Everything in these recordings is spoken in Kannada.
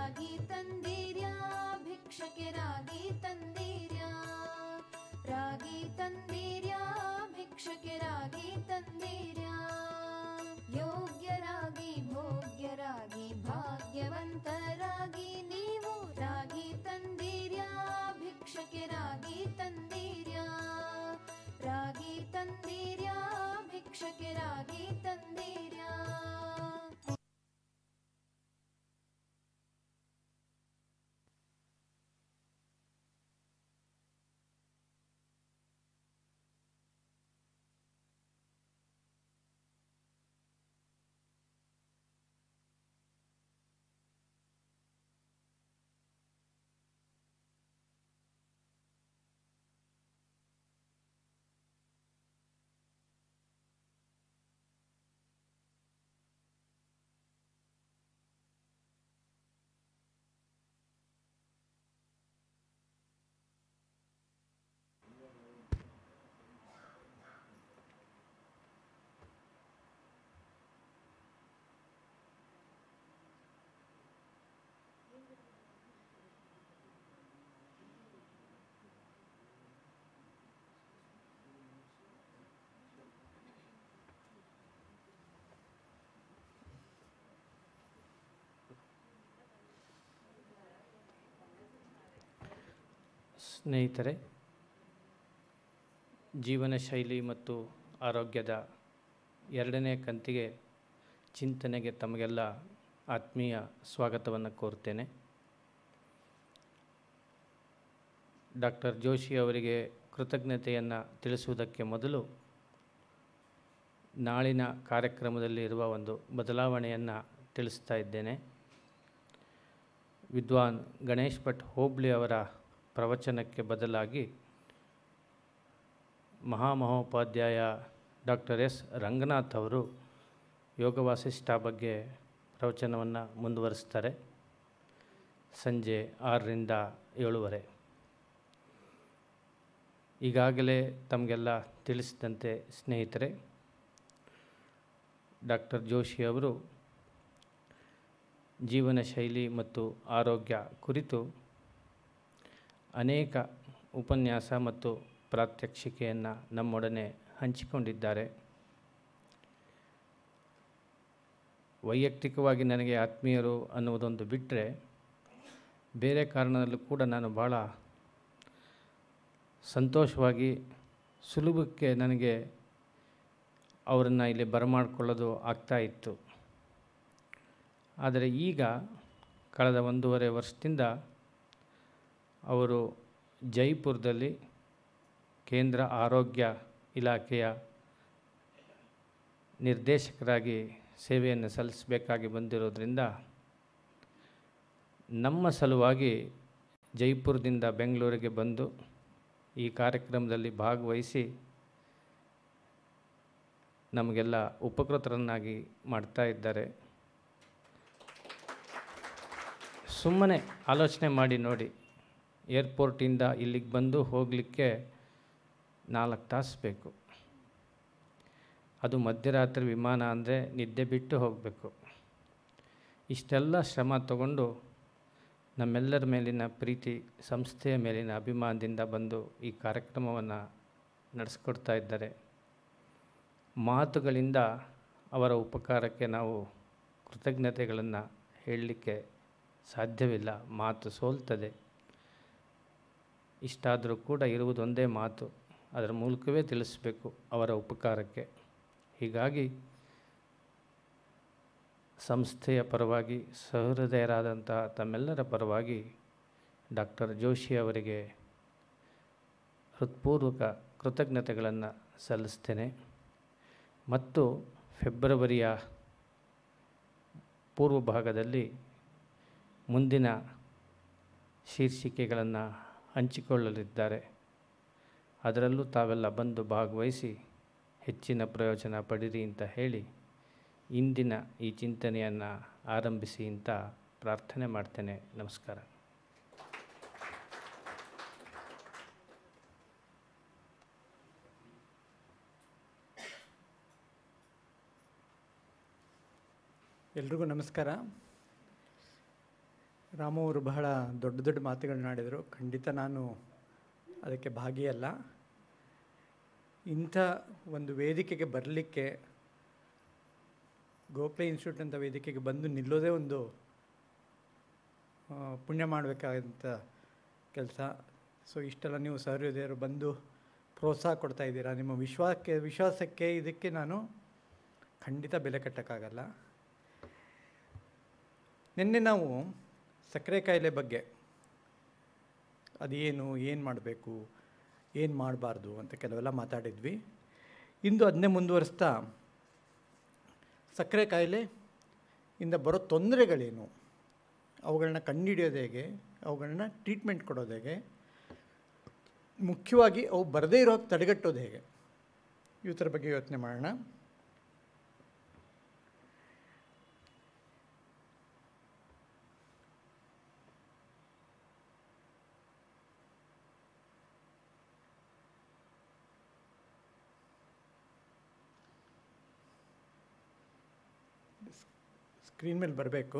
ರಾಗಿ ತಂದಿರ್ಯಾ ಭಿಕ್ಷಕ್ಕೆ ರಾಗಿ ತಂದಿರ್ಯಾ ರಾಗಿ ತಂದಿರ್ಯಾ ಭಿಕ್ಷಕ್ಕೆ ರಾಗಿ ತಂದಿರ್ಯಾ ಯೋಗ್ಯರಾಗಿ ಭೋಗ್ಯರಾಗಿ ಭಾಗ್ಯವಂತರಾಗಿ ನೀವು ರಾಗಿ ತಂದಿರ್ಯಾ ಭಿಕ್ಷಕ್ಕೆ ರಾಗಿ ತಂದಿರ್ಯಾ ರಾಗಿ ತಂದಿರ್ಯಾ ಭಿಕ್ಷಕ್ಕೆ ರಾಗಿ ತಂದಿರ್ಯಾ ಸ್ನೇಹಿತರೆ ಜೀವನ ಶೈಲಿ ಮತ್ತು ಆರೋಗ್ಯದ ಎರಡನೇ ಕಂತಿಗೆ ಚಿಂತನೆಗೆ ತಮಗೆಲ್ಲ ಆತ್ಮೀಯ ಸ್ವಾಗತವನ್ನು ಕೋರ್ತೇನೆ ಡಾಕ್ಟರ್ ಜೋಶಿ ಅವರಿಗೆ ಕೃತಜ್ಞತೆಯನ್ನು ತಿಳಿಸುವುದಕ್ಕೆ ಮೊದಲು ನಾಳಿನ ಕಾರ್ಯಕ್ರಮದಲ್ಲಿ ಇರುವ ಒಂದು ಬದಲಾವಣೆಯನ್ನು ತಿಳಿಸ್ತಾ ಇದ್ದೇನೆ ವಿದ್ವಾನ್ ಗಣೇಶ್ ಭಟ್ ಹೋಬ್ಳಿ ಅವರ ಪ್ರವಚನಕ್ಕೆ ಬದಲಾಗಿ ಮಹಾಮಹೋಪಾಧ್ಯಾಯ ಡಾಕ್ಟರ್ ಎಸ್ ರಂಗನಾಥ್ ಅವರು ಯೋಗ ವಾಸಿಷ್ಠ ಬಗ್ಗೆ ಪ್ರವಚನವನ್ನು ಮುಂದುವರಿಸ್ತಾರೆ ಸಂಜೆ ಆರರಿಂದ ಏಳುವರೆ ಈಗಾಗಲೇ ತಮಗೆಲ್ಲ ತಿಳಿಸಿದಂತೆ ಸ್ನೇಹಿತರೆ ಡಾಕ್ಟರ್ ಜೋಶಿ ಅವರು ಜೀವನ ಶೈಲಿ ಮತ್ತು ಆರೋಗ್ಯ ಕುರಿತು ಅನೇಕ ಉಪನ್ಯಾಸ ಮತ್ತು ಪ್ರಾತ್ಯಕ್ಷಿಕೆಯನ್ನು ನಮ್ಮೊಡನೆ ಹಂಚಿಕೊಂಡಿದ್ದಾರೆ ವೈಯಕ್ತಿಕವಾಗಿ ನನಗೆ ಆತ್ಮೀಯರು ಅನ್ನುವುದೊಂದು ಬಿಟ್ಟರೆ ಬೇರೆ ಕಾರಣದಲ್ಲೂ ಕೂಡ ನಾನು ಭಾಳ ಸಂತೋಷವಾಗಿ ಸುಲಭಕ್ಕೆ ನನಗೆ ಅವರನ್ನು ಇಲ್ಲಿ ಬರಮಾಡಿಕೊಳ್ಳೋದು ಆಗ್ತಾ ಇತ್ತು ಆದರೆ ಈಗ ಕಳೆದ ಒಂದೂವರೆ ವರ್ಷದಿಂದ ಅವರು ಜೈಪುರದಲ್ಲಿ ಕೇಂದ್ರ ಆರೋಗ್ಯ ಇಲಾಖೆಯ ನಿರ್ದೇಶಕರಾಗಿ ಸೇವೆಯನ್ನು ಸಲ್ಲಿಸಬೇಕಾಗಿ ಬಂದಿರೋದ್ರಿಂದ ನಮ್ಮ ಸಲುವಾಗಿ ಜೈಪುರದಿಂದ ಬೆಂಗಳೂರಿಗೆ ಬಂದು ಈ ಕಾರ್ಯಕ್ರಮದಲ್ಲಿ ಭಾಗವಹಿಸಿ ನಮಗೆಲ್ಲ ಉಪಕೃತರನ್ನಾಗಿ ಮಾಡ್ತಾ ಇದ್ದಾರೆ ಸುಮ್ಮನೆ ಆಲೋಚನೆ ಮಾಡಿ ನೋಡಿ ಏರ್ಪೋರ್ಟಿಂದ ಇಲ್ಲಿಗೆ ಬಂದು ಹೋಗಲಿಕ್ಕೆ ನಾಲ್ಕು ತಾಸು ಬೇಕು ಅದು ಮಧ್ಯರಾತ್ರಿ ವಿಮಾನ ಅಂದರೆ ನಿದ್ದೆ ಬಿಟ್ಟು ಹೋಗಬೇಕು ಇಷ್ಟೆಲ್ಲ ಶ್ರಮ ತಗೊಂಡು ನಮ್ಮೆಲ್ಲರ ಮೇಲಿನ ಪ್ರೀತಿ ಸಂಸ್ಥೆಯ ಮೇಲಿನ ಅಭಿಮಾನದಿಂದ ಬಂದು ಈ ಕಾರ್ಯಕ್ರಮವನ್ನು ನಡೆಸ್ಕೊಡ್ತಾ ಇದ್ದಾರೆ ಮಾತುಗಳಿಂದ ಅವರ ಉಪಕಾರಕ್ಕೆ ನಾವು ಕೃತಜ್ಞತೆಗಳನ್ನು ಹೇಳಲಿಕ್ಕೆ ಸಾಧ್ಯವಿಲ್ಲ ಮಾತು ಸೋಲ್ತದೆ ಇಷ್ಟಾದರೂ ಕೂಡ ಇರುವುದೊಂದೇ ಮಾತು ಅದರ ಮೂಲಕವೇ ತಿಳಿಸಬೇಕು ಅವರ ಉಪಕಾರಕ್ಕೆ ಹೀಗಾಗಿ ಸಂಸ್ಥೆಯ ಪರವಾಗಿ ಸಹೃದಯರಾದಂತಹ ತಮ್ಮೆಲ್ಲರ ಪರವಾಗಿ ಡಾಕ್ಟರ್ ಜೋಶಿ ಅವರಿಗೆ ಹೃತ್ಪೂರ್ವಕ ಕೃತಜ್ಞತೆಗಳನ್ನು ಸಲ್ಲಿಸ್ತೇನೆ ಮತ್ತು ಫೆಬ್ರವರಿಯ ಪೂರ್ವ ಭಾಗದಲ್ಲಿ ಮುಂದಿನ ಶೀರ್ಷಿಕೆಗಳನ್ನು ಹಂಚಿಕೊಳ್ಳಲಿದ್ದಾರೆ ಅದರಲ್ಲೂ ತಾವೆಲ್ಲ ಬಂದು ಭಾಗವಹಿಸಿ ಹೆಚ್ಚಿನ ಪ್ರಯೋಜನ ಪಡಿರಿ ಅಂತ ಹೇಳಿ ಇಂದಿನ ಈ ಚಿಂತನೆಯನ್ನು ಆರಂಭಿಸಿ ಅಂತ ಪ್ರಾರ್ಥನೆ ಮಾಡ್ತೇನೆ ನಮಸ್ಕಾರ ಎಲ್ರಿಗೂ ನಮಸ್ಕಾರ ರಾಮು ಅವರು ಬಹಳ ದೊಡ್ಡ ದೊಡ್ಡ ಮಾತುಗಳನ್ನ ಆಡಿದರು ಖಂಡಿತ ನಾನು ಅದಕ್ಕೆ ಭಾಗಿಯಲ್ಲ ಇಂಥ ಒಂದು ವೇದಿಕೆಗೆ ಬರಲಿಕ್ಕೆ ಗೋಖಲೆ ಇನ್ಸ್ಟಿಟ್ಯೂಟ್ ಅಂತ ವೇದಿಕೆಗೆ ಬಂದು ನಿಲ್ಲೋದೇ ಒಂದು ಆ, ಪುಣ್ಯ ಮಾಡಬೇಕಾದಂಥ ಕೆಲಸ ಸೊ ಇಷ್ಟೆಲ್ಲ ನೀವು ಸಹೃದಯರು ಬಂದು ಪ್ರೋತ್ಸಾಹ ಕೊಡ್ತಾ ಇದ್ದೀರಾ ನಿಮ್ಮ ವಿಶ್ವಾಸಕ್ಕೆ ವಿಶ್ವಾಸಕ್ಕೆ ಇದಕ್ಕೆ ನಾನು ಖಂಡಿತ ಬೆಲೆ ಕಟ್ಟೋಕ್ಕಾಗಲ್ಲ ನಿನ್ನೆ ನಾವು ಸಕ್ಕರೆ ಕಾಯಿಲೆ ಬಗ್ಗೆ ಅದೇನು ಏನು ಮಾಡಬೇಕು ಏನು ಮಾಡಬಾರ್ದು ಅಂತ ಕೆಲವೆಲ್ಲ ಮಾತಾಡಿದ್ವಿ ಇಂದು ಅದನ್ನೇ ಮುಂದುವರಿಸ್ತಾ ಸಕ್ಕರೆ ಕಾಯಿಲೆ ಇಂದ ಬರೋ ತೊಂದರೆಗಳೇನು ಅವುಗಳನ್ನ ಕಂಡುಹಿಡಿಯೋದು ಹೇಗೆ ಅವುಗಳನ್ನ ಟ್ರೀಟ್ಮೆಂಟ್ ಕೊಡೋದು ಹೇಗೆ ಮುಖ್ಯವಾಗಿ ಅವು ಬರದೇ ಇರೋ ಹಾಗೆ ತಡೆಗಟ್ಟೋದು ಹೇಗೆ ಇವತ್ತರ ಬಗ್ಗೆ ಯೋಚನೆ ಮಾಡೋಣ ಸ್ಕ್ರೀನ್ ಮೇಲೆ ಬರಬೇಕು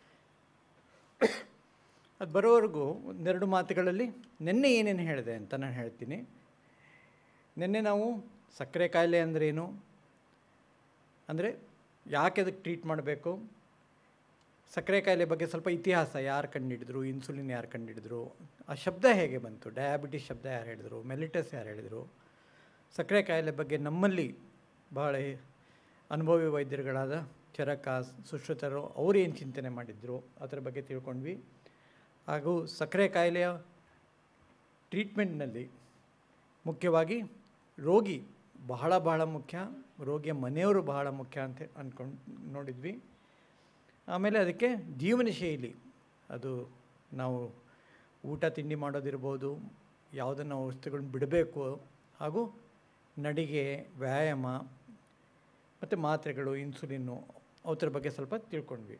ಅದು ಬರೋವರೆಗೂ ಒಂದೆರಡು ಮಾತುಗಳಲ್ಲಿ ನಿನ್ನೆ ಏನೇನು ಹೇಳಿದೆ ಅಂತ ನಾನು ಹೇಳ್ತೀನಿ ನಿನ್ನೆ ನಾವು ಸಕ್ಕರೆ ಕಾಯಿಲೆ ಅಂದ್ರೇನು ಅಂದರೆ ಯಾಕೆ ಅದಕ್ಕೆ ಟ್ರೀಟ್ ಮಾಡಬೇಕು ಸಕ್ಕರೆ ಕಾಯಿಲೆ ಬಗ್ಗೆ ಸ್ವಲ್ಪ ಇತಿಹಾಸ ಯಾರು ಕಂಡುಹಿಡಿದ್ರು ಇನ್ಸುಲಿನ್ ಯಾರು ಕಂಡುಹಿಡಿದ್ರು ಆ ಶಬ್ದ ಹೇಗೆ ಬಂತು ಡಯಾಬಿಟಿಸ್ ಶಬ್ದ ಯಾರು ಹೇಳಿದರು ಮೆಲಿಟಸ್ ಯಾರು ಹೇಳಿದರು ಸಕ್ಕರೆ ಕಾಯಿಲೆ ಬಗ್ಗೆ ನಮ್ಮಲ್ಲಿ ಬಹಳ ಅನುಭವಿ ವೈದ್ಯರುಗಳಾದ ಚರಕ ಸುಶ್ರುತರು ಅವರು ಏನು ಚಿಂತನೆ ಮಾಡಿದ್ರು ಅದರ ಬಗ್ಗೆ ತಿಳ್ಕೊಂಡ್ವಿ ಹಾಗೂ ಸಕ್ಕರೆ ಕಾಯಿಲೆಯ ಟ್ರೀಟ್ಮೆಂಟ್ನಲ್ಲಿ ಮುಖ್ಯವಾಗಿ ರೋಗಿ ಬಹಳ ಬಹಳ ಮುಖ್ಯ ರೋಗಿಯ ಮನೆಯವರು ಬಹಳ ಮುಖ್ಯ ಅಂತ ಅಂದ್ಕೊಂಡು ನೋಡಿದ್ವಿ ಆಮೇಲೆ ಅದಕ್ಕೆ ಜೀವನ ಶೈಲಿ ಅದು ನಾವು ಊಟ ತಿಂಡಿ ಮಾಡೋದಿರ್ಬೋದು ಯಾವುದನ್ನು ವಸ್ತುಗಳನ್ನ ಬಿಡಬೇಕು ಹಾಗೂ ನಡಿಗೆ ವ್ಯಾಯಾಮ ಮತ್ತು ಮಾತ್ರೆಗಳು ಇನ್ಸುಲಿನ್ನು ಅವತ್ರ ಬಗ್ಗೆ ಸ್ವಲ್ಪ ತಿಳ್ಕೊಂಡ್ವಿ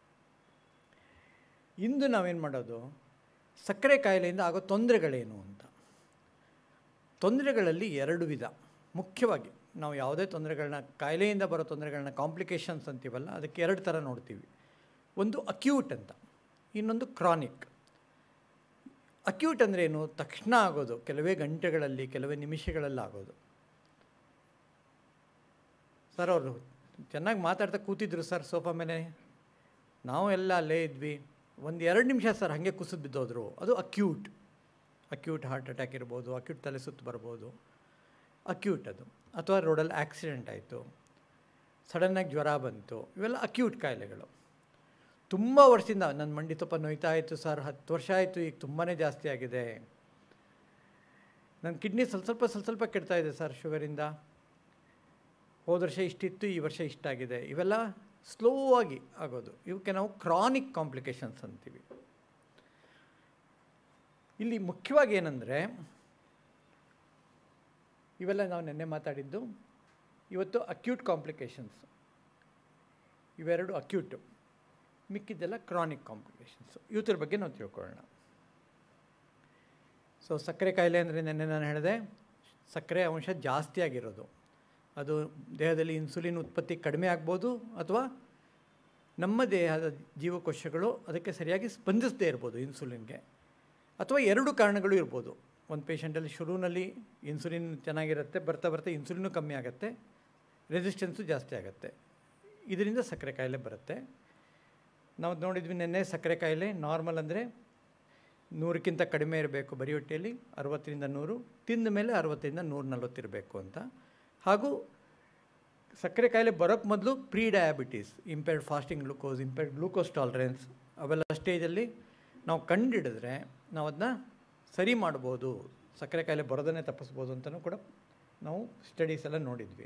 ಇಂದು ನಾವೇನು ಮಾಡೋದು ಸಕ್ಕರೆ ಕಾಯಿಲೆಯಿಂದ ಆಗೋ ತೊಂದರೆಗಳೇನು ಅಂತ ತೊಂದರೆಗಳಲ್ಲಿ ಎರಡು ವಿಧ ಮುಖ್ಯವಾಗಿ ನಾವು ಯಾವುದೇ ತೊಂದರೆಗಳನ್ನ ಕಾಯಿಲೆಯಿಂದ ಬರೋ ತೊಂದರೆಗಳನ್ನ ಕಾಂಪ್ಲಿಕೇಶನ್ಸ್ ಅಂತೀವಲ್ಲ ಅದಕ್ಕೆ ಎರಡು ಥರ ನೋಡ್ತೀವಿ ಒಂದು ಅಕ್ಯೂಟ್ ಅಂತ ಇನ್ನೊಂದು ಕ್ರಾನಿಕ್ ಅಕ್ಯೂಟ್ ಅಂದರೆ ಏನು ತಕ್ಷಣ ಆಗೋದು ಕೆಲವೇ ಗಂಟೆಗಳಲ್ಲಿ ಕೆಲವೇ ನಿಮಿಷಗಳಲ್ಲಿ ಆಗೋದು ಸರ್ ಅವರು ಚೆನ್ನಾಗಿ ಮಾತಾಡ್ತಾ ಕೂತಿದ್ರು ಸರ್ ಸೋಫಾ ಮೇಲೆ ನಾವು ಎಲ್ಲ ಅಲ್ಲೇ ಇದ್ವಿ ಒಂದು ಎರಡು ನಿಮಿಷ ಸರ್ ಹಾಗೆ ಕುಸಿದು ಬಿದ್ದೋದ್ರು ಅದು ಅಕ್ಯೂಟ್ ಅಕ್ಯೂಟ್ ಹಾರ್ಟ್ ಅಟ್ಯಾಕ್ ಇರ್ಬೋದು ಅಕ್ಯೂಟ್ ತಲೆ ಸುತ್ತು ಬರ್ಬೋದು ಅಕ್ಯೂಟ್ ಅದು ಅಥವಾ ರೋಡಲ್ಲಿ ಆಕ್ಸಿಡೆಂಟ್ ಆಯಿತು ಸಡನ್ನಾಗಿ ಜ್ವರ ಬಂತು ಇವೆಲ್ಲ ಅಕ್ಯೂಟ್ ಕಾಯಿಲೆಗಳು ತುಂಬ ವರ್ಷದಿಂದ ನನ್ನ ಮಂಡಿ ತುಪ್ಪ ನೋಯ್ತಾ ಇತ್ತು ಸರ್ ಹತ್ತು ವರ್ಷ ಆಯಿತು ಈಗ ತುಂಬಾ ಜಾಸ್ತಿ ಆಗಿದೆ ನನ್ನ ಕಿಡ್ನಿ ಸ್ವಲ್ಪ ಸ್ವಲ್ಪ ಸ್ವಲ್ಪ ಸ್ವಲ್ಪ ಕೆಡ್ತಾ ಇದೆ ಸರ್ ಶುಗರಿಂದ ಹೋದ ವರ್ಷ ಇಷ್ಟಿತ್ತು ಈ ವರ್ಷ ಇಷ್ಟಾಗಿದೆ ಇವೆಲ್ಲ ಸ್ಲೋ ಆಗಿ ಆಗೋದು ಇವಕ್ಕೆ ನಾವು ಕ್ರಾನಿಕ್ ಕಾಂಪ್ಲಿಕೇಶನ್ಸ್ ಅಂತೀವಿ ಇಲ್ಲಿ ಮುಖ್ಯವಾಗಿ ಏನಂದರೆ ಇವೆಲ್ಲ ನಾವು ನಿನ್ನೆ ಮಾತಾಡಿದ್ದು ಇವತ್ತು ಅಕ್ಯೂಟ್ ಕಾಂಪ್ಲಿಕೇಶನ್ಸ್ ಇವೆರಡು ಅಕ್ಯೂಟು ಮಿಕ್ಕಿದ್ದೆಲ್ಲ ಕ್ರಾನಿಕ್ ಕಾಂಪ್ಲಿಕೇಶನ್ಸು ಇವತ್ತರ ಬಗ್ಗೆ ನಾವು ತಿಳ್ಕೊಳ್ಳೋಣ ಸೊ ಸಕ್ಕರೆ ಕಾಯಿಲೆ ಅಂದರೆ ನೆನ್ನೆ ನಾನು ಹೇಳಿದೆ ಸಕ್ಕರೆ ಅಂಶ ಜಾಸ್ತಿ ಆಗಿರೋದು ಅದು ದೇಹದಲ್ಲಿ ಇನ್ಸುಲಿನ್ ಉತ್ಪತ್ತಿ ಕಡಿಮೆ ಆಗ್ಬೋದು ಅಥವಾ ನಮ್ಮ ದೇಹದ ಜೀವಕೋಶಗಳು ಅದಕ್ಕೆ ಸರಿಯಾಗಿ ಸ್ಪಂದಿಸದೇ ಇರ್ಬೋದು ಇನ್ಸುಲಿನ್ಗೆ ಅಥವಾ ಎರಡು ಕಾರಣಗಳು ಇರ್ಬೋದು ಒಂದು ಪೇಷಂಟಲ್ಲಿ ಶುರುವಿನಲ್ಲಿ ಇನ್ಸುಲಿನ್ ಚೆನ್ನಾಗಿರುತ್ತೆ ಬರ್ತಾ ಬರ್ತಾ ಇನ್ಸುಲಿನು ಕಮ್ಮಿ ಆಗುತ್ತೆ ರೆಸಿಸ್ಟೆನ್ಸು ಜಾಸ್ತಿ ಆಗುತ್ತೆ ಇದರಿಂದ ಸಕ್ಕರೆ ಕಾಯಿಲೆ ಬರುತ್ತೆ ನಾವು ನೋಡಿದ್ವಿ ನಿನ್ನೆ ಸಕ್ಕರೆ ಕಾಯಿಲೆ ನಾರ್ಮಲ್ ಅಂದರೆ ನೂರಕ್ಕಿಂತ ಕಡಿಮೆ ಇರಬೇಕು ಬರೀ ಹೊಟ್ಟೆಯಲ್ಲಿ ಅರವತ್ತರಿಂದ ನೂರು ತಿಂದ ಮೇಲೆ ಅರವತ್ತರಿಂದ ನೂರ ನಲ್ವತ್ತಿರಬೇಕು ಅಂತ ಹಾಗೂ ಸಕ್ಕರೆ ಕಾಯಿಲೆ ಬರೋಕ್ಕೆ ಮೊದಲು pre diabetes impaired fasting glucose impaired glucose tolerance ಅವೆಲ್ಲ ಸ್ಟೇಜಲ್ಲಿ ನಾವು ಕಂಡಿಡಿದ್ರೆ ನಾವು ಅದನ್ನ ಸರಿ ಮಾಡ್ಬೋದು ಸಕ್ಕರೆ ಕಾಯಿಲೆ ಬರೋದನ್ನೇ ತಪ್ಪಿಸ್ಬೋದು ಅಂತಲೂ ಕೂಡ ನಾವು ಸ್ಟಡೀಸ್ ಎಲ್ಲ ನೋಡಿದ್ವಿ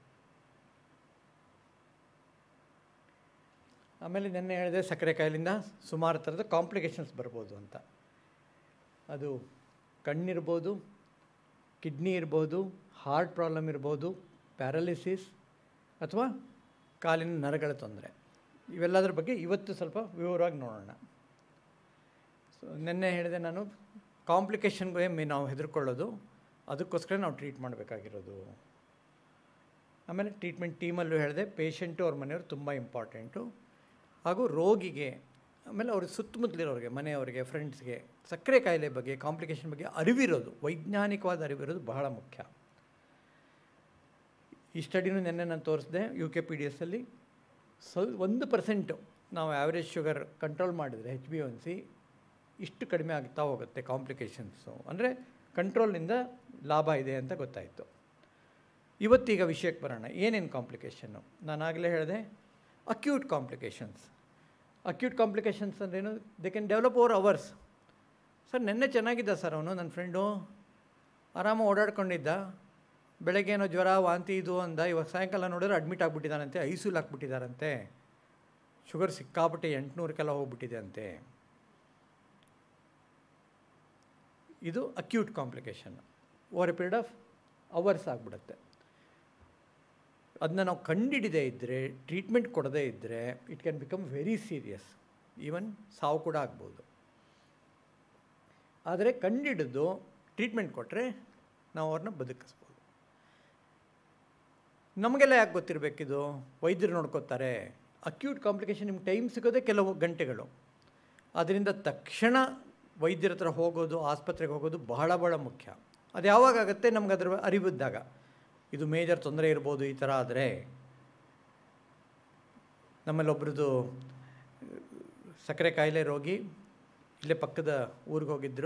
ಆಮೇಲೆ ನಿನ್ನೆ ಹೇಳಿದೆ ಸಕ್ಕರೆ ಕಾಯಿಲೆಯಿಂದ ಸುಮಾರು ಥರದ ಕಾಂಪ್ಲಿಕೇಶನ್ಸ್ ಬರ್ಬೋದು ಅಂತ ಅದು ಕಣ್ಣಿರ್ಬೋದು ಕಿಡ್ನಿ ಇರ್ಬೋದು ಹಾರ್ಟ್ ಪ್ರಾಬ್ಲಮ್ ಇರ್ಬೋದು ಪ್ಯಾರಲಿಸಿಸ್ ಅಥವಾ ಕಾಲಿನ ನರಗಳ ತೊಂದರೆ ಇವೆಲ್ಲದರ ಬಗ್ಗೆ ಇವತ್ತು ಸ್ವಲ್ಪ ವಿವರವಾಗಿ ನೋಡೋಣ ಸೊ ನಿನ್ನೆ ಹೇಳಿದೆ ನಾನು ಕಾಂಪ್ಲಿಕೇಶನ್ಗೆ ಮೇ ನಾವು ಹೆದರ್ಕೊಳ್ಳೋದು ಅದಕ್ಕೋಸ್ಕರ ನಾವು ಟ್ರೀಟ್ ಮಾಡಬೇಕಾಗಿರೋದು ಆಮೇಲೆ ಟ್ರೀಟ್ಮೆಂಟ್ ಟೀಮಲ್ಲೂ ಹೇಳಿದೆ ಪೇಷಂಟು ಅವ್ರ ಮನೆಯವರು ತುಂಬ ಇಂಪಾರ್ಟೆಂಟು ಹಾಗೂ ರೋಗಿಗೆ ಆಮೇಲೆ ಅವ್ರ ಸುತ್ತಮುತ್ತಲಿರೋರಿಗೆ ಮನೆಯವರಿಗೆ ಫ್ರೆಂಡ್ಸ್ಗೆ ಸಕ್ಕರೆ ಕಾಯಿಲೆ ಬಗ್ಗೆ ಕಾಂಪ್ಲಿಕೇಶನ್ ಬಗ್ಗೆ ಅರಿವಿರೋದು ವೈಜ್ಞಾನಿಕವಾದ ಅರಿವಿರೋದು ಬಹಳ ಮುಖ್ಯ ಈ ಸ್ಟಡಿನೂ ನಿನ್ನೆ ನಾನು ತೋರಿಸಿದೆ ಯು ಕೆ ಪಿ ಡಿ ಎಸ್ಸಲ್ಲಿ ಸ್ವಲ್ ಒಂದು ಪರ್ಸೆಂಟು ನಾವು ಆ್ಯಾವ್ರೇಜ್ ಶುಗರ್ ಕಂಟ್ರೋಲ್ ಮಾಡಿದರೆ ಹೆಚ್ ಬಿ ಒನ್ ಸಿ ಇಷ್ಟು ಕಡಿಮೆ ಆಗ್ತಾ ಹೋಗುತ್ತೆ ಕಾಂಪ್ಲಿಕೇಶನ್ಸು ಅಂದರೆ ಕಂಟ್ರೋಲ್ನಿಂದ ಲಾಭ ಇದೆ ಅಂತ ಗೊತ್ತಾಯಿತು ಇವತ್ತೀಗ ವಿಷಯಕ್ಕೆ ಬರೋಣ ಏನೇನು ಕಾಂಪ್ಲಿಕೇಶನ್ನು ನಾನು ಆಗಲೇ ಹೇಳಿದೆ ಅಕ್ಯೂಟ್ ಕಾಂಪ್ಲಿಕೇಶನ್ಸ್ ಅಕ್ಯೂಟ್ ಕಾಂಪ್ಲಿಕೇಶನ್ಸ್ ಅಂದ್ರೇನು they can develop over hours sir ನೆನ್ನೆ ಚೆನ್ನಾಗಿದ್ದ ಸರ್ ಅವನು ನನ್ನ ಫ್ರೆಂಡು ಆರಾಮಾಗಿ ಓಡಾಡ್ಕೊಂಡಿದ್ದ ಬೆಳಗ್ಗೆ ಏನೋ ಜ್ವರ ವಾಂತಿ ಇದು ಅಂದ ಇವಾಗ ಸಾಯಂಕಾಲ ನೋಡಿದ್ರೆ ಅಡ್ಮಿಟ್ ಆಗಿಬಿಟ್ಟಿದ್ದಾನಂತೆ ಐಸಿಯೂಲ್ ಹಾಕ್ಬಿಟ್ಟಿದ್ದಾರಂತೆ ಶುಗರ್ ಸಿಕ್ಕಾಪಟ್ಟೆ ಎಂಟುನೂರಕ್ಕೆಲ್ಲ ಹೋಗ್ಬಿಟ್ಟಿದೆ ಅಂತೆ ಇದು acute complication over a period of hours ಆಗಿಬಿಡುತ್ತೆ ಅದನ್ನ ನಾವು ಕಂಡಿಡಿದೇ ಇದ್ದರೆ ಟ್ರೀಟ್ಮೆಂಟ್ ಕೊಡದೇ ಇದ್ದರೆ it can become very serious even ಸಾವು ಕೂಡ ಆಗ್ಬೋದು ಆದರೆ ಕಂಡಿಡಿದು ಟ್ರೀಟ್ಮೆಂಟ್ ಕೊಟ್ಟರೆ ನಾವು ಅವ್ರನ್ನ ಬದುಕಿಸ್ಬೋದು ನಮಗೆಲ್ಲ ಯಾಕೆ ಗೊತ್ತಿರಬೇಕಿದು ವೈದ್ಯರು ನೋಡ್ಕೋತಾರೆ ಅಕ್ಯೂಟ್ ಕಾಂಪ್ಲಿಕೇಶನ್ ನಿಮ್ಗೆ ಟೈಮ್ ಸಿಗೋದೇ ಕೆಲವು ಗಂಟೆಗಳು ಅದರಿಂದ ತಕ್ಷಣ ವೈದ್ಯರ ಹತ್ರ ಹೋಗೋದು ಆಸ್ಪತ್ರೆಗೆ ಹೋಗೋದು ಬಹಳ ಬಹಳ ಮುಖ್ಯ ಅದು ಯಾವಾಗ ಆಗುತ್ತೆ ನಮ್ಗೆ ಅದರ ಅರಿವಿದ್ದಾಗ ಇದು ಮೇಜರ್ ತೊಂದರೆ ಇರ್ಬೋದು ಈ ಥರ ಆದರೆ ನಮ್ಮಲ್ಲಿ ಒಬ್ರದ್ದು ಸಕ್ಕರೆ ಕಾಯಿಲೆ ರೋಗಿ ಇಲ್ಲೇ ಪಕ್ಕದ ಊರಿಗೆ ಹೋಗಿದ್ದರು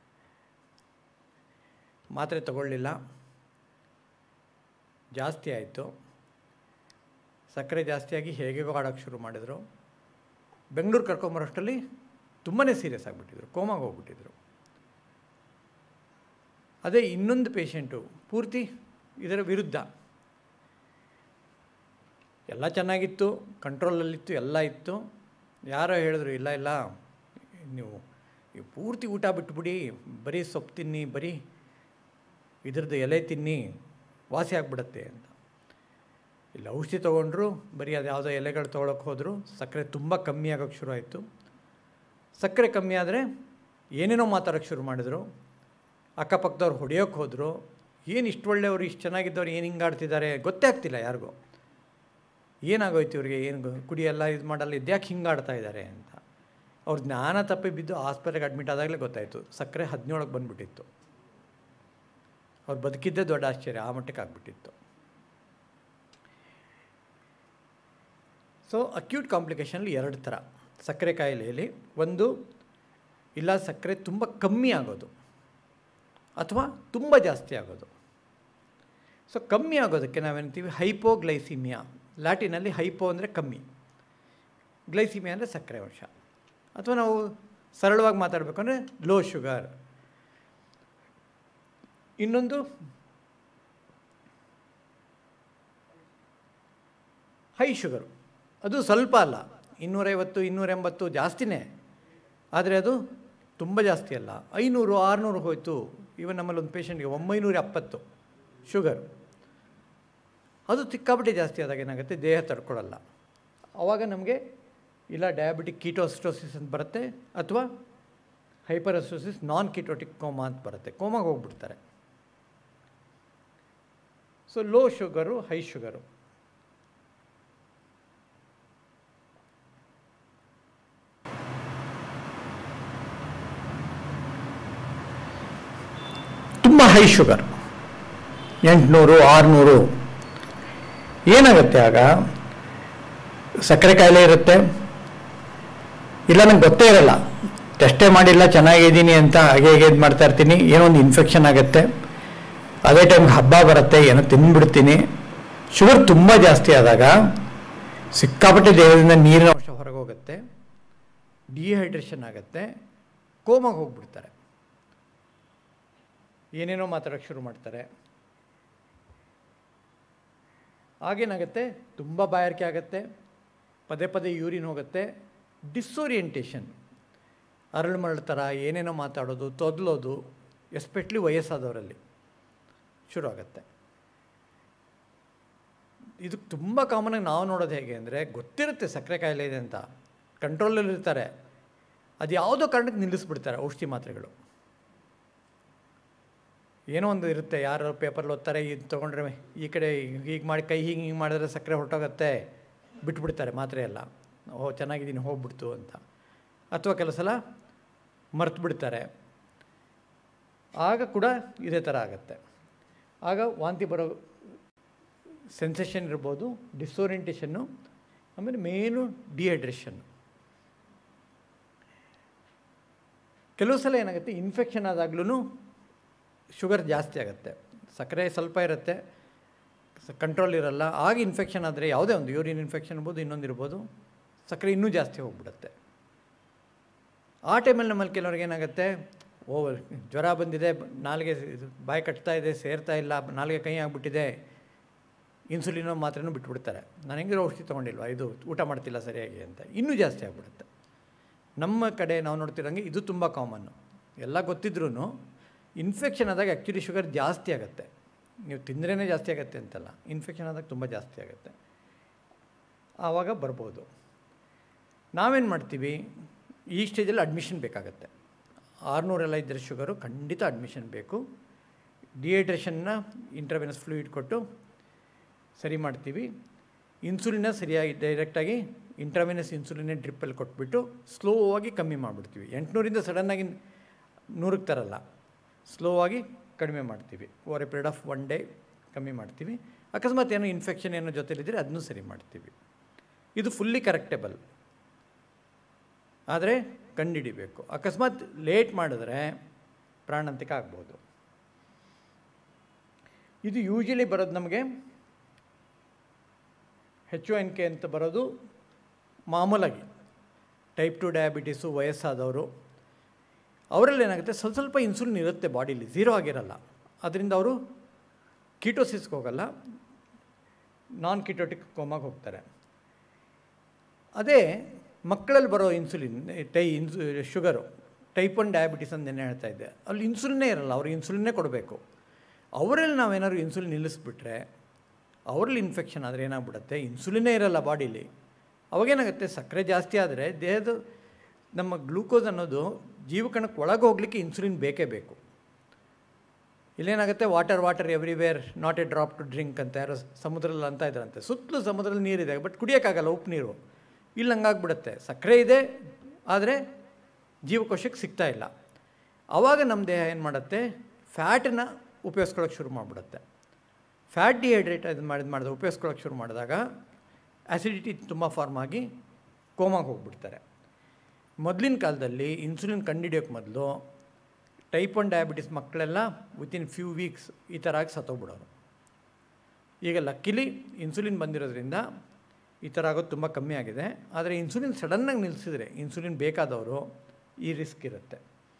ಮಾತ್ರೆ ತಗೊಳ್ಳಿಲ್ಲ ಜಾಸ್ತಿ ಆಯಿತು ಸಕ್ಕರೆ ಜಾಸ್ತಿಯಾಗಿ ಹೇಗೆಗೋ ಆಡೋಕ್ಕೆ ಶುರು ಮಾಡಿದರು ಬೆಂಗಳೂರು ಕರ್ಕೊಂಬರೋಷ್ಟರಲ್ಲಿ ತುಂಬಾ ಸೀರಿಯಸ್ ಆಗಿಬಿಟ್ಟಿದ್ರು ಕೋಮಾಗೆ ಹೋಗ್ಬಿಟ್ಟಿದ್ರು ಅದೇ ಇನ್ನೊಂದು ಪೇಷಂಟು ಪೂರ್ತಿ ಇದರ ವಿರುದ್ಧ ಎಲ್ಲ ಚೆನ್ನಾಗಿತ್ತು ಕಂಟ್ರೋಲಲ್ಲಿತ್ತು ಎಲ್ಲ ಇತ್ತು ಯಾರೋ ಹೇಳಿದ್ರು ಇಲ್ಲ ಇಲ್ಲ ನೀವು ಈ ಪೂರ್ತಿ ಊಟ ಬಿಟ್ಬಿಡಿ ಬರೀ ಸೊಪ್ಪು ತಿನ್ನಿ ಬರೀ ಇದ್ರದ್ದು ಎಲೆ ತಿನ್ನಿ ವಾಸಿ ಆಗಿಬಿಡತ್ತೆ ಅಂತ ಇಲ್ಲಿ ಔಷಧಿ ತೊಗೊಂಡ್ರು ಬರೀ ಅದು ಯಾವುದೋ ಎಲೆಗಳು ತೊಗೊಳಕ್ಕೆ ಹೋದರು ಸಕ್ಕರೆ ತುಂಬ ಕಮ್ಮಿ ಆಗೋಕ್ಕೆ ಶುರು ಆಯಿತು ಸಕ್ಕರೆ ಕಮ್ಮಿ ಆದರೆ ಏನೇನೋ ಮಾತಾಡೋಕ್ಕೆ ಶುರು ಮಾಡಿದರು ಅಕ್ಕಪಕ್ಕದವ್ರು ಹೊಡೆಯೋಕ್ಕೆ ಹೋದರು ಏನು ಇಷ್ಟು ಒಳ್ಳೆಯವರು ಇಷ್ಟು ಚೆನ್ನಾಗಿದ್ದವ್ರು ಏನು ಹಿಂಗೆ ಆಡ್ತಿದ್ದಾರೆ ಗೊತ್ತೇ ಆಗ್ತಿಲ್ಲ ಯಾರಿಗೂ ಏನಾಗೋಯ್ತು ಇವ್ರಿಗೆ ಏನು ಗೊ- ಕುಡಿಯಲ್ಲ ಇದು ಮಾಡಲ್ಲ ಇದ್ಯಾಕೆ ಹಿಂಗೆ ಆಡ್ತಾ ಇದ್ದಾರೆ ಅಂತ ಅವ್ರ ಜ್ಞಾನ ತಪ್ಪಿ ಬಿದ್ದು ಆಸ್ಪತ್ರೆಗೆ ಅಡ್ಮಿಟ್ ಆದಾಗಲೇ ಗೊತ್ತಾಯಿತು ಸಕ್ಕರೆ ಹದಿನೇಳಕ್ಕೆ ಬಂದುಬಿಟ್ಟಿತ್ತು ಅವ್ರು ಬದುಕಿದ್ದೇ ದೊಡ್ಡ ಆಶ್ಚರ್ಯ ಆ ಮಟ್ಟಕ್ಕೆ ಆಗ್ಬಿಟ್ಟಿತ್ತು ಸೊ ಅಕ್ಯೂಟ್ ಕಾಂಪ್ಲಿಕೇಶನಲ್ಲಿ ಎರಡು ಥರ ಸಕ್ಕರೆ ಕಾಯಿಲೆಯಲ್ಲಿ ಒಂದು ಇಲ್ಲ ಸಕ್ಕರೆ ತುಂಬ ಕಮ್ಮಿ ಆಗೋದು ಅಥವಾ ತುಂಬ ಜಾಸ್ತಿ ಆಗೋದು ಸೊ ಕಮ್ಮಿ ಆಗೋದಕ್ಕೆ ನಾವೇನ್ತೀವಿ ಹೈಪೋಗ್ಲೈಸಿಮಿಯಾ ಲ್ಯಾಟಿನಲ್ಲಿ ಹೈಪೋ ಅಂದರೆ ಕಮ್ಮಿ ಗ್ಲೈಸಿಮಿಯಾ ಅಂದರೆ ಸಕ್ಕರೆ ಅಂಶ ಅಥವಾ ನಾವು ಸರಳವಾಗಿ ಮಾತಾಡಬೇಕು ಅಂದರೆ ಲೋ ಶುಗರ್ ಇನ್ನೊಂದು ಹೈ ಶುಗರು ಅದು ಸ್ವಲ್ಪ ಅಲ್ಲ ಇನ್ನೂರೈವತ್ತು ಇನ್ನೂರೆಂಬತ್ತು ಜಾಸ್ತಿನೇ ಆದರೆ ಅದು ತುಂಬ ಜಾಸ್ತಿ ಅಲ್ಲ ಐನೂರು ಆರುನೂರು ಹೋಯಿತು ಇವನ್ ನಮ್ಮಲ್ಲಿ ಒಂದು ಪೇಷಂಟ್ಗೆ ಒಂಬೈನೂರ ಎಪ್ಪತ್ತು ಶುಗರ್ ಅದು ಸಿಕ್ಕಾಪಟ್ಟೆ ಜಾಸ್ತಿ ಆದಾಗ ಏನಾಗುತ್ತೆ ದೇಹ ತಡ್ಕೊಳ್ಳಲ್ಲ ಆವಾಗ ನಮಗೆ ಇಲ್ಲ ಡಯಾಬಿಟಿಕ್ ಕೀಟೋಸ್ಟೋಸಿಸ್ ಅಂತ ಬರುತ್ತೆ ಅಥವಾ ಹೈಪರಸ್ಟೋಸಿಸ್ ನಾನ್ ಕೀಟೋಟಿಕ್ ಕೋಮಾ ಅಂತ ಬರುತ್ತೆ ಕೋಮಾಗೆ ಹೋಗ್ಬಿಡ್ತಾರೆ so low sugar high sugar ತುಂಬ ಹೈ ಶುಗರ್ ಎಂಟುನೂರು ಆರುನೂರು ಏನಾಗುತ್ತೆ ಆಗ ಸಕ್ಕರೆ ಕಾಯಿಲೆ ಇರುತ್ತೆ ಇಲ್ಲ ನಂಗೆ ಗೊತ್ತೇ ಇರಲ್ಲ ಟೆಸ್ಟೇ ಮಾಡಿಲ್ಲ ಚೆನ್ನಾಗಿದ್ದೀನಿ ಅಂತ ಹಾಗೆ ಹೇಗೆ ಇದು ಮಾಡ್ತಾ ಇರ್ತೀನಿ ಏನೋ ಒಂದು ಇನ್ಫೆಕ್ಷನ್ ಆಗುತ್ತೆ ಅದೇ ಟೈಮ್ಗೆ ಹಬ್ಬ ಬರುತ್ತೆ ಏನೋ ತಿಂದ್ಬಿಡ್ತೀನಿ ಶುಗರ್ ತುಂಬ ಜಾಸ್ತಿ ಆದಾಗ ಸಿಕ್ಕಾಪಟ್ಟೆ ದೇಹದಿಂದ ನೀರಿನ ಅಂಶ ಹೊರಗೆ ಹೋಗುತ್ತೆ ಡಿಹೈಡ್ರೇಷನ್ ಆಗುತ್ತೆ ಕೋಮಾಗೆ ಹೋಗ್ಬಿಡ್ತಾರೆ ಏನೇನೋ ಮಾತಾಡೋಕ್ಕೆ ಶುರು ಮಾಡ್ತಾರೆ ಆಗೇನಾಗುತ್ತೆ ತುಂಬ ಬಾಯಾರಿಕೆ ಆಗುತ್ತೆ ಪದೇ ಪದೇ ಯೂರಿನ್ ಹೋಗುತ್ತೆ ಡಿಸ್ಓರಿಯೆಂಟೇಷನ್ ಅರಳು ಮರಳು ಥರ ಏನೇನೋ ಮಾತಾಡೋದು ತೊದಲೋದು ಎಸ್ಪೆಷಲಿ ವಯಸ್ಸಾದವರಲ್ಲಿ ಶುರು ಆಗುತ್ತೆ ಇದು ತುಂಬ ಕಾಮನಾಗಿ ನಾವು ನೋಡೋದು ಹೇಗೆ ಅಂದರೆ ಗೊತ್ತಿರುತ್ತೆ ಸಕ್ಕರೆ ಕಾಯಿಲೆ ಇದೆ ಅಂತ ಕಂಟ್ರೋಲಲ್ಲಿರ್ತಾರೆ ಅದು ಯಾವುದೋ ಕಾರಣಕ್ಕೆ ನಿಲ್ಲಿಸ್ಬಿಡ್ತಾರೆ ಔಷಧಿ ಮಾತ್ರೆಗಳು ಏನೋ ಒಂದು ಇರುತ್ತೆ ಯಾರು ಪೇಪರ್ಲ್ಲಿ ಓದ್ತಾರೆ ಇದು ತೊಗೊಂಡ್ರೆ ಈ ಕಡೆ ಹೀಗೆ ಮಾಡಿ ಕೈ ಹೀಗೆ ಹಿಂಗೆ ಮಾಡಿದ್ರೆ ಸಕ್ಕರೆ ಹೊರಟೋಗುತ್ತೆ ಬಿಟ್ಬಿಡ್ತಾರೆ ಮಾತ್ರೆ ಎಲ್ಲ ಓ ಚೆನ್ನಾಗಿದ್ದೀನಿ ಹೋಗ್ಬಿಡ್ತು ಅಂತ ಅಥವಾ ಕೆಲವು ಸಲ ಮರ್ತು ಬಿಡ್ತಾರೆ ಆಗ ಕೂಡ ಇದೇ ಥರ ಆಗುತ್ತೆ ಆಗ ವಾಂತಿ ಬರೋ ಸೆನ್ಸೇಷನ್ ಇರ್ಬೋದು ಡಿಸೋರಿಯಂಟೇಷನ್ನು ಆಮೇಲೆ ಮೇನು ಡಿಹೈಡ್ರೇಷನ್ನು ಕೆಲವು ಸಲ ಏನಾಗುತ್ತೆ ಇನ್ಫೆಕ್ಷನ್ ಆದಾಗ್ಲೂ ಶುಗರ್ ಜಾಸ್ತಿ ಆಗುತ್ತೆ ಸಕ್ಕರೆ ಸ್ವಲ್ಪ ಇರುತ್ತೆ ಕಂಟ್ರೋಲ್ ಇರಲ್ಲ ಆಗ ಇನ್ಫೆಕ್ಷನ್ ಆದರೆ ಯಾವುದೇ ಒಂದು ಯೂರಿನ್ ಇನ್ಫೆಕ್ಷನ್ ಇರ್ಬೋದು ಇನ್ನೊಂದು ಇರ್ಬೋದು ಸಕ್ಕರೆ ಇನ್ನೂ ಜಾಸ್ತಿ ಹೋಗ್ಬಿಡುತ್ತೆ ಆ ಟೈಮಲ್ಲಿ ನಮ್ಮಲ್ಲಿ ಕೆಲವ್ರಿಗೆ ಏನಾಗುತ್ತೆ ಓ ಜ್ವರ ಬಂದಿದೆ ನಾಲಿಗೆ ಇದು ಬಾಯಿ ಕಟ್ತಾ ಇದೆ ಸೇರ್ತಾ ಇಲ್ಲ ನಾಲಿಗೆ ಕೈ ಆಗಿಬಿಟ್ಟಿದೆ ಇನ್ಸುಲಿನೋ ಮಾತ್ರೆನೂ ಬಿಟ್ಬಿಡ್ತಾರೆ ನಾನು ಹೆಂಗಿರೋ ಔಷಧಿ ತೊಗೊಂಡಿಲ್ವಾ ಇದು ಊಟ ಮಾಡ್ತಿಲ್ಲ ಸರಿಯಾಗಿ ಅಂತ ಇನ್ನೂ ಜಾಸ್ತಿ ಆಗಿಬಿಡುತ್ತೆ ನಮ್ಮ ಕಡೆ ನಾವು ನೋಡ್ತಿರಂಗೆ ಇದು ತುಂಬ ಕಾಮನ್ನು ಎಲ್ಲ ಗೊತ್ತಿದ್ರೂ ಇನ್ಫೆಕ್ಷನ್ ಆದಾಗ ಆ್ಯಕ್ಚುಲಿ ಶುಗರ್ ಜಾಸ್ತಿ ಆಗುತ್ತೆ ನೀವು ತಿಂದ್ರೇ ಜಾಸ್ತಿ ಆಗುತ್ತೆ ಅಂತಲ್ಲ ಇನ್ಫೆಕ್ಷನ್ ಆದಾಗ ತುಂಬ ಜಾಸ್ತಿ ಆಗುತ್ತೆ ಆವಾಗ ಬರ್ಬೋದು ನಾವೇನು ಮಾಡ್ತೀವಿ ಈ ಸ್ಟೇಜಲ್ಲಿ ಅಡ್ಮಿಷನ್ ಬೇಕಾಗತ್ತೆ ಆರುನೂರೆಲ್ಲ ಇದ್ದರೆ ಶುಗರು ಖಂಡಿತ ಅಡ್ಮಿಷನ್ ಬೇಕು ಡಿಹೈಡ್ರೇಷನ್ನ ಇಂಟ್ರವೆನಸ್ ಫ್ಲೂಯಿಡ್ ಕೊಟ್ಟು ಸರಿ ಮಾಡ್ತೀವಿ ಇನ್ಸುಲಿನ ಸರಿಯಾಗಿ ಡೈರೆಕ್ಟಾಗಿ ಇಂಟ್ರಾವೆನಸ್ ಇನ್ಸುಲಿನೇ ಡ್ರಿಪ್ಪಲ್ಲಿ ಕೊಟ್ಬಿಟ್ಟು ಸ್ಲೋ ಆಗಿ ಕಮ್ಮಿ ಮಾಡಿಬಿಡ್ತೀವಿ ಎಂಟುನೂರಿಂದ ಸಡನ್ನಾಗಿ ನೂರಕ್ಕೆ ತರಲ್ಲ ಸ್ಲೋ ಆಗಿ ಕಡಿಮೆ ಮಾಡ್ತೀವಿ over a period of one day ಕಮ್ಮಿ ಮಾಡ್ತೀವಿ ಅಕಸ್ಮಾತ್ ಏನೋ ಇನ್ಫೆಕ್ಷನ್ ಏನೋ ಜೊತೆಲಿದ್ದರೆ ಅದನ್ನೂ ಸರಿ ಮಾಡ್ತೀವಿ ಇದು ಫುಲ್ಲಿ ಕರೆಕ್ಟೇಬಲ್ ಆದರೆ ಕಂಡುಹಿಡಿಬೇಕು ಅಕಸ್ಮಾತ್ ಲೇಟ್ ಮಾಡಿದ್ರೆ ಪ್ರಾಣಾಂತಿಕ ಆಗ್ಬೋದು ಇದು ಯೂಶಲಿ ಬರೋದು ನಮಗೆ ಹೆಚ್ ಎನ್ ಕೆ ಅಂತ ಬರೋದು ಮಾಮೂಲಾಗಿ ಟೈಪ್ ಟು ಡಯಾಬಿಟೀಸು ವಯಸ್ಸಾದವರು ಅವರಲ್ಲಿ ಏನಾಗುತ್ತೆ ಸ್ವಲ್ಪ ಸ್ವಲ್ಪ ಇನ್ಸುಲಿನ್ ಇರುತ್ತೆ ಬಾಡಿಲಿ ಝೀರೋ ಆಗಿರಲ್ಲ ಅದರಿಂದ ಅವರು ಕೀಟೋಸಿಸ್ಗೆ ಹೋಗಲ್ಲ ನಾನ್ ಕೀಟೋಟಿಕ್ ಕೋಮಾಗೆ ಹೋಗ್ತಾರೆ ಅದೇ ಮಕ್ಕಳಲ್ಲಿ ಬರೋ ಇನ್ಸುಲಿನ್ ಟೈ ಇನ್ಸು ಶುಗರು ಟೈಪ್ ಒನ್ ಡಯಾಬಿಟಿಸ್ ಅಂತ ಏನು ಹೇಳ್ತಾ ಇದ್ದೆ ಅಲ್ಲಿ ಇನ್ಸುಲಿನ್ನೇ ಇರಲ್ಲ ಅವ್ರಿಗೆ ಇನ್ಸುಲಿನ್ನೇ ಕೊಡಬೇಕು ಅವರಲ್ಲಿ ನಾವೇನಾದ್ರು ಇನ್ಸುಲಿನ್ ನಿಲ್ಲಿಸ್ಬಿಟ್ರೆ ಅವರಲ್ಲಿ ಇನ್ಫೆಕ್ಷನ್ ಆದರೆ ಏನಾಗ್ಬಿಡುತ್ತೆ ಇನ್ಸುಲಿನ್ನೇ ಇರಲ್ಲ ಬಾಡೀಲಿ ಅವಾಗೇನಾಗುತ್ತೆ ಸಕ್ಕರೆ ಜಾಸ್ತಿ ಆದರೆ ದೇಹದ ನಮ್ಮ ಗ್ಲೂಕೋಸ್ ಅನ್ನೋದು ಜೀವಕಣಕ್ಕೆ ಒಳಗೆ ಹೋಗಲಿಕ್ಕೆ ಇನ್ಸುಲಿನ್ ಬೇಕೇ ಬೇಕು ಇಲ್ಲೇನಾಗುತ್ತೆ water water everywhere not a drop to drink ಅಂತ ಯಾರೋ ಸಮುದ್ರದಲ್ಲಿ ಅಂತ ಇದ್ರಂತೆ ಸುತ್ತಲೂ ಸಮುದ್ರದಲ್ಲಿ ನೀರಿದೆ ಬಟ್ ಕುಡಿಯೋಕ್ಕಾಗಲ್ಲ ಉಪ್ಪು ನೀರು ಇಲ್ಲಿ ಹಂಗಾಗ್ಬಿಡುತ್ತೆ ಸಕ್ಕರೆ ಇದೆ ಆದರೆ ಜೀವಕೋಶಕ್ಕೆ ಸಿಗ್ತಾ ಇಲ್ಲ ಆವಾಗ ನಮ್ಮ ದೇಹ ಏನು ಮಾಡುತ್ತೆ ಫ್ಯಾಟನ್ನ ಉಪಯೋಗಿಸ್ಕೊಳ್ಳೋಕೆ ಶುರು ಮಾಡಿಬಿಡುತ್ತೆ ಫ್ಯಾಟ್ ಡಿಹೈಡ್ರೇಟ್ ಅದು ಮಾಡಿದ ಮಾಡಿದ ಉಪಯೋಗಿಸ್ಕೊಳ್ಳೋಕೆ ಶುರು ಮಾಡಿದಾಗ ಆ್ಯಸಿಡಿಟಿ ತುಂಬ ಫಾರ್ಮ್ ಆಗಿ ಕೋಮಾಗೆ ಹೋಗ್ಬಿಡ್ತಾರೆ ಮೊದಲಿನ ಕಾಲದಲ್ಲಿ ಇನ್ಸುಲಿನ್ ಕಂಡುಹಿಡಿಯೋಕ್ಕೆ ಮೊದಲು ಟೈಪ್ ಒನ್ ಡಯಾಬಿಟಿಸ್ ಮಕ್ಕಳೆಲ್ಲ ವಿತಿನ್ ಫ್ಯೂ ವೀಕ್ಸ್ ಈ ಥರ ಆಗಿ ಸತ್ತೋಗ್ಬಿಡೋರು ಈಗ ಲಕ್ಕಿಲಿ ಇನ್ಸುಲಿನ್ ಬಂದಿರೋದ್ರಿಂದ ಈ ಥರ ಆಗೋದು ತುಂಬ ಕಮ್ಮಿ ಆಗಿದೆ ಆದರೆ ಇನ್ಸುಲಿನ್ ಸಡನ್ನಾಗಿ ನಿಲ್ಲಿಸಿದ್ರೆ ಇನ್ಸುಲಿನ್ ಬೇಕಾದವರು ಈ ರಿಸ್ಕ್ ಇರುತ್ತೆ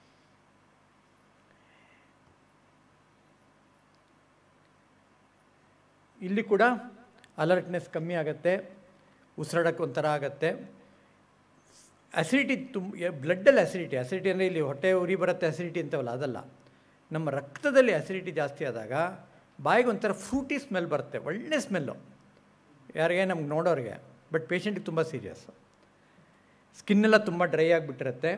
ಇಲ್ಲಿ ಕೂಡ ಅಲರ್ಟ್ನೆಸ್ ಕಮ್ಮಿ ಆಗುತ್ತೆ ಉಸಿರಾಡೋಕ್ಕೆ ಒಂಥರ ಆಗುತ್ತೆ ಅಸಿಡಿಟಿ ತುಂಬ ಬ್ಲಡ್ಡಲ್ಲಿ ಅಸಿಡಿಟಿ ಅಸಿಡಿಟಿ ಅಂದರೆ ಇಲ್ಲಿ ಹೊಟ್ಟೆ ಉರಿ ಬರುತ್ತೆ ಅಸಿಡಿಟಿ ಅಂತವಲ್ಲ ಅದಲ್ಲ ನಮ್ಮ ರಕ್ತದಲ್ಲಿ ಅಸಿಡಿಟಿ ಜಾಸ್ತಿ ಆದಾಗ ಬಾಯಿಗೆ ಒಂಥರ ಫ್ರೂಟಿ ಸ್ಮೆಲ್ ಬರುತ್ತೆ ಒಳ್ಳೆ ಸ್ಮೆಲ್ಲು ಯಾರಿಗೆ ನಮ್ಗೆ ನೋಡೋರಿಗೆ ಬಟ್ ಪೇಷಂಟಿಗೆ ತುಂಬ ಸೀರಿಯಸ್ ಸ್ಕಿನ್ನೆಲ್ಲ ತುಂಬ ಡ್ರೈ ಆಗಿಬಿಟ್ಟಿರುತ್ತೆ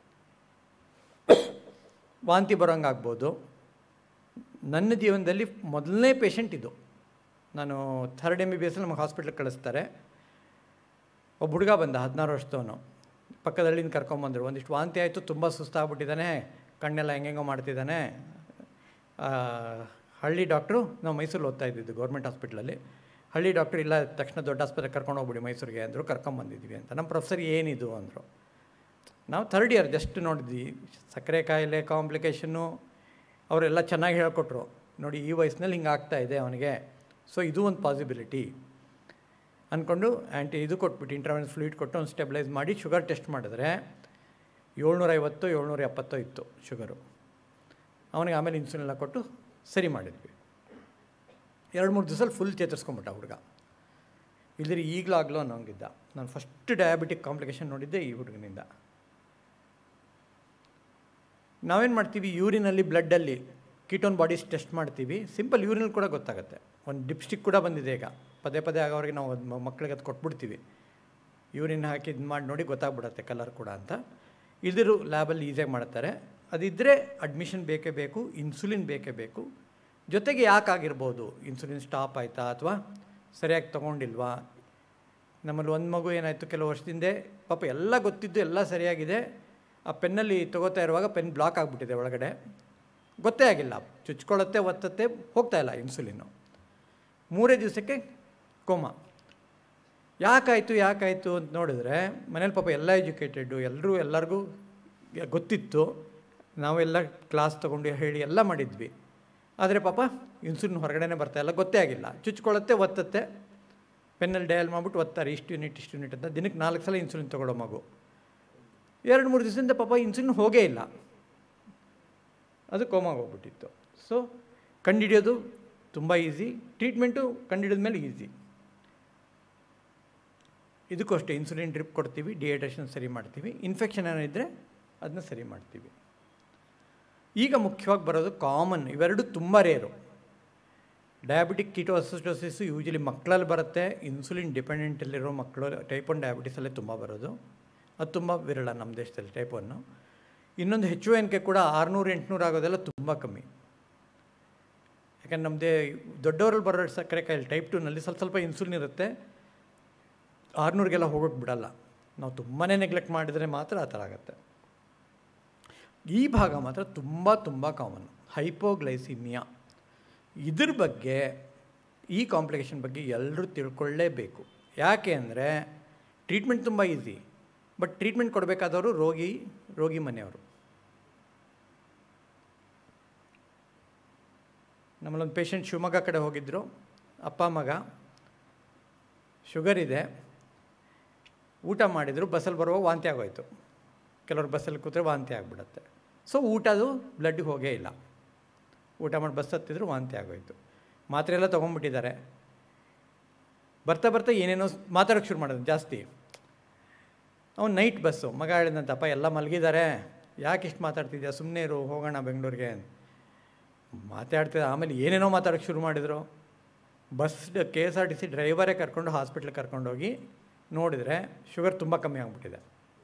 ವಾಂತಿ ಬರೋಂಗೆ ಆಗ್ಬೋದು ನನ್ನ ಜೀವನದಲ್ಲಿ ಮೊದಲನೇ ಪೇಷಂಟ್ ಇದು ನಾನು third M B B S ನಮಗೆ ಹಾಸ್ಪಿಟ್ಲಿಗೆ ಕಳಿಸ್ತಾರೆ ಒಬ್ಬ ಹುಡುಗ ಬಂದ ಹದಿನಾರು ವರ್ಷದವನು ಪಕ್ಕದಳ್ಳಿನ ಕರ್ಕೊಂಬಂದರು ಒಂದಿಷ್ಟು ವಾಂತಿ ಆಯಿತು ತುಂಬ ಸುಸ್ತಾಗ್ಬಿಟ್ಟಿದ್ದಾನೆ ಕಣ್ಣೆಲ್ಲ ಹೆಂಗೆಂಗೋ ಮಾಡ್ತಿದ್ದಾನೆ ಆ, ಹಳ್ಳಿ ಡಾಕ್ಟ್ರು ನಾವು ಮೈಸೂರಲ್ಲಿ ಓದ್ತಾ ಇದ್ದಿದ್ದು ಗೌರ್ಮೆಂಟ್ ಹಾಸ್ಪಿಟ್ಲಲ್ಲಿ ಹಳ್ಳಿ ಡಾಕ್ಟ್ರು ಇಲ್ಲ ತಕ್ಷಣ ದೊಡ್ಡ ಆಸ್ಪತ್ರೆಗೆ ಕರ್ಕೊಂಡು ಹೋಗ್ಬಿಡಿ ಮೈಸೂರಿಗೆ ಅಂದರು ಕರ್ಕೊಂಬಂದಿದ್ವಿ ಅಂತ ನಮ್ಮ ಪ್ರೊಫೆಸರ್ ಏನಿದು ಅಂದರು ನಾವು ಥರ್ಡ್ ಇಯರ್ ಜಸ್ಟ್ ನೋಡಿದ್ವಿ ಸಕ್ಕರೆ ಕಾಯಿಲೆ ಕಾಂಪ್ಲಿಕೇಶನ್ನು ಅವರೆಲ್ಲ ಚೆನ್ನಾಗಿ ಹೇಳ್ಕೊಟ್ರು ನೋಡಿ ಈ ವಯಸ್ಸಿನಲ್ಲಿ ಹಿಂಗೆ ಆಗ್ತಾ ಇದೆ ಅವನಿಗೆ ಸೊ ಇದು ಒಂದು ಪಾಸಿಬಿಲಿಟಿ ಅಂದ್ಕೊಂಡು ಆ್ಯಂಟಿ ಇದು ಕೊಟ್ಬಿಟ್ಟು ಇಂಟ್ರಾವೆನ್ಸ್ ಫ್ಲೂಯಿಡ್ ಕೊಟ್ಟು ಒಂದು ಸ್ಟೆಬಿಲೈಸ್ ಮಾಡಿ ಶುಗರ್ ಟೆಸ್ಟ್ ಮಾಡಿದ್ರೆ ಏಳ್ನೂರೈವತ್ತು ಏಳ್ನೂರ ಎಪ್ಪತ್ತೋ ಇತ್ತು ಶುಗರು ಅವನಿಗೆ ಆಮೇಲೆ ಇನ್ಸುಲಿನ್ ಎಲ್ಲ ಕೊಟ್ಟು ಸರಿ ಮಾಡಿದ್ವಿ ಎರಡು ಮೂರು ದಿವಸದಲ್ಲಿ ಫುಲ್ ಚೇತರಿಸ್ಕೊಂಬಿಟ್ಟ ಹುಡುಗ ಇಲ್ಲದ್ರೆ ಈಗಲೂ ಆಗಲೋ ಅನ್ನೋಂಗಿದ್ದ ನಾನು ಫಸ್ಟ್ ಡಯಾಬಿಟಿಕ್ ಕಾಂಪ್ಲಿಕೇಶನ್ ನೋಡಿದ್ದೆ ಈ ಹುಡುಗನಿಂದ ನಾವೇನು ಮಾಡ್ತೀವಿ ಯೂರಿನಲ್ಲಿ ಬ್ಲಡ್ಡಲ್ಲಿ ಕೀಟೋನ್ ಬಾಡೀಸ್ ಟೆಸ್ಟ್ ಮಾಡ್ತೀವಿ ಸಿಂಪಲ್ ಯೂರಿನಲ್ಲಿ ಕೂಡ ಗೊತ್ತಾಗುತ್ತೆ ಒಂದು ಡಿಪ್ಸ್ಟಿಕ್ ಕೂಡ ಬಂದಿದೆ ಈಗ ಪದೇ ಪದೇ ಆಗೋರಿಗೆ ನಾವು ಅದ್ ಮ- ಮಕ್ಳಿಗೆ ಅದು ಕೊಟ್ಬಿಡ್ತೀವಿ ಯೂರಿನ್ ಹಾಕಿ ಇದು ಮಾಡಿ ನೋಡಿ ಗೊತ್ತಾಗ್ಬಿಡುತ್ತೆ ಕಲರ್ ಕೂಡ ಅಂತ ಇಲ್ದಿರು ಲ್ಯಾಬಲ್ಲಿ ಈಸಿಯಾಗಿ ಮಾಡ್ತಾರೆ ಅದಿದ್ದರೆ ಅಡ್ಮಿಷನ್ ಬೇಕೇ ಬೇಕು ಇನ್ಸುಲಿನ್ ಬೇಕೇ ಬೇಕು ಜೊತೆಗೆ ಯಾಕಾಗಿರ್ಬೋದು ಇನ್ಸುಲಿನ್ ಸ್ಟಾಪ್ ಆಯಿತಾ ಅಥವಾ ಸರಿಯಾಗಿ ತೊಗೊಂಡಿಲ್ವಾ ನಮ್ಮಲ್ಲಿ ಒಂದು ಮಗು ಏನಾಯಿತು ಕೆಲವು ವರ್ಷದಿಂದ ಪಾಪ ಎಲ್ಲ ಗೊತ್ತಿದ್ದು ಎಲ್ಲ ಸರಿಯಾಗಿದೆ ಆ ಪೆನ್ನಲ್ಲಿ ತಗೋತಾ ಇರುವಾಗ ಪೆನ್ ಬ್ಲಾಕ್ ಆಗಿಬಿಟ್ಟಿದೆ ಒಳಗಡೆ ಗೊತ್ತೇ ಆಗಿಲ್ಲ ಚುಚ್ಕೊಳ್ಳುತ್ತೆ ಒತ್ತತ್ತೆ ಹೋಗ್ತಾ ಇಲ್ಲ ಇನ್ಸುಲಿನ್ನು ಮೂರೇ ದಿವಸಕ್ಕೆ ಕೋಮಾ ಯಾಕಾಯಿತು ಯಾಕಾಯಿತು ಅಂತ ನೋಡಿದ್ರೆ ಮನೇಲಿ ಪಾಪ ಎಲ್ಲ ಎಜುಕೇಟೆಡ್ಡು ಎಲ್ಲರೂ ಎಲ್ಲರಿಗೂ ಗೊತ್ತಿತ್ತು ನಾವೆಲ್ಲ ಕ್ಲಾಸ್ ತೊಗೊಂಡು ಹೇಳಿ ಎಲ್ಲ ಮಾಡಿದ್ವಿ ಆದರೆ ಪಾಪ ಇನ್ಸುಲಿನ್ ಹೊರಗಡೆನೇ ಬರ್ತಾ ಇಲ್ಲ ಗೊತ್ತೇ ಆಗಿಲ್ಲ ಚುಚ್ಕೊಳ್ಳುತ್ತೆ ಒತ್ತತ್ತೆ ಪೆನ್ನಲ್ಲಿ ಡಯಲ್ ಮಾಡಿಬಿಟ್ಟು ಒತ್ತಾರೆ ಇಷ್ಟು ಯೂನಿಟ್ ಇಷ್ಟು ಯೂನಿಟ್ ಅಂತ ದಿನಕ್ಕೆ ನಾಲ್ಕು ಸಲ ಇನ್ಸುಲಿನ್ ತೊಗೊಳ್ಳೋ ಮಗು ಎರಡು ಮೂರು ದಿವಸದಿಂದ ಪಾಪ ಇನ್ಸುಲಿನ್ ಹೋಗೇ ಇಲ್ಲ ಅದು ಕೋಮಾಗಿ ಹೋಗ್ಬಿಟ್ಟಿತ್ತು ಸೊ ಕಂಡುಹಿಡಿಯೋದು ತುಂಬ ಈಸಿ ಟ್ರೀಟ್ಮೆಂಟು ಕಂಡುಹಿಡಿದ ಮೇಲೆ ಈಸಿ ಇದಕ್ಕೂ ಅಷ್ಟೇ ಇನ್ಸುಲಿನ್ ಡ್ರಿಪ್ ಕೊಡ್ತೀವಿ ಡಿಹೈಡ್ರೇಷನ್ ಸರಿ ಮಾಡ್ತೀವಿ ಇನ್ಫೆಕ್ಷನ್ ಏನಿದ್ರೆ ಅದನ್ನ ಸರಿ ಮಾಡ್ತೀವಿ ಈಗ ಮುಖ್ಯವಾಗಿ ಬರೋದು ಕಾಮನ್ ಇವೆರಡು ತುಂಬ rare diabetic keto acidosis usually ಮಕ್ಕಳಲ್ಲಿ ಬರುತ್ತೆ ಇನ್ಸುಲಿನ್ ಡಿಪೆಂಡೆಂಟಲ್ಲಿರೋ ಮಕ್ಕಳು ಟೈಪ್ ಒನ್ ಡಯಾಬಿಟಿಸಲ್ಲೇ ತುಂಬ ಬರೋದು ಅದು ತುಂಬ ವಿರಳ ನಮ್ಮ ದೇಶದಲ್ಲಿ ಟೈಪ್ ಒನ್ನು ಇನ್ನೊಂದು ಹೆಚ್ಚು ಎನ್ಕೆ ಕೂಡ ಆರುನೂರು ಎಂಟುನೂರು ಆಗೋದೆಲ್ಲ ತುಂಬ ಕಮ್ಮಿ ಯಾಕಂದ್ರೆ ನಮ್ಮದೇ ದೊಡ್ಡವರಲ್ಲಿ ಬರೋ ಸಕ್ಕರೆ ಕಾಯಿಲೆ ಟೈಪ್ ಟೂನಲ್ಲಿ ಸ್ವಲ್ಪ ಸ್ವಲ್ಪ ಇನ್ಸುಲಿನ್ ಇರುತ್ತೆ ಆರುನೂರಿಗೆಲ್ಲ ಹೋಗೋಕ್ಕೆ ಬಿಡಲ್ಲ ನಾವು ತುಂಬಾ ನೆಗ್ಲೆಕ್ಟ್ ಮಾಡಿದರೆ ಮಾತ್ರ ಆ ಥರ ಆಗುತ್ತೆ ಈ ಭಾಗ ಮಾತ್ರ ತುಂಬ ತುಂಬ ಕಾಮನ್ ಹೈಪೋಗ್ಲೈಸಿಮಿಯಾ ಇದ್ರ ಬಗ್ಗೆ ಈ ಕಾಂಪ್ಲಿಕೇಶನ್ ಬಗ್ಗೆ ಎಲ್ಲರೂ ತಿಳ್ಕೊಳ್ಳೇಬೇಕು ಯಾಕೆ ಅಂದರೆ ಟ್ರೀಟ್ಮೆಂಟ್ ತುಂಬ ಈಸಿ ಬಟ್ ಟ್ರೀಟ್ಮೆಂಟ್ ಕೊಡಬೇಕಾದವರು ರೋಗಿ ರೋಗಿ ಮನೆಯವರು ನಮ್ಮಲ್ಲೊಂದು ಪೇಷಂಟ್ ಶಿವಮೊಗ್ಗ ಕಡೆ ಹೋಗಿದ್ದರು ಅಪ್ಪ ಮಗ ಶುಗರ್ ಇದೆ ಊಟ ಮಾಡಿದರು ಬಸ್ಸಲ್ಲಿ ಬರುವಾಗ ವಾಂತಿ ಆಗೋಯ್ತು ಕೆಲವ್ರು ಬಸ್ಸಲ್ಲಿ ಕೂತ್ರೆ ವಾಂತಿ ಆಗಿಬಿಡುತ್ತೆ ಸೊ ಊಟದು ಬ್ಲಡ್ ಹೋಗೇ ಇಲ್ಲ ಊಟ ಮಾಡಿ ಬಸ್ ಹತ್ತಿದ್ರು ವಾಂತಿ ಆಗೋಯ್ತು ಮಾತ್ರೆ ಎಲ್ಲ ತೊಗೊಂಡ್ಬಿಟ್ಟಿದ್ದಾರೆ ಬರ್ತಾ ಬರ್ತಾ ಏನೇನೋ ಮಾತಾಡೋಕ್ಕೆ ಶುರು ಮಾಡೋದು ಜಾಸ್ತಿ ಅವ್ನು ನೈಟ್ ಬಸ್ಸು ಮಗ ಹೇಳಿದಂತಪ್ಪ ಎಲ್ಲ ಮಲಗಿದ್ದಾರೆ ಯಾಕೆ ಇಷ್ಟು ಮಾತಾಡ್ತಿದ್ಯಾ ಸುಮ್ಮನೆ ಇರು ಹೋಗೋಣ ಬೆಂಗಳೂರಿಗೆ ಮಾತಾಡ್ತಿದ್ದ ಆಮೇಲೆ ಏನೇನೋ ಮಾತಾಡೋಕ್ಕೆ ಶುರು ಮಾಡಿದರು bus K S R T C ಡ್ರೈವರೇ ಕರ್ಕೊಂಡು ಹಾಸ್ಪಿಟ್ಲಿಗೆ ಕರ್ಕೊಂಡೋಗಿ ನೋಡಿದರೆ ಶುಗರ್ ತುಂಬ ಕಮ್ಮಿ ಆಗಿಬಿಟ್ಟಿದೆ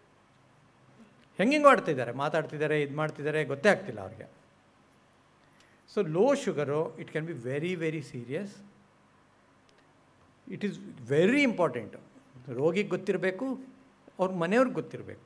ಹೆಂಗೆ ಮಾಡ್ತಿದ್ದಾರೆ ಮಾತಾಡ್ತಿದ್ದಾರೆ ಇದು ಮಾಡ್ತಿದ್ದಾರೆ ಗೊತ್ತೇ ಆಗ್ತಿಲ್ಲ ಅವ್ರಿಗೆ so low sugar it can be very very serious it is very important ರೋಗಿಗೆ ಗೊತ್ತಿರಬೇಕು ಅವ್ರ ಮನೆಯವ್ರಿಗೆ ಗೊತ್ತಿರಬೇಕು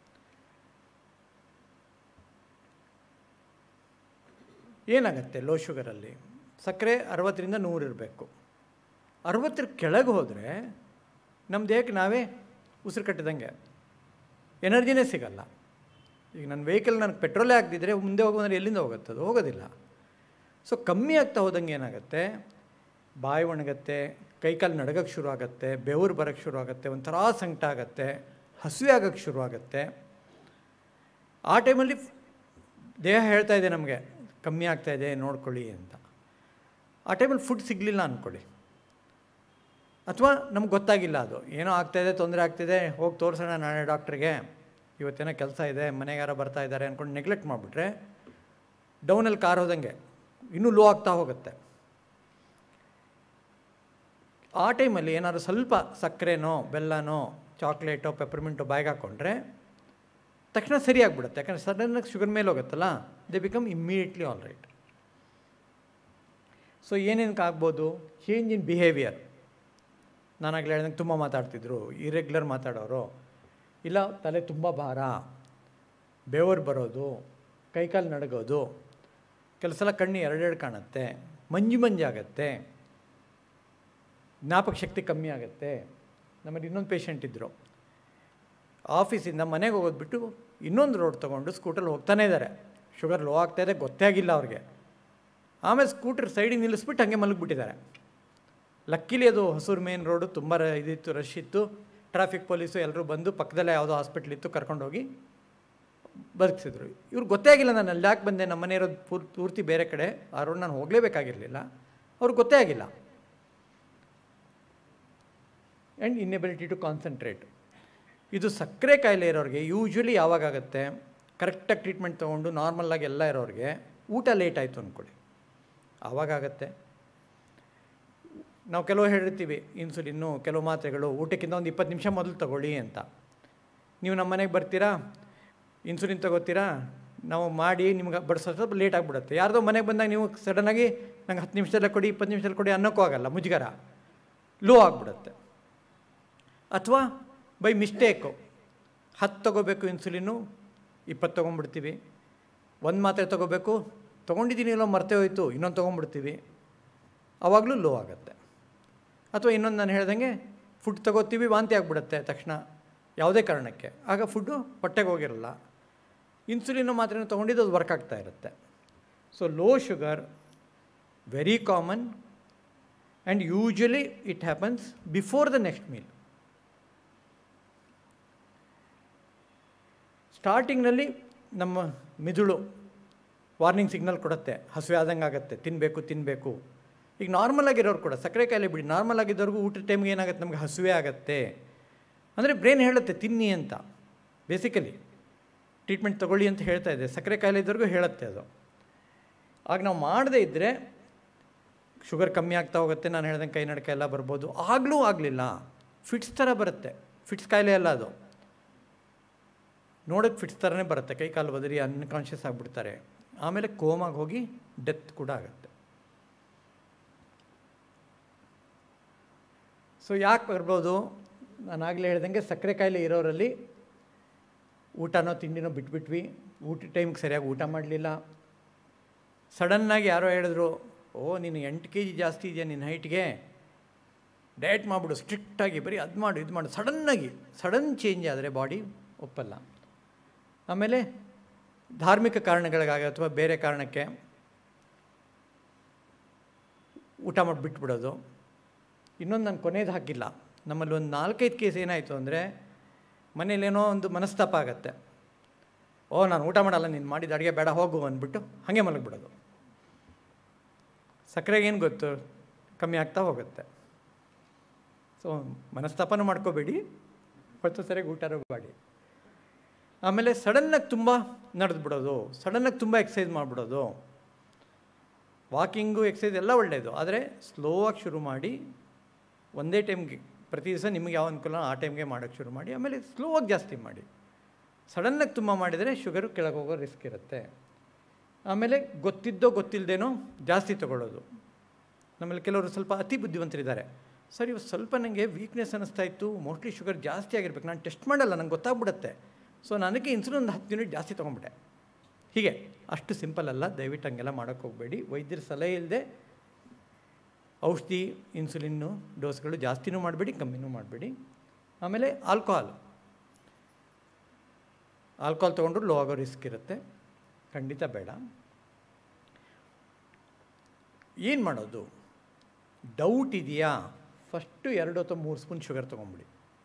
ಏನಾಗತ್ತೆ ಲೋ ಶುಗರಲ್ಲಿ ಸಕ್ಕರೆ ಅರವತ್ತರಿಂದ ನೂರು ಇರಬೇಕು ಅರವತ್ತರ ಕೆಳಗೆ ಹೋದರೆ ನಮ್ಮ ದೇಹಕ್ಕೆ ನಾವೇ ಉಸಿರು ಕಟ್ಟಿದಂಗೆ ಎನರ್ಜಿನೇ ಸಿಗಲ್ಲ ಈಗ ನನ್ನ ವೆಹಿಕಲ್ ನನಗೆ ಪೆಟ್ರೋಲೇ ಆಗದಿದ್ದರೆ ಮುಂದೆ ಹೋಗೋದ್ರೆ ಎಲ್ಲಿಂದ ಹೋಗುತ್ತೆ ಅದು ಹೋಗೋದಿಲ್ಲ ಸೊ ಕಮ್ಮಿ ಆಗ್ತಾ ಹೋದಂಗೆ ಏನಾಗುತ್ತೆ ಬಾಯಿ ಒಣಗತ್ತೆ ಕೈಕಾಲು ನಡಗಕ್ಕೆ ಶುರು ಆಗುತ್ತೆ ಬೆವರು ಬರೋಕ್ಕೆ ಶುರು ಆಗುತ್ತೆ ಒಂಥರ ಸಂಕಟ ಆಗುತ್ತೆ ಹಸಿವೆ ಆಗೋಕ್ಕೆ ಶುರು ಆಗುತ್ತೆ ಆ ಟೈಮಲ್ಲಿ ದೇಹ ಹೇಳ್ತಾ ಇದೆ ನಮಗೆ ಕಮ್ಮಿ ಆಗ್ತಾ ಇದೆ ನೋಡ್ಕೊಳ್ಳಿ ಅಂತ ಆ ಟೈಮಲ್ಲಿ ಫುಡ್ ಸಿಗಲಿಲ್ಲ ಅಂದ್ಕೊಳ್ಳಿ ಅಥವಾ ನಮ್ಗೆ ಗೊತ್ತಾಗಿಲ್ಲ ಅದು ಏನೋ ಆಗ್ತಾಯಿದೆ ತೊಂದರೆ ಆಗ್ತಿದೆ ಹೋಗಿ ತೋರಿಸೋಣ ನಾಳೆ ಡಾಕ್ಟ್ರಿಗೆ ಇವತ್ತೇನೋ ಕೆಲಸ ಇದೆ ಮನೆಗಾರ ಬರ್ತಾ ಇದ್ದಾರೆ ಅಂದ್ಕೊಂಡು ನೆಗ್ಲೆಕ್ಟ್ ಮಾಡಿಬಿಟ್ರೆ ಡೌನಲ್ಲಿ ಕಾರ್ ಹೋದಂಗೆ ಇನ್ನೂ ಲೋ ಆಗ್ತಾ ಹೋಗುತ್ತೆ ಆ ಟೈಮಲ್ಲಿ ಏನಾದ್ರು ಸ್ವಲ್ಪ ಸಕ್ಕರೆನೋ ಬೆಲ್ಲನೋ ಚಾಕ್ಲೇಟೋ ಪೆಪರ್ಮಿಂಟೋ ಬಾಯಿಗೆ ಹಾಕ್ಕೊಂಡ್ರೆ ತಕ್ಷಣ ಸರಿಯಾಗ್ಬಿಡುತ್ತೆ ಯಾಕಂದರೆ ಸಡನ್ನಾಗಿ ಶುಗರ್ ಮೇಲೆ ಹೋಗುತ್ತಲ್ಲ they become immediately all right so ಏನೇನಕ್ಕೆ ಆಗ್ಬೋದು ಚೇಂಜ್ ಇನ್ ಬಿಹೇವಿಯರ್ ನಾನಾಗಲೇ ಹೇಳ್ದಂಗೆ ತುಂಬ ಮಾತಾಡ್ತಿದ್ರು ಇರೆಗ್ಯುಲರ್ ಮಾತಾಡೋರು ಇಲ್ಲ ತಲೆ ತುಂಬ ಭಾರ ಬೆವರು ಬರೋದು ಕೈಕಾಲು ನಡಗೋದು ಕೆಲವು ಸಲ ಕಣ್ಣು ಎರಡೆರಡು ಕಾಣುತ್ತೆ ಮಂಜು ಮಂಜಾಗತ್ತೆ ಜ್ಞಾಪಕ ಶಕ್ತಿ ಕಮ್ಮಿ ಆಗುತ್ತೆ ನಮ್ಮಲ್ಲಿ ಇನ್ನೊಂದು ಪೇಷಂಟ್ ಇದ್ದರು ಆಫೀಸಿಂದ ಮನೆಗೆ ಹೋಗೋದು ಬಿಟ್ಟು ಇನ್ನೊಂದು ರೋಡ್ ತೊಗೊಂಡು ಸ್ಕೂಟಲ್ಲಿ ಹೋಗ್ತಾನೇ ಇದ್ದಾರೆ ಶುಗರ್ ಲೋ ಆಗ್ತಾಯಿದೆ ಗೊತ್ತೇ ಆಗಿಲ್ಲ ಅವ್ರಿಗೆ ಆಮೇಲೆ ಸ್ಕೂಟರ್ ಸೈಡಿಗೆ ನಿಲ್ಲಿಸ್ಬಿಟ್ಟು ಹಾಗೆ ಮಲಗಿಬಿಟ್ಟಿದ್ದಾರೆ ಲಕ್ಕಿಲಿ ಅದು ಹೊಸೂರು ಮೇನ್ ರೋಡು ತುಂಬ ರ ಇದಿತ್ತು ರಶ್ ಇತ್ತು ಟ್ರಾಫಿಕ್ ಪೊಲೀಸು ಎಲ್ಲರೂ ಬಂದು ಪಕ್ಕದಲ್ಲೇ ಯಾವುದೋ ಹಾಸ್ಪಿಟ್ಲ್ ಇತ್ತು ಕರ್ಕೊಂಡೋಗಿ ಬದುಕಿಸಿದ್ರು ಇವ್ರಿಗೆ ಗೊತ್ತೇ ಆಗಿಲ್ಲ ನಾನು ಅಲ್ಲಿ ಯಾಕೆ ಬಂದೆ ನಮ್ಮ ಮನೆ ಇರೋದು ಪೂರ್ ಪೂರ್ತಿ ಬೇರೆ ಕಡೆ ಆ ರೋಡ್ ನಾನು ಹೋಗಲೇಬೇಕಾಗಿರಲಿಲ್ಲ ಅವ್ರಿಗೆ ಗೊತ್ತೇ ಆಗಿಲ್ಲ ಆ್ಯಂಡ್ ಇನ್ನೆಬಿಲಿಟಿ ಟು ಕಾನ್ಸಂಟ್ರೇಟ್ ಇದು ಸಕ್ಕರೆ ಕಾಯಿಲೆ ಇರೋರಿಗೆ ಯೂಶ್ವಲಿ ಯಾವಾಗಾಗುತ್ತೆ ಕರೆಕ್ಟಾಗಿ ಟ್ರೀಟ್ಮೆಂಟ್ ತೊಗೊಂಡು ನಾರ್ಮಲಾಗಿ ಎಲ್ಲ ಇರೋರಿಗೆ ಊಟ ಲೇಟ್ ಆಯಿತು ಅಂದ್ಕೊಳ್ಳಿ ಆವಾಗತ್ತೆ ನಾವು ಕೆಲವು ಹೇಳಿರ್ತೀವಿ ಇನ್ಸುಲಿನ್ನು ಕೆಲವು ಮಾತ್ರೆಗಳು ಊಟಕ್ಕಿಂತ ಒಂದು ಇಪ್ಪತ್ತು ನಿಮಿಷ ಮೊದಲು ತಗೊಳ್ಳಿ ಅಂತ ನೀವು ನಮ್ಮ ಮನೆಗೆ ಬರ್ತೀರಾ ಇನ್ಸುಲಿನ್ ತಗೋತೀರಾ ನಾವು ಮಾಡಿ ನಿಮ್ಗೆ ಬಡಿಸೋ ಸ್ವಲ್ಪ ಲೇಟ್ ಆಗಿಬಿಡುತ್ತೆ ಯಾರ್ದೋ ಮನೆಗೆ ಬಂದಾಗ ನೀವು ಸಡನ್ನಾಗಿ ನಂಗೆ ಹತ್ತು ನಿಮಿಷದಲ್ಲೇ ಕೊಡಿ ಇಪ್ಪತ್ತು ನಿಮಿಷದಲ್ಲಿ ಕೊಡಿ ಅನ್ನೋಕ್ಕೂ ಆಗಲ್ಲ ಮುಜುಗರ ಲೋ ಆಗಿಬಿಡುತ್ತೆ ಅಥವಾ ಬೈ ಮಿಸ್ಟೇಕು ಹತ್ತು ತೊಗೋಬೇಕು ಇನ್ಸುಲಿನ್ನು ಇಪ್ಪತ್ತು ತೊಗೊಂಡ್ಬಿಡ್ತೀವಿ ಒಂದು ಮಾತ್ರೆ ತೊಗೋಬೇಕು ತೊಗೊಂಡಿದ್ದೀನಿ ಎಲ್ಲೋ ಮರ್ತೇ ಹೋಯ್ತು ಇನ್ನೊಂದು ತೊಗೊಂಡ್ಬಿಡ್ತೀವಿ ಆವಾಗಲೂ ಲೋ ಆಗುತ್ತೆ ಅಥವಾ ಇನ್ನೊಂದು ನಾನು ಹೇಳ್ದಂಗೆ ಫುಡ್ ತಗೋತೀವಿ ವಾಂತಿ ಆಗಿಬಿಡುತ್ತೆ ತಕ್ಷಣ ಯಾವುದೇ ಕಾರಣಕ್ಕೆ ಆಗ ಫುಡ್ಡು ಹೊಟ್ಟೆಗೆ ಹೋಗಿರಲ್ಲ ಇನ್ಸುಲಿನ್ ಮಾತ್ರೆ ತೊಗೊಂಡಿದ್ದು ಅದು ವರ್ಕ್ ಆಗ್ತಾ ಇರುತ್ತೆ so low sugar very common and usually it happens before the next meal ಸ್ಟಾರ್ಟಿಂಗ್ನಲ್ಲಿ ನಮ್ಮ ಮಿದುಳು ವಾರ್ನಿಂಗ್ ಸಿಗ್ನಲ್ ಕೊಡುತ್ತೆ ಹಸಿವೆ ಆದಂಗೆ ಆಗುತ್ತೆ ತಿನ್ನಬೇಕು ತಿನ್ನಬೇಕು ಈಗ ನಾರ್ಮಲ್ ಆಗಿರೋರು ಕೂಡ ಸಕ್ಕರೆ ಕಾಯಿಲೆ ಬಿಡಿ ನಾರ್ಮಲ್ ಆಗಿದ್ದವ್ರಿಗೂ ಊಟದ ಟೈಮ್ಗೆ ಏನಾಗುತ್ತೆ ನಮಗೆ ಹಸಿವೆ ಆಗುತ್ತೆ ಅಂದರೆ ಬ್ರೈನ್ ಹೇಳುತ್ತೆ ತಿನ್ನಿ ಅಂತ ಬೇಸಿಕಲಿ ಟ್ರೀಟ್ಮೆಂಟ್ ತೊಗೊಳ್ಳಿ ಅಂತ ಹೇಳ್ತಾ ಇದೆ ಸಕ್ಕರೆ ಕಾಯಿಲೆ ಇದ್ದವ್ರಿಗೂ ಹೇಳುತ್ತೆ ಅದು ಆಗ ನಾವು ಮಾಡದೇ ಇದ್ದರೆ ಶುಗರ್ ಕಮ್ಮಿ ಆಗ್ತಾ ಹೋಗುತ್ತೆ ನಾನು ಹೇಳ್ದಂಗೆ ಕೈ ನಡಕ ಎಲ್ಲ ಬರ್ಬೋದು ಆಗಲೂ ಆಗಲಿಲ್ಲ ಫಿಟ್ಸ್ ಥರ ಬರುತ್ತೆ ಫಿಟ್ಸ್ ಕಾಯಿಲೆ ಅಲ್ಲ ಅದು ನೋಡೋಕ್ಕೆ ಫಿಟ್ಸ್ ಥರನೇ ಬರುತ್ತೆ ಕೈ ಕಾಲು ಬದರಿ ಅನ್ಕಾನ್ಷಿಯಸ್ ಆಗಿಬಿಡ್ತಾರೆ ಆಮೇಲೆ ಕೋಮಾಗಿ ಹೋಗಿ ಡೆತ್ ಕೂಡ ಆಗುತ್ತೆ ಸೊ ಯಾಕೆ ಬರ್ಬೋದು ನಾನು ಆಗಲೇ ಹೇಳ್ದಂಗೆ ಸಕ್ಕರೆ ಕಾಯಿಲೆ ಇರೋರಲ್ಲಿ ಊಟನೋ ತಿಂಡಿನೋ ಬಿಟ್ಬಿಟ್ವಿ ಊಟ ಟೈಮ್ಗೆ ಸರಿಯಾಗಿ ಊಟ ಮಾಡಲಿಲ್ಲ ಸಡನ್ನಾಗಿ ಯಾರೋ ಹೇಳಿದ್ರು ಓ ನೀನು ಎಂಟು ಕೆ ಜಿ ಜಾಸ್ತಿ ಇದೆಯಾ ನಿನ್ನ ಹೈಟ್ಗೆ ಡಯಟ್ ಮಾಡಿಬಿಡು ಸ್ಟ್ರಿಕ್ಟಾಗಿ ಬರೀ ಅದು ಮಾಡು ಇದು ಮಾಡು ಸಡನ್ನಾಗಿ ಸಡನ್ ಚೇಂಜ್ ಆದರೆ ಬಾಡಿ ಒಪ್ಪಲ್ಲ ಆಮೇಲೆ ಧಾರ್ಮಿಕ ಕಾರಣಗಳಿಗಾಗಿ ಅಥವಾ ಬೇರೆ ಕಾರಣಕ್ಕೆ ಊಟ ಮಾಡಿ ಬಿಟ್ಬಿಡೋದು ಇನ್ನೊಂದು ನಾನು ಕೊನೆಯದು ಹಾಕಿಲ್ಲ ನಮ್ಮಲ್ಲಿ ಒಂದು ನಾಲ್ಕೈದು ಕೇಸ್ ಏನಾಯಿತು ಅಂದರೆ ಮನೇಲೇನೋ ಒಂದು ಮನಸ್ತಾಪ ಆಗುತ್ತೆ ಓ ನಾನು ಊಟ ಮಾಡಲ್ಲ ನೀನು ಮಾಡಿದ ಅಡುಗೆ ಬೇಡ ಹೋಗು ಅಂದ್ಬಿಟ್ಟು ಹಾಗೆ ಮಲಗಿಬಿಡೋದು ಸಕ್ಕರೆಗೆ ಏನು ಗೊತ್ತು ಕಮ್ಮಿ ಆಗ್ತಾ ಹೋಗುತ್ತೆ ಸೊ ಮನಸ್ತಾಪನೂ ಮಾಡ್ಕೋಬೇಡಿ ಹೊತ್ತು ಸರಿಯಾಗಿ ಊಟನೂ ಮಾಡಿ ಆಮೇಲೆ ಸಡನ್ನಾಗಿ ತುಂಬ ನಡೆದು ಬಿಡೋದು ಸಡನ್ನಾಗಿ ತುಂಬ ಎಕ್ಸಸೈಸ್ ಮಾಡಿಬಿಡೋದು ವಾಕಿಂಗು ಎಕ್ಸಸೈಸ್ ಎಲ್ಲ ಒಳ್ಳೆಯದು ಆದರೆ ಸ್ಲೋ ಆಗಿ ಶುರು ಮಾಡಿ ಒಂದೇ ಟೈಮ್ಗೆ ಪ್ರತಿ ದಿವಸ ನಿಮಗೆ ಯಾವ ಅನುಕೂಲ ಆ ಟೈಮ್ಗೆ ಮಾಡೋಕ್ಕೆ ಶುರು ಮಾಡಿ ಆಮೇಲೆ ಸ್ಲೋ ಆಗಿ ಜಾಸ್ತಿ ಮಾಡಿ ಸಡನ್ನಾಗಿ ತುಂಬ ಮಾಡಿದರೆ ಶುಗರು ಕೆಳಗೆ ಹೋಗೋ ರಿಸ್ಕ್ ಇರುತ್ತೆ ಆಮೇಲೆ ಗೊತ್ತಿದ್ದೋ ಗೊತ್ತಿಲ್ಲದೇನೋ ಜಾಸ್ತಿ ತಗೊಳ್ಳೋದು ನಮ್ಮಲ್ಲಿ ಕೆಲವರು ಸ್ವಲ್ಪ ಅತಿ ಬುದ್ಧಿವಂತರಿದ್ದಾರೆ ಸರ್ ಇವು ಸ್ವಲ್ಪ ನನಗೆ ವೀಕ್ನೆಸ್ ಅನ್ನಿಸ್ತಾ ಇತ್ತು ಮೋಸ್ಟ್ಲಿ ಶುಗರ್ ಜಾಸ್ತಿ ಆಗಿರ್ಬೇಕು ನಾನು ಟೆಸ್ಟ್ ಮಾಡಲ್ಲ ನಂಗೆ ಗೊತ್ತಾಗ್ಬಿಡುತ್ತೆ ಸೊ ನನಗೆ ಇನ್ಸುಲಿನ್ ಒಂದು ಹತ್ತು ಯೂನಿಟ್ ಜಾಸ್ತಿ ತೊಗೊಂಬಿಟ್ಟೆ ಹೀಗೆ ಅಷ್ಟು ಸಿಂಪಲ್ ಅಲ್ಲ ದಯವಿಟ್ಟು ಹಂಗೆಲ್ಲ ಮಾಡೋಕ್ಕೆ ಹೋಗಬೇಡಿ ವೈದ್ಯರ ಸಲಹೆ ಇಲ್ಲದೆ ಔಷಧಿ ಇನ್ಸುಲಿನ್ನು ಡೋಸ್ಗಳು ಜಾಸ್ತಿನೂ ಮಾಡಬೇಡಿ ಕಮ್ಮಿನೂ ಮಾಡಬೇಡಿ ಆಮೇಲೆ ಆಲ್ಕೋಹಾಲ್ ಆಲ್ಕೋಹಾಲ್ ತೊಗೊಂಡ್ರು ಲೋ ಆಗೋ ರಿಸ್ಕ್ ಇರುತ್ತೆ ಖಂಡಿತ ಬೇಡ ಏನು ಮಾಡೋದು ಡೌಟ್ ಇದೆಯಾ ಫಸ್ಟು ಎರಡು ಅಥವಾ ಮೂರು ಸ್ಪೂನ್ ಶುಗರ್ ತೊಗೊಂಬಿಡಿ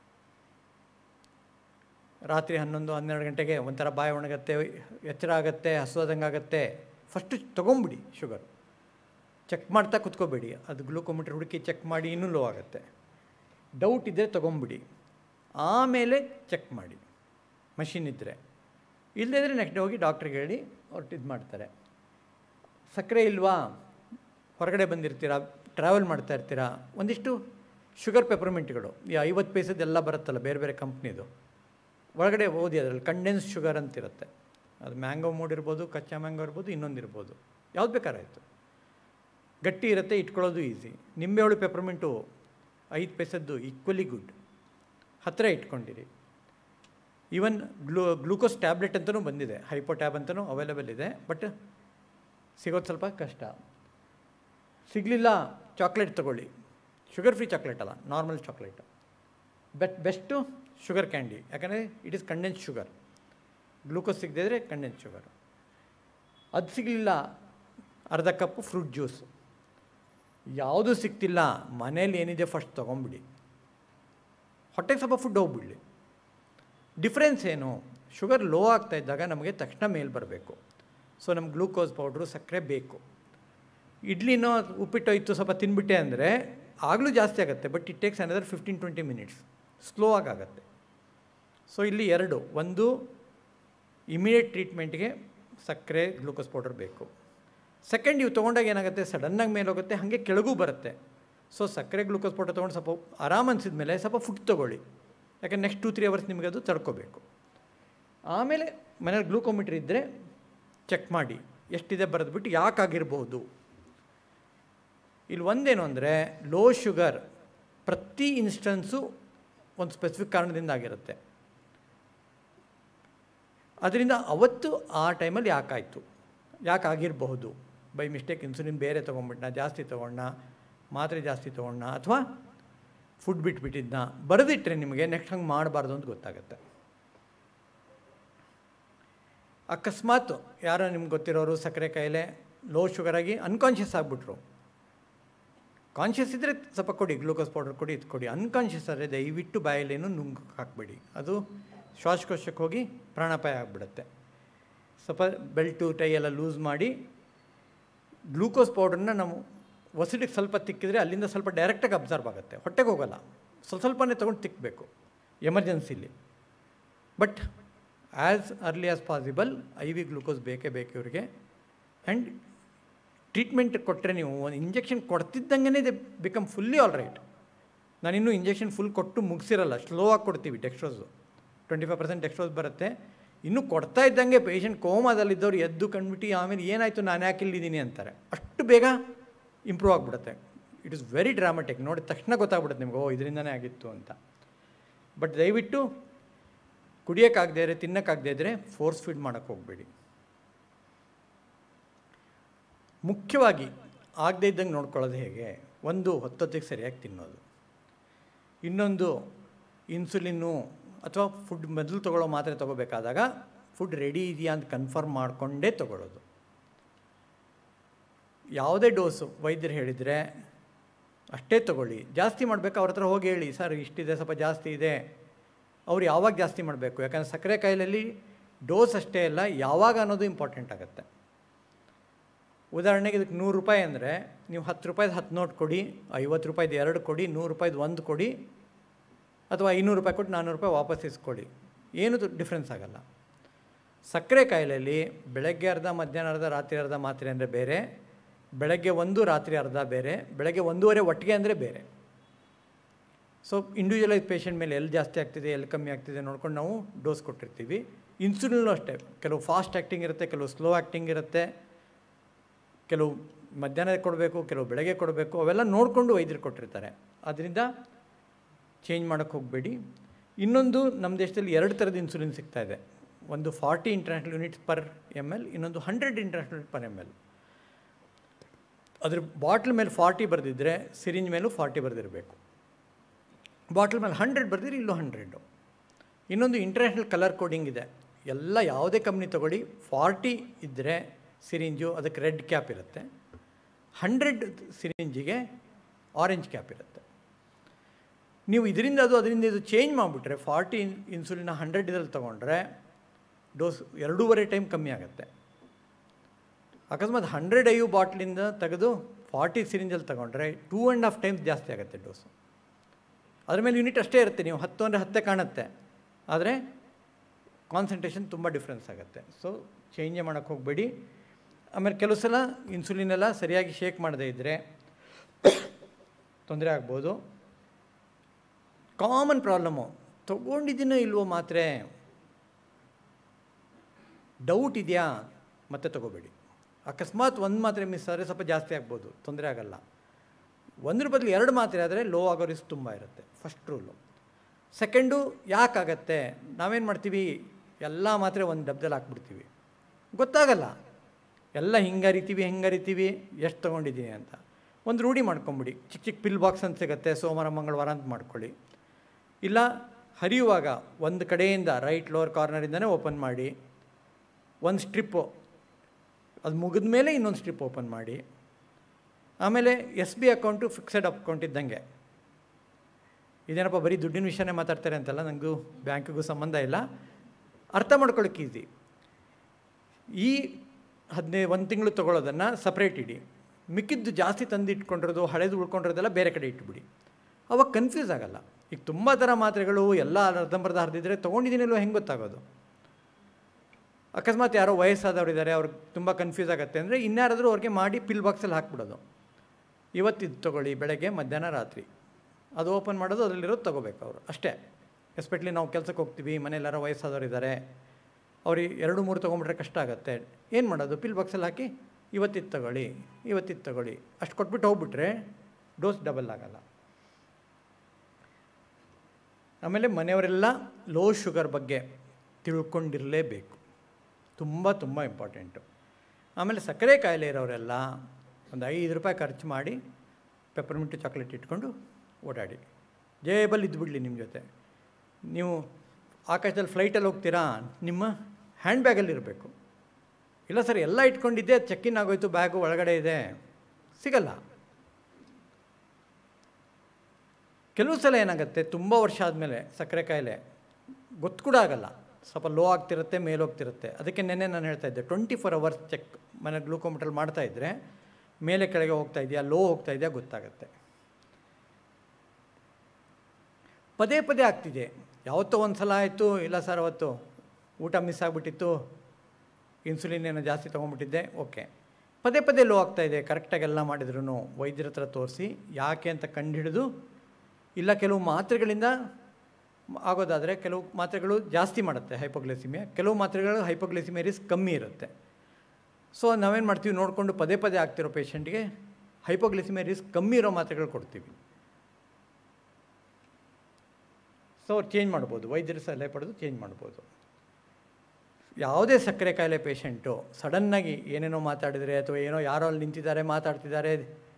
ರಾತ್ರಿ ಹನ್ನೊಂದು ಹನ್ನೆರಡು ಗಂಟೆಗೆ ಒಂಥರ ಬಾಯಿ ಒಣಗತ್ತೆ ಎಚ್ಚರ ಆಗುತ್ತೆ ಹಸುವಾದಂಗೆ ಆಗುತ್ತೆ ಫಸ್ಟು ತೊಗೊಂಬಿಡಿ ಶುಗರ್ ಚೆಕ್ ಮಾಡ್ತಾ ಕುತ್ಕೋಬೇಡಿ ಅದು ಗ್ಲೂಕೋಮೀಟರ್ ಹುಡುಕಿ ಚೆಕ್ ಮಾಡಿ ಇನ್ನೂ ಲೋ ಆಗುತ್ತೆ ಡೌಟ್ ಇದ್ದರೆ ತೊಗೊಂಬಿಡಿ ಆಮೇಲೆ ಚೆಕ್ ಮಾಡಿ ಮಷಿನ್ ಇದ್ದರೆ ಇಲ್ಲದಿದ್ದರೆ ನೆಕ್ಸ್ಟ್ ಹೋಗಿ ಡಾಕ್ಟ್ರಿಗೆ ಹೇಳಿ ಅವ್ರು ಇದು ಮಾಡ್ತಾರೆ ಸಕ್ಕರೆ ಇಲ್ವಾ ಹೊರಗಡೆ ಬಂದಿರ್ತೀರಾ ಟ್ರಾವೆಲ್ ಮಾಡ್ತಾ ಇರ್ತೀರಾ ಒಂದಿಷ್ಟು ಶುಗರ್ ಪೆಪರ್ಮೆಂಟ್ಗಳು ಈ ಐವತ್ತು ಪೈಸದೆಲ್ಲ ಬರುತ್ತಲ್ಲ ಬೇರೆ ಬೇರೆ ಕಂಪ್ನಿದು ಒಳಗಡೆ ಓದಿ ಅದರಲ್ಲಿ ಕಂಡೆನ್ಸ್ ಶುಗರ್ ಅಂತಿರುತ್ತೆ ಅದು ಮ್ಯಾಂಗೋ ಮೂಡ್ ಇರ್ಬೋದು ಕಚ್ಚಾ ಮ್ಯಾಂಗೋ ಇರ್ಬೋದು ಇನ್ನೊಂದು ಇರ್ಬೋದು ಯಾವ್ದು ಬೇಕಾರಾಯಿತು ಗಟ್ಟಿ ಇರುತ್ತೆ ಇಟ್ಕೊಳ್ಳೋದು ಈಸಿ ನಿಂಬೆಹುಳು ಪೆಪರ್ಮೆಂಟು ಐದು ಪೈಸದ್ದು ಈಕ್ವಲಿ ಗುಡ್ ಹತ್ತಿರ ಇಟ್ಕೊಂಡಿರಿ ಈವನ್ ಗ್ಲೂ ಗ್ಲೂಕೋಸ್ ಟ್ಯಾಬ್ಲೆಟ್ ಅಂತಲೂ ಬಂದಿದೆ ಹೈಪೋ ಟ್ಯಾಬ್ ಅಂತಲೂ ಅವೈಲೇಬಲ್ ಇದೆ ಬಟ್ ಸಿಗೋದು ಸ್ವಲ್ಪ ಕಷ್ಟ ಸಿಗಲಿಲ್ಲ ಚಾಕ್ಲೇಟ್ ತೊಗೊಳ್ಳಿ ಶುಗರ್ ಫ್ರೀ ಚಾಕ್ಲೇಟ್ ಅಲ್ಲ ನಾರ್ಮಲ್ ಚಾಕ್ಲೇಟ್ ಬೆಟ್ ಬೆಸ್ಟು ಶುಗರ್ ಕ್ಯಾಂಡಿ ಯಾಕಂದರೆ it is condense sugar glucose ಸಿಗದಿದ್ರೆ ಕಂಡೆನ್ಸ್ ಶುಗರ್ ಅದು ಸಿಗಲಿಲ್ಲ ಅರ್ಧ ಕಪ್ಪು ಫ್ರೂಟ್ ಜ್ಯೂಸ್ ಯಾವುದೂ ಸಿಗ್ತಿಲ್ಲ ಮನೇಲಿ ಏನಿದೆ ಫಸ್ಟ್ ತೊಗೊಂಬಿಡಿ ಹೊಟ್ಟೆಗೆ ಸ್ವಲ್ಪ ಫುಡ್ ಹೋಗ್ಬಿಡಲಿ ಡಿಫ್ರೆನ್ಸ್ ಏನು ಶುಗರ್ ಲೋ ಆಗ್ತಾ ಇದ್ದಾಗ ನಮಗೆ ತಕ್ಷಣ ಮೇಲ್ ಬರಬೇಕು ಸೊ ನಮ್ಗೆ ಗ್ಲೂಕೋಸ್ ಪೌಡ್ರು ಸಕ್ಕರೆ ಬೇಕು ಇಡ್ಲಿನೋ ಉಪ್ಪಿಟ್ಟು ಇತ್ತು ಸ್ವಲ್ಪ ತಿನ್ಬಿಟ್ಟೆ ಅಂದರೆ ಆಗಲೂ ಜಾಸ್ತಿ ಆಗುತ್ತೆ but it takes another fifteen twenty minutes slow ಆಗುತ್ತೆ ಸೊ ಇಲ್ಲಿ ಎರಡು ಒಂದು ಇಮಿಡಿಯೇಟ್ ಟ್ರೀಟ್ಮೆಂಟ್ಗೆ ಸಕ್ಕರೆ ಗ್ಲೂಕೋಸ್ ಪೌಡರ್ ಬೇಕು ಸೆಕೆಂಡ್ ಇವು ತೊಗೊಂಡಾಗ ಏನಾಗುತ್ತೆ ಸಡನ್ನಾಗಿ ಮೇಲೆ ಹೋಗುತ್ತೆ ಹಾಗೆ ಕೆಳಗೂ ಬರುತ್ತೆ ಸೊ ಸಕ್ಕರೆ ಗ್ಲೂಕೋಸ್ ಪೌಡರ್ ತೊಗೊಂಡು ಸ್ವಲ್ಪ ಆರಾಮ್ ಅನಿಸಿದ ಮೇಲೆ ಸ್ವಲ್ಪ ಫುಡ್ ತೊಗೊಳ್ಳಿ ಯಾಕಂದ್ರೆ ನೆಕ್ಸ್ಟ್ ಟೂ ತ್ರೀ ಅವರ್ಸ್ ನಿಮಗೆ ಅದು ತಡ್ಕೋಬೇಕು ಆಮೇಲೆ ಮನೇಲಿ ಗ್ಲೂಕೋಮೀಟ್ರ್ ಇದ್ದರೆ ಚೆಕ್ ಮಾಡಿ ಎಷ್ಟಿದೆ ಬರೆದ್ಬಿಟ್ಟು ಯಾಕಾಗಿರ್ಬೋದು ಇಲ್ಲಿ ಒಂದೇನು ಅಂದರೆ ಲೋ ಶುಗರ್ ಪ್ರತಿ ಇನ್ಸ್ಟನ್ಸು ಒಂದು ಸ್ಪೆಸಿಫಿಕ್ ಕಾರಣದಿಂದ ಆಗಿರುತ್ತೆ ಅದರಿಂದ ಅವತ್ತು ಆ ಟೈಮಲ್ಲಿ ಯಾಕಾಯಿತು ಯಾಕೆ ಆಗಿರಬಹುದು ಬೈ ಮಿಸ್ಟೇಕ್ ಇನ್ಸುಲಿನ್ ಬೇರೆ ತೊಗೊಂಡ್ಬಿಟ್ನ ಜಾಸ್ತಿ ತೊಗೊಂಡ ಮಾತ್ರೆ ಜಾಸ್ತಿ ತೊಗೊಂಡ ಅಥವಾ ಫುಡ್ ಬಿಟ್ಬಿಟ್ಟಿದ್ನ ಬರೆದಿಟ್ರೆ ನಿಮಗೆ ನೆಕ್ಸ್ಟ್ ಹಂಗೆ ಮಾಡಬಾರ್ದು ಅಂತ ಗೊತ್ತಾಗುತ್ತೆ ಅಕಸ್ಮಾತ್ ಯಾರೋ ನಿಮ್ಗೆ ಗೊತ್ತಿರೋರು ಸಕ್ಕರೆ ಕಾಯಿಲೆ ಲೋ ಶುಗರಾಗಿ ಅನ್ಕಾನ್ಷಿಯಸ್ ಆಗಿಬಿಟ್ರು ಕಾನ್ಷಿಯಸ್ ಇದ್ದರೆ ಸ್ವಲ್ಪ ಕೊಡಿ ಗ್ಲೂಕೋಸ್ ಪೌಡರ್ ಕೊಡಿ ಇದು ಕೊಡಿ ಅನ್ಕಾನ್ಷಿಯಸ್ ಆದರೆ ದಯವಿಟ್ಟು ಬಾಯಲ್ಲೇನು ನುಂಗ್ ಹಾಕಬೇಡಿ ಅದು ಶ್ವಾಸಕೋಶಕ್ಕೆ ಹೋಗಿ ಪ್ರಾಣಾಪಾಯ ಆಗಿಬಿಡುತ್ತೆ ಸ್ವಲ್ಪ ಬೆಲ್ಟು ಟೈ ಎಲ್ಲ ಲೂಸ್ ಮಾಡಿ ಗ್ಲೂಕೋಸ್ ಪೌಡ್ರನ್ನ ನಾವು ಒಸಿಡಿಗೆ ಸ್ವಲ್ಪ ತಿಕ್ಕಿದ್ರೆ ಅಲ್ಲಿಂದ ಸ್ವಲ್ಪ ಡೈರೆಕ್ಟಾಗಿ ಅಬ್ಸರ್ವ್ ಆಗುತ್ತೆ ಹೊಟ್ಟೆಗೆ ಹೋಗಲ್ಲ ಸ್ವಲ್ಪ ಸ್ವಲ್ಪನೇ ತೊಗೊಂಡು ತಿಕ್ಕಬೇಕು ಎಮರ್ಜೆನ್ಸಿಲಿ but as early as possible I V glucose ಬೇಕೇ ಬೇಕು ಇವರಿಗೆ ಆ್ಯಂಡ್ ಟ್ರೀಟ್ಮೆಂಟ್ ಕೊಟ್ಟರೆ ನೀವು ಒಂದು ಇಂಜೆಕ್ಷನ್ ಕೊಡ್ತಿದ್ದಂಗೆ they become fully all right ನಾನಿನ್ನೂ ಇಂಜೆಕ್ಷನ್ ಫುಲ್ ಕೊಟ್ಟು ಮುಗಿಸಿರಲ್ಲ ಸ್ಲೋ ಆಗಿ ಕೊಡ್ತೀವಿ dextrose twenty five percent dextrose ಬರುತ್ತೆ ಇನ್ನೂ ಕೊಡ್ತಾ ಇದ್ದಂಗೆ ಪೇಷಂಟ್ ಕೋಮಾದಲ್ಲಿದ್ದವ್ರು ಎದ್ದು ಕಂಡ್ಬಿಟ್ಟು ಆಮೇಲೆ ಏನಾಯಿತು ನಾನು ಯಾಕೆ ಇಲ್ಲಿದ್ದೀನಿ ಅಂತಾರೆ ಅಷ್ಟು ಬೇಗ ಇಂಪ್ರೂವ್ ಆಗಿಬಿಡುತ್ತೆ ಇಟ್ ಇಸ್ ವೆರಿ ಡ್ರಾಮೆಟಿಕ್ ನೋಡಿದ ತಕ್ಷಣ ಗೊತ್ತಾಗ್ಬಿಡುತ್ತೆ ನಿಮ್ಗೆ ಓ ಇದರಿಂದನೇ ಆಗಿತ್ತು ಅಂತ ಬಟ್ ದಯವಿಟ್ಟು ಕುಡಿಯೋಕ್ಕಾಗದೇ ಇದ್ರೆ ತಿನ್ನೋಕ್ಕಾಗದೇ ಇದ್ದರೆ ಫೋರ್ಸ್ ಫೀಡ್ ಮಾಡೋಕ್ಕೆ ಹೋಗಬೇಡಿ ಮುಖ್ಯವಾಗಿ ಆಗದೇ ಇದ್ದಂಗೆ ನೋಡ್ಕೊಳ್ಳೋದು ಹೇಗೆ ಒಂದು ಹೊತ್ತೊತ್ತಿಗೆ ಸರಿಯಾಗಿ ತಿನ್ನೋದು ಇನ್ನೊಂದು ಇನ್ಸುಲಿನ್ನು ಅಥವಾ ಫುಡ್ ಮೊದಲು ತೊಗೊಳ್ಳೋ ಮಾತ್ರೆ ತೊಗೋಬೇಕಾದಾಗ ಫುಡ್ ರೆಡಿ ಇದೆಯಾ ಅಂತ ಕನ್ಫರ್ಮ್ ಮಾಡಿಕೊಂಡೇ ತೊಗೊಳ್ಳೋದು ಯಾವುದೇ ಡೋಸು ವೈದ್ಯರು ಹೇಳಿದರೆ ಅಷ್ಟೇ ತೊಗೊಳ್ಳಿ ಜಾಸ್ತಿ ಮಾಡಬೇಕು ಅವ್ರ ಹತ್ರ ಹೋಗಿ ಹೇಳಿ ಸರ್ ಇಷ್ಟಿದೆ ಸ್ವಲ್ಪ ಜಾಸ್ತಿ ಇದೆ ಅವ್ರು ಯಾವಾಗ ಜಾಸ್ತಿ ಮಾಡಬೇಕು ಯಾಕಂದರೆ ಸಕ್ಕರೆ ಕಾಯಿಲೆಯಲ್ಲಿ ಡೋಸ್ ಅಷ್ಟೇ ಅಲ್ಲ ಯಾವಾಗ ಅನ್ನೋದು ಇಂಪಾರ್ಟೆಂಟ್ ಆಗುತ್ತೆ ಉದಾಹರಣೆಗೆ ಇದಕ್ಕೆ ನೂರು ರೂಪಾಯಿ ಅಂದರೆ ನೀವು ಹತ್ತು ರೂಪಾಯ್ದು ಹತ್ತು ನೋಟ್ ಕೊಡಿ ಐವತ್ತು ರೂಪಾಯ್ದು ಎರಡು ಕೊಡಿ ನೂರು ರೂಪಾಯ್ದು ಒಂದು ಕೊಡಿ ಅಥವಾ ಐನೂರು ರೂಪಾಯಿ ಕೊಟ್ಟು ನಾನ್ನೂರು ರೂಪಾಯಿ ವಾಪಸ್ ಇಸ್ಕೊಡಿ ಏನೂ ಡಿಫ್ರೆನ್ಸ್ ಆಗಲ್ಲ ಸಕ್ಕರೆ ಕಾಯಿಲೆಯಲ್ಲಿ ಬೆಳಗ್ಗೆ ಅರ್ಧ ಮಧ್ಯಾಹ್ನ ಅರ್ಧ ರಾತ್ರಿ ಅರ್ಧ ಮಾತ್ರೆ ಅಂದರೆ ಬೇರೆ ಬೆಳಗ್ಗೆ ಒಂದು ರಾತ್ರಿ ಅರ್ಧ ಬೇರೆ ಬೆಳಗ್ಗೆ ಒಂದೂವರೆ ಒಟ್ಟಿಗೆ ಅಂದರೆ ಬೇರೆ ಸೊ ಇಂಡಿವಿಜುವಲೈಸ್ ಪೇಷಂಟ್ ಮೇಲೆ ಎಲ್ಲಿ ಜಾಸ್ತಿ ಆಗ್ತಿದೆ ಎಲ್ಲಿ ಕಮ್ಮಿ ಆಗ್ತಿದೆ ನೋಡ್ಕೊಂಡು ನಾವು ಡೋಸ್ ಕೊಟ್ಟಿರ್ತೀವಿ ಇನ್ಸುಲಿನ್ನು ಅಷ್ಟೇ ಕೆಲವು ಫಾಸ್ಟ್ ಆ್ಯಕ್ಟಿಂಗ್ ಇರುತ್ತೆ ಕೆಲವು ಸ್ಲೋ ಆ್ಯಕ್ಟಿಂಗ್ ಇರುತ್ತೆ ಕೆಲವು ಮಧ್ಯಾಹ್ನ ಕೊಡಬೇಕು ಕೆಲವು ಬೆಳಗ್ಗೆ ಕೊಡಬೇಕು ಅವೆಲ್ಲ ನೋಡಿಕೊಂಡು ವೈದ್ಯರು ಕೊಟ್ಟಿರ್ತಾರೆ ಅದರಿಂದ ಚೇಂಜ್ ಮಾಡೋಕ್ಕೆ ಹೋಗಬೇಡಿ ಇನ್ನೊಂದು ನಮ್ಮ ದೇಶದಲ್ಲಿ ಎರಡು ಥರದ ಇನ್ಸುಲಿನ್ ಸಿಗ್ತಾ ಇದೆ ಒಂದು forty international units per M L ಇನ್ನೊಂದು hundred international unit per M L ಅದ್ರ ಬಾಟ್ಲ್ ಮೇಲೆ ಫಾರ್ಟಿ ಬರೆದಿದ್ದರೆ ಸಿರಿಂಜ್ ಮೇಲೂ ಫಾರ್ಟಿ ಬರೆದಿರಬೇಕು ಬಾಟ್ಲ್ ಮೇಲೆ ಹಂಡ್ರೆಡ್ ಬರೆದಿರಿ ಇಲ್ಲೂ ಹಂಡ್ರೆಡು ಇನ್ನೊಂದು ಇಂಟರ್ನ್ಯಾಷನಲ್ ಕಲರ್ ಕೋಡಿಂಗ್ ಇದೆ ಎಲ್ಲ ಯಾವುದೇ ಕಂಪ್ನಿ ತೊಗೊಳ್ಳಿ ಫಾರ್ಟಿ ಇದ್ದರೆ ಸಿರಿಂಜು ಅದಕ್ಕೆ ರೆಡ್ ಕ್ಯಾಪ್ ಇರುತ್ತೆ ಹಂಡ್ರೆಡ್ ಸಿರಿಂಜಿಗೆ ಆರೆಂಜ್ ಕ್ಯಾಪ್ ಇರುತ್ತೆ ನೀವು ಇದರಿಂದ ಅದು ಅದರಿಂದ ಇದು ಚೇಂಜ್ ಮಾಡಿಬಿಟ್ರೆ ಫಾರ್ಟಿ ಇನ್ಸುಲಿನ ಹಂಡ್ರೆಡ್ ಇದರಲ್ಲಿ ತೊಗೊಂಡ್ರೆ ಡೋಸ್ ಎರಡೂವರೆ ಟೈಮ್ ಕಮ್ಮಿ ಆಗುತ್ತೆ ಅಕಸ್ಮಾತ್ ಹಂಡ್ರೆಡ್ ಐ ಯು ಬಾಟ್ಲಿಂದ ತೆಗೆದು ಫಾರ್ಟಿ ಸಿರಿಂಜಲ್ಲಿ ತೊಗೊಂಡ್ರೆ ಟೂ ಆ್ಯಂಡ್ ಹಾಫ್ ಟೈಮ್ಸ್ ಜಾಸ್ತಿ ಆಗುತ್ತೆ ಡೋಸು ಅದ್ರ ಮೇಲೆ ಯೂನಿಟ್ ಅಷ್ಟೇ ಇರುತ್ತೆ ನೀವು ಹತ್ತು ಅಂದರೆ ಹತ್ತೇ ಕಾಣುತ್ತೆ ಆದರೆ ಕಾನ್ಸಂಟ್ರೇಷನ್ ತುಂಬ ಡಿಫ್ರೆನ್ಸ್ ಆಗುತ್ತೆ ಸೊ ಚೇಂಜೇ ಮಾಡೋಕ್ಕೆ ಹೋಗಬೇಡಿ ಆಮೇಲೆ ಕೆಲವು ಸಲ ಇನ್ಸುಲಿನ್ ಎಲ್ಲ ಸರಿಯಾಗಿ ಶೇಕ್ ಮಾಡದೇ ಇದ್ದರೆ ತೊಂದರೆ ಆಗ್ಬೋದು ಕಾಮನ್ ಪ್ರಾಬ್ಲಮ್ಮು ತೊಗೊಂಡಿದ್ದೀನೋ ಇಲ್ವೋ ಮಾತ್ರೆ ಡೌಟ್ ಇದೆಯಾ ಮತ್ತೆ ತೊಗೋಬೇಡಿ ಅಕಸ್ಮಾತ್ ಒಂದು ಮಾತ್ರೆ ಮಿಸ್ ಆದರೆ ಸ್ವಲ್ಪ ಜಾಸ್ತಿ ಆಗ್ಬೋದು ತೊಂದರೆ ಆಗಲ್ಲ ಒಂದ್ರ ಬದಲು ಎರಡು ಮಾತ್ರೆ ಆದರೆ ಲೋ ಆಗೋ ರಿಸ್ಕ್ ತುಂಬ ಇರುತ್ತೆ ಫಸ್ಟ್ ರೂಲು ಸೆಕೆಂಡು ಯಾಕಾಗತ್ತೆ ನಾವೇನು ಮಾಡ್ತೀವಿ ಎಲ್ಲ ಮಾತ್ರೆ ಒಂದು ಡಬ್ದಲ್ಲಿ ಹಾಕ್ಬಿಡ್ತೀವಿ ಗೊತ್ತಾಗಲ್ಲ ಎಲ್ಲ ಹಿಂಗೆ ಅರಿತೀವಿ ಹೆಂಗೆ ಅರಿತೀವಿ ಎಷ್ಟು ತೊಗೊಂಡಿದ್ದೀನಿ ಅಂತ ಒಂದು ರೂಢಿ ಮಾಡ್ಕೊಂಬಿಡಿ ಚಿಕ್ಕ ಚಿಕ್ಕ ಪಿಲ್ ಬಾಕ್ಸ್ ಅಂತ ಸಿಗುತ್ತೆ ಸೋಮವಾರ ಮಂಗಳವಾರ ಅಂತ ಮಾಡ್ಕೊಳ್ಳಿ ಇಲ್ಲ ಹರಿಯುವಾಗ ಒಂದು ಕಡೆಯಿಂದ ರೈಟ್ ಲೋವರ್ ಕಾರ್ನರಿಂದನೇ ಓಪನ್ ಮಾಡಿ ಒಂದು ಸ್ಟ್ರಿಪ್ಪು ಅದು ಮುಗಿದ ಮೇಲೆ ಇನ್ನೊಂದು ಸ್ಟ್ರಿಪ್ ಓಪನ್ ಮಾಡಿ ಆಮೇಲೆ S B account fixed account ಇದ್ದಂಗೆ ಇದೇನಪ್ಪ ಬರೀ ದುಡ್ಡಿನ ವಿಷಯನೇ ಮಾತಾಡ್ತಾರೆ ಅಂತಲ್ಲ ನನಗೂ ಬ್ಯಾಂಕಿಗೂ ಸಂಬಂಧ ಇಲ್ಲ ಅರ್ಥ ಮಾಡ್ಕೊಳ್ಳೋಕೆ ಈಸಿ ಈ ಹದಿನೈದು ಒಂದು ತಿಂಗಳು ತೊಗೊಳ್ಳೋದನ್ನು ಸಪ್ರೇಟ್ ಇಡಿ ಮಿಕ್ಕಿದ್ದು ಜಾಸ್ತಿ ತಂದು ಇಟ್ಕೊಂಡಿರೋದು ಹಳೇದು ಉಳ್ಕೊಂಡಿರೋದೆಲ್ಲ ಬೇರೆ ಕಡೆ ಇಟ್ಬಿಡಿ ಅವಾಗ ಕನ್ಫ್ಯೂಸ್ ಆಗಲ್ಲ ಈಗ ತುಂಬ ಥರ ಮಾತ್ರೆಗಳು ಎಲ್ಲ ಅರ್ಧಂಬರ್ಧ ಹರಿದಿದ್ರೆ ತೊಗೊಂಡಿದ್ದೀನಿಲ್ವೋ ಹೆಂಗೆ ಗೊತ್ತಾಗೋದು ಅಕಸ್ಮಾತ್ ಯಾರೋ ವಯಸ್ಸಾದವ್ರು ಇದ್ದಾರೆ ಅವ್ರಿಗೆ ತುಂಬ ಕನ್ಫ್ಯೂಸ್ ಆಗುತ್ತೆ ಅಂದರೆ ಇನ್ಯಾರಾದರೂ ಅವ್ರಿಗೆ ಮಾಡಿ ಪಿಲ್ ಬಾಕ್ಸಲ್ಲಿ ಹಾಕ್ಬಿಡೋದು ಇವತ್ತಿದ್ದು ತೊಗೊಳ್ಳಿ ಬೆಳಗ್ಗೆ ಮಧ್ಯಾಹ್ನ ರಾತ್ರಿ ಅದು ಓಪನ್ ಮಾಡೋದು ಅದರಲ್ಲಿರೋದು ತೊಗೋಬೇಕು ಅವರು ಅಷ್ಟೇ ಎಸ್ಪೆಷಲಿ ನಾವು ಕೆಲಸಕ್ಕೆ ಹೋಗ್ತೀವಿ ಮನೇಲಿ ಯಾರೋ ವಯಸ್ಸಾದವ್ರು ಇದ್ದಾರೆ ಅವ್ರಿಗೆ ಎರಡು ಮೂರು ತೊಗೊಂಬಿಟ್ರೆ ಕಷ್ಟ ಆಗುತ್ತೆ ಏನು ಮಾಡೋದು ಪಿಲ್ ಬಾಕ್ಸಲ್ಲಿ ಹಾಕಿ ಇವತ್ತಿದ್ದು ತಗೊಳ್ಳಿ ಇವತ್ತಿದ್ದು ತಗೊಳ್ಳಿ ಅಷ್ಟು ಕೊಟ್ಬಿಟ್ಟು ಹೋಗ್ಬಿಟ್ರೆ ಡೋಸ್ ಡಬಲ್ ಆಗಲ್ಲ ಆಮೇಲೆ ಮನೆಯವರೆಲ್ಲ ಲೋ ಶುಗರ್ ಬಗ್ಗೆ ತಿಳ್ಕೊಂಡಿರಲೇಬೇಕು ತುಂಬ ತುಂಬ ಇಂಪಾರ್ಟೆಂಟು ಆಮೇಲೆ ಸಕ್ಕರೆ ಕಾಯಿಲೆ ಇರೋರೆಲ್ಲ ಒಂದು ಐದು ರೂಪಾಯಿ ಖರ್ಚು ಮಾಡಿ ಪೆಪ್ಪರ್ಮಿಂಟು ಚಾಕ್ಲೇಟ್ ಇಟ್ಕೊಂಡು ಓಡಾಡಿ ಜೇಬಲ್ಲಿ ಇದ್ದುಬಿಡ್ಲಿ ನಿಮ್ಮ ಜೊತೆ ನೀವು ಆಕಾಶದಲ್ಲಿ ಫ್ಲೈಟಲ್ಲಿ ಹೋಗ್ತೀರಾ ನಿಮ್ಮ ಹ್ಯಾಂಡ್ ಬ್ಯಾಗಲ್ಲಿ ಇರಬೇಕು ಇಲ್ಲ ಸರ್ ಎಲ್ಲ ಇಟ್ಕೊಂಡಿದ್ದೆ ಚೆಕ್ ಇನ್ ಆಗೋಯ್ತು ಬ್ಯಾಗು ಒಳಗಡೆ ಇದೆ ಸಿಗಲ್ಲ ಕೆಲವು ಸಲ ಏನಾಗುತ್ತೆ ತುಂಬ ವರ್ಷ ಆದಮೇಲೆ ಸಕ್ಕರೆ ಕಾಯಿಲೆ ಗೊತ್ತು ಕೂಡ ಆಗಲ್ಲ ಸ್ವಲ್ಪ ಲೋ ಆಗ್ತಿರುತ್ತೆ ಮೇಲೆ ಹೋಗ್ತಿರುತ್ತೆ ಅದಕ್ಕೆ ನೆನ್ನೆ ನಾನು ಹೇಳ್ತಾ ಇದ್ದೆ ಟ್ವೆಂಟಿ ಫೋರ್ ಅವರ್ಸ್ ಚೆಕ್ ಮನೆ ಗ್ಲೂಕೋಮೀಟ್ರಲ್ಲಿ ಮಾಡ್ತಾ ಇದ್ದರೆ ಮೇಲೆ ಕೆಳಗೆ ಹೋಗ್ತಾ ಇದೆಯಾ ಲೋ ಹೋಗ್ತಾ ಇದೆಯಾ ಗೊತ್ತಾಗುತ್ತೆ ಪದೇ ಪದೇ ಆಗ್ತಿದೆ ಯಾವತ್ತೋ ಒಂದು ಸಲ ಆಯಿತು ಇಲ್ಲ ಸರ್ ಅವತ್ತು ಊಟ ಮಿಸ್ ಆಗಿಬಿಟ್ಟಿತ್ತು ಇನ್ಸುಲಿನ್ ಏನೋ ಜಾಸ್ತಿ ತೊಗೊಂಡ್ಬಿಟ್ಟಿದ್ದೆ ಓಕೆ ಪದೇ ಪದೇ ಲೋ ಆಗ್ತಾ ಇದೆ ಕರೆಕ್ಟಾಗಿ ಎಲ್ಲ ಮಾಡಿದ್ರು ವೈದ್ಯರ ಹತ್ರ ತೋರಿಸಿ ಯಾಕೆ ಅಂತ ಕಂಡುಹಿಡಿದು ಇಲ್ಲ ಕೆಲವು ಮಾತ್ರೆಗಳಿಂದ ಆಗೋದಾದರೆ ಕೆಲವು ಮಾತ್ರೆಗಳು ಜಾಸ್ತಿ ಮಾಡುತ್ತೆ ಹೈಪೋಗ್ಲೈಸಿಮಿಯಾ ಕೆಲವು ಮಾತ್ರೆಗಳು ಹೈಪೋಗ್ಲೈಸಿಮಿಯಾ ರಿಸ್ಕ್ ಕಮ್ಮಿ ಇರುತ್ತೆ ಸೊ ನಾವೇನು ಮಾಡ್ತೀವಿ ನೋಡಿಕೊಂಡು ಪದೇ ಪದೇ ಆಗ್ತಿರೋ ಪೇಷಂಟ್ಗೆ ಹೈಪೋಗ್ಲೈಸಿಮಿಯಾ ರಿಸ್ಕ್ ಕಮ್ಮಿ ಇರೋ ಮಾತ್ರೆಗಳು ಕೊಡ್ತೀವಿ ಸೊ ಅವ್ರು ಚೇಂಜ್ ಮಾಡ್ಬೋದು ವೈದ್ಯರ ಸಲಹೆ ಪಡೆದು ಚೇಂಜ್ ಮಾಡ್ಬೋದು ಯಾವುದೇ ಸಕ್ಕರೆ ಕಾಯಿಲೆ ಪೇಷಂಟು ಸಡನ್ನಾಗಿ ಏನೇನೋ ಮಾತಾಡಿದರೆ ಅಥವಾ ಏನೋ ಯಾರೋ ಅಲ್ಲಿ ನಿಂತಿದ್ದಾರೆ ಮಾತಾಡ್ತಿದ್ದಾರೆ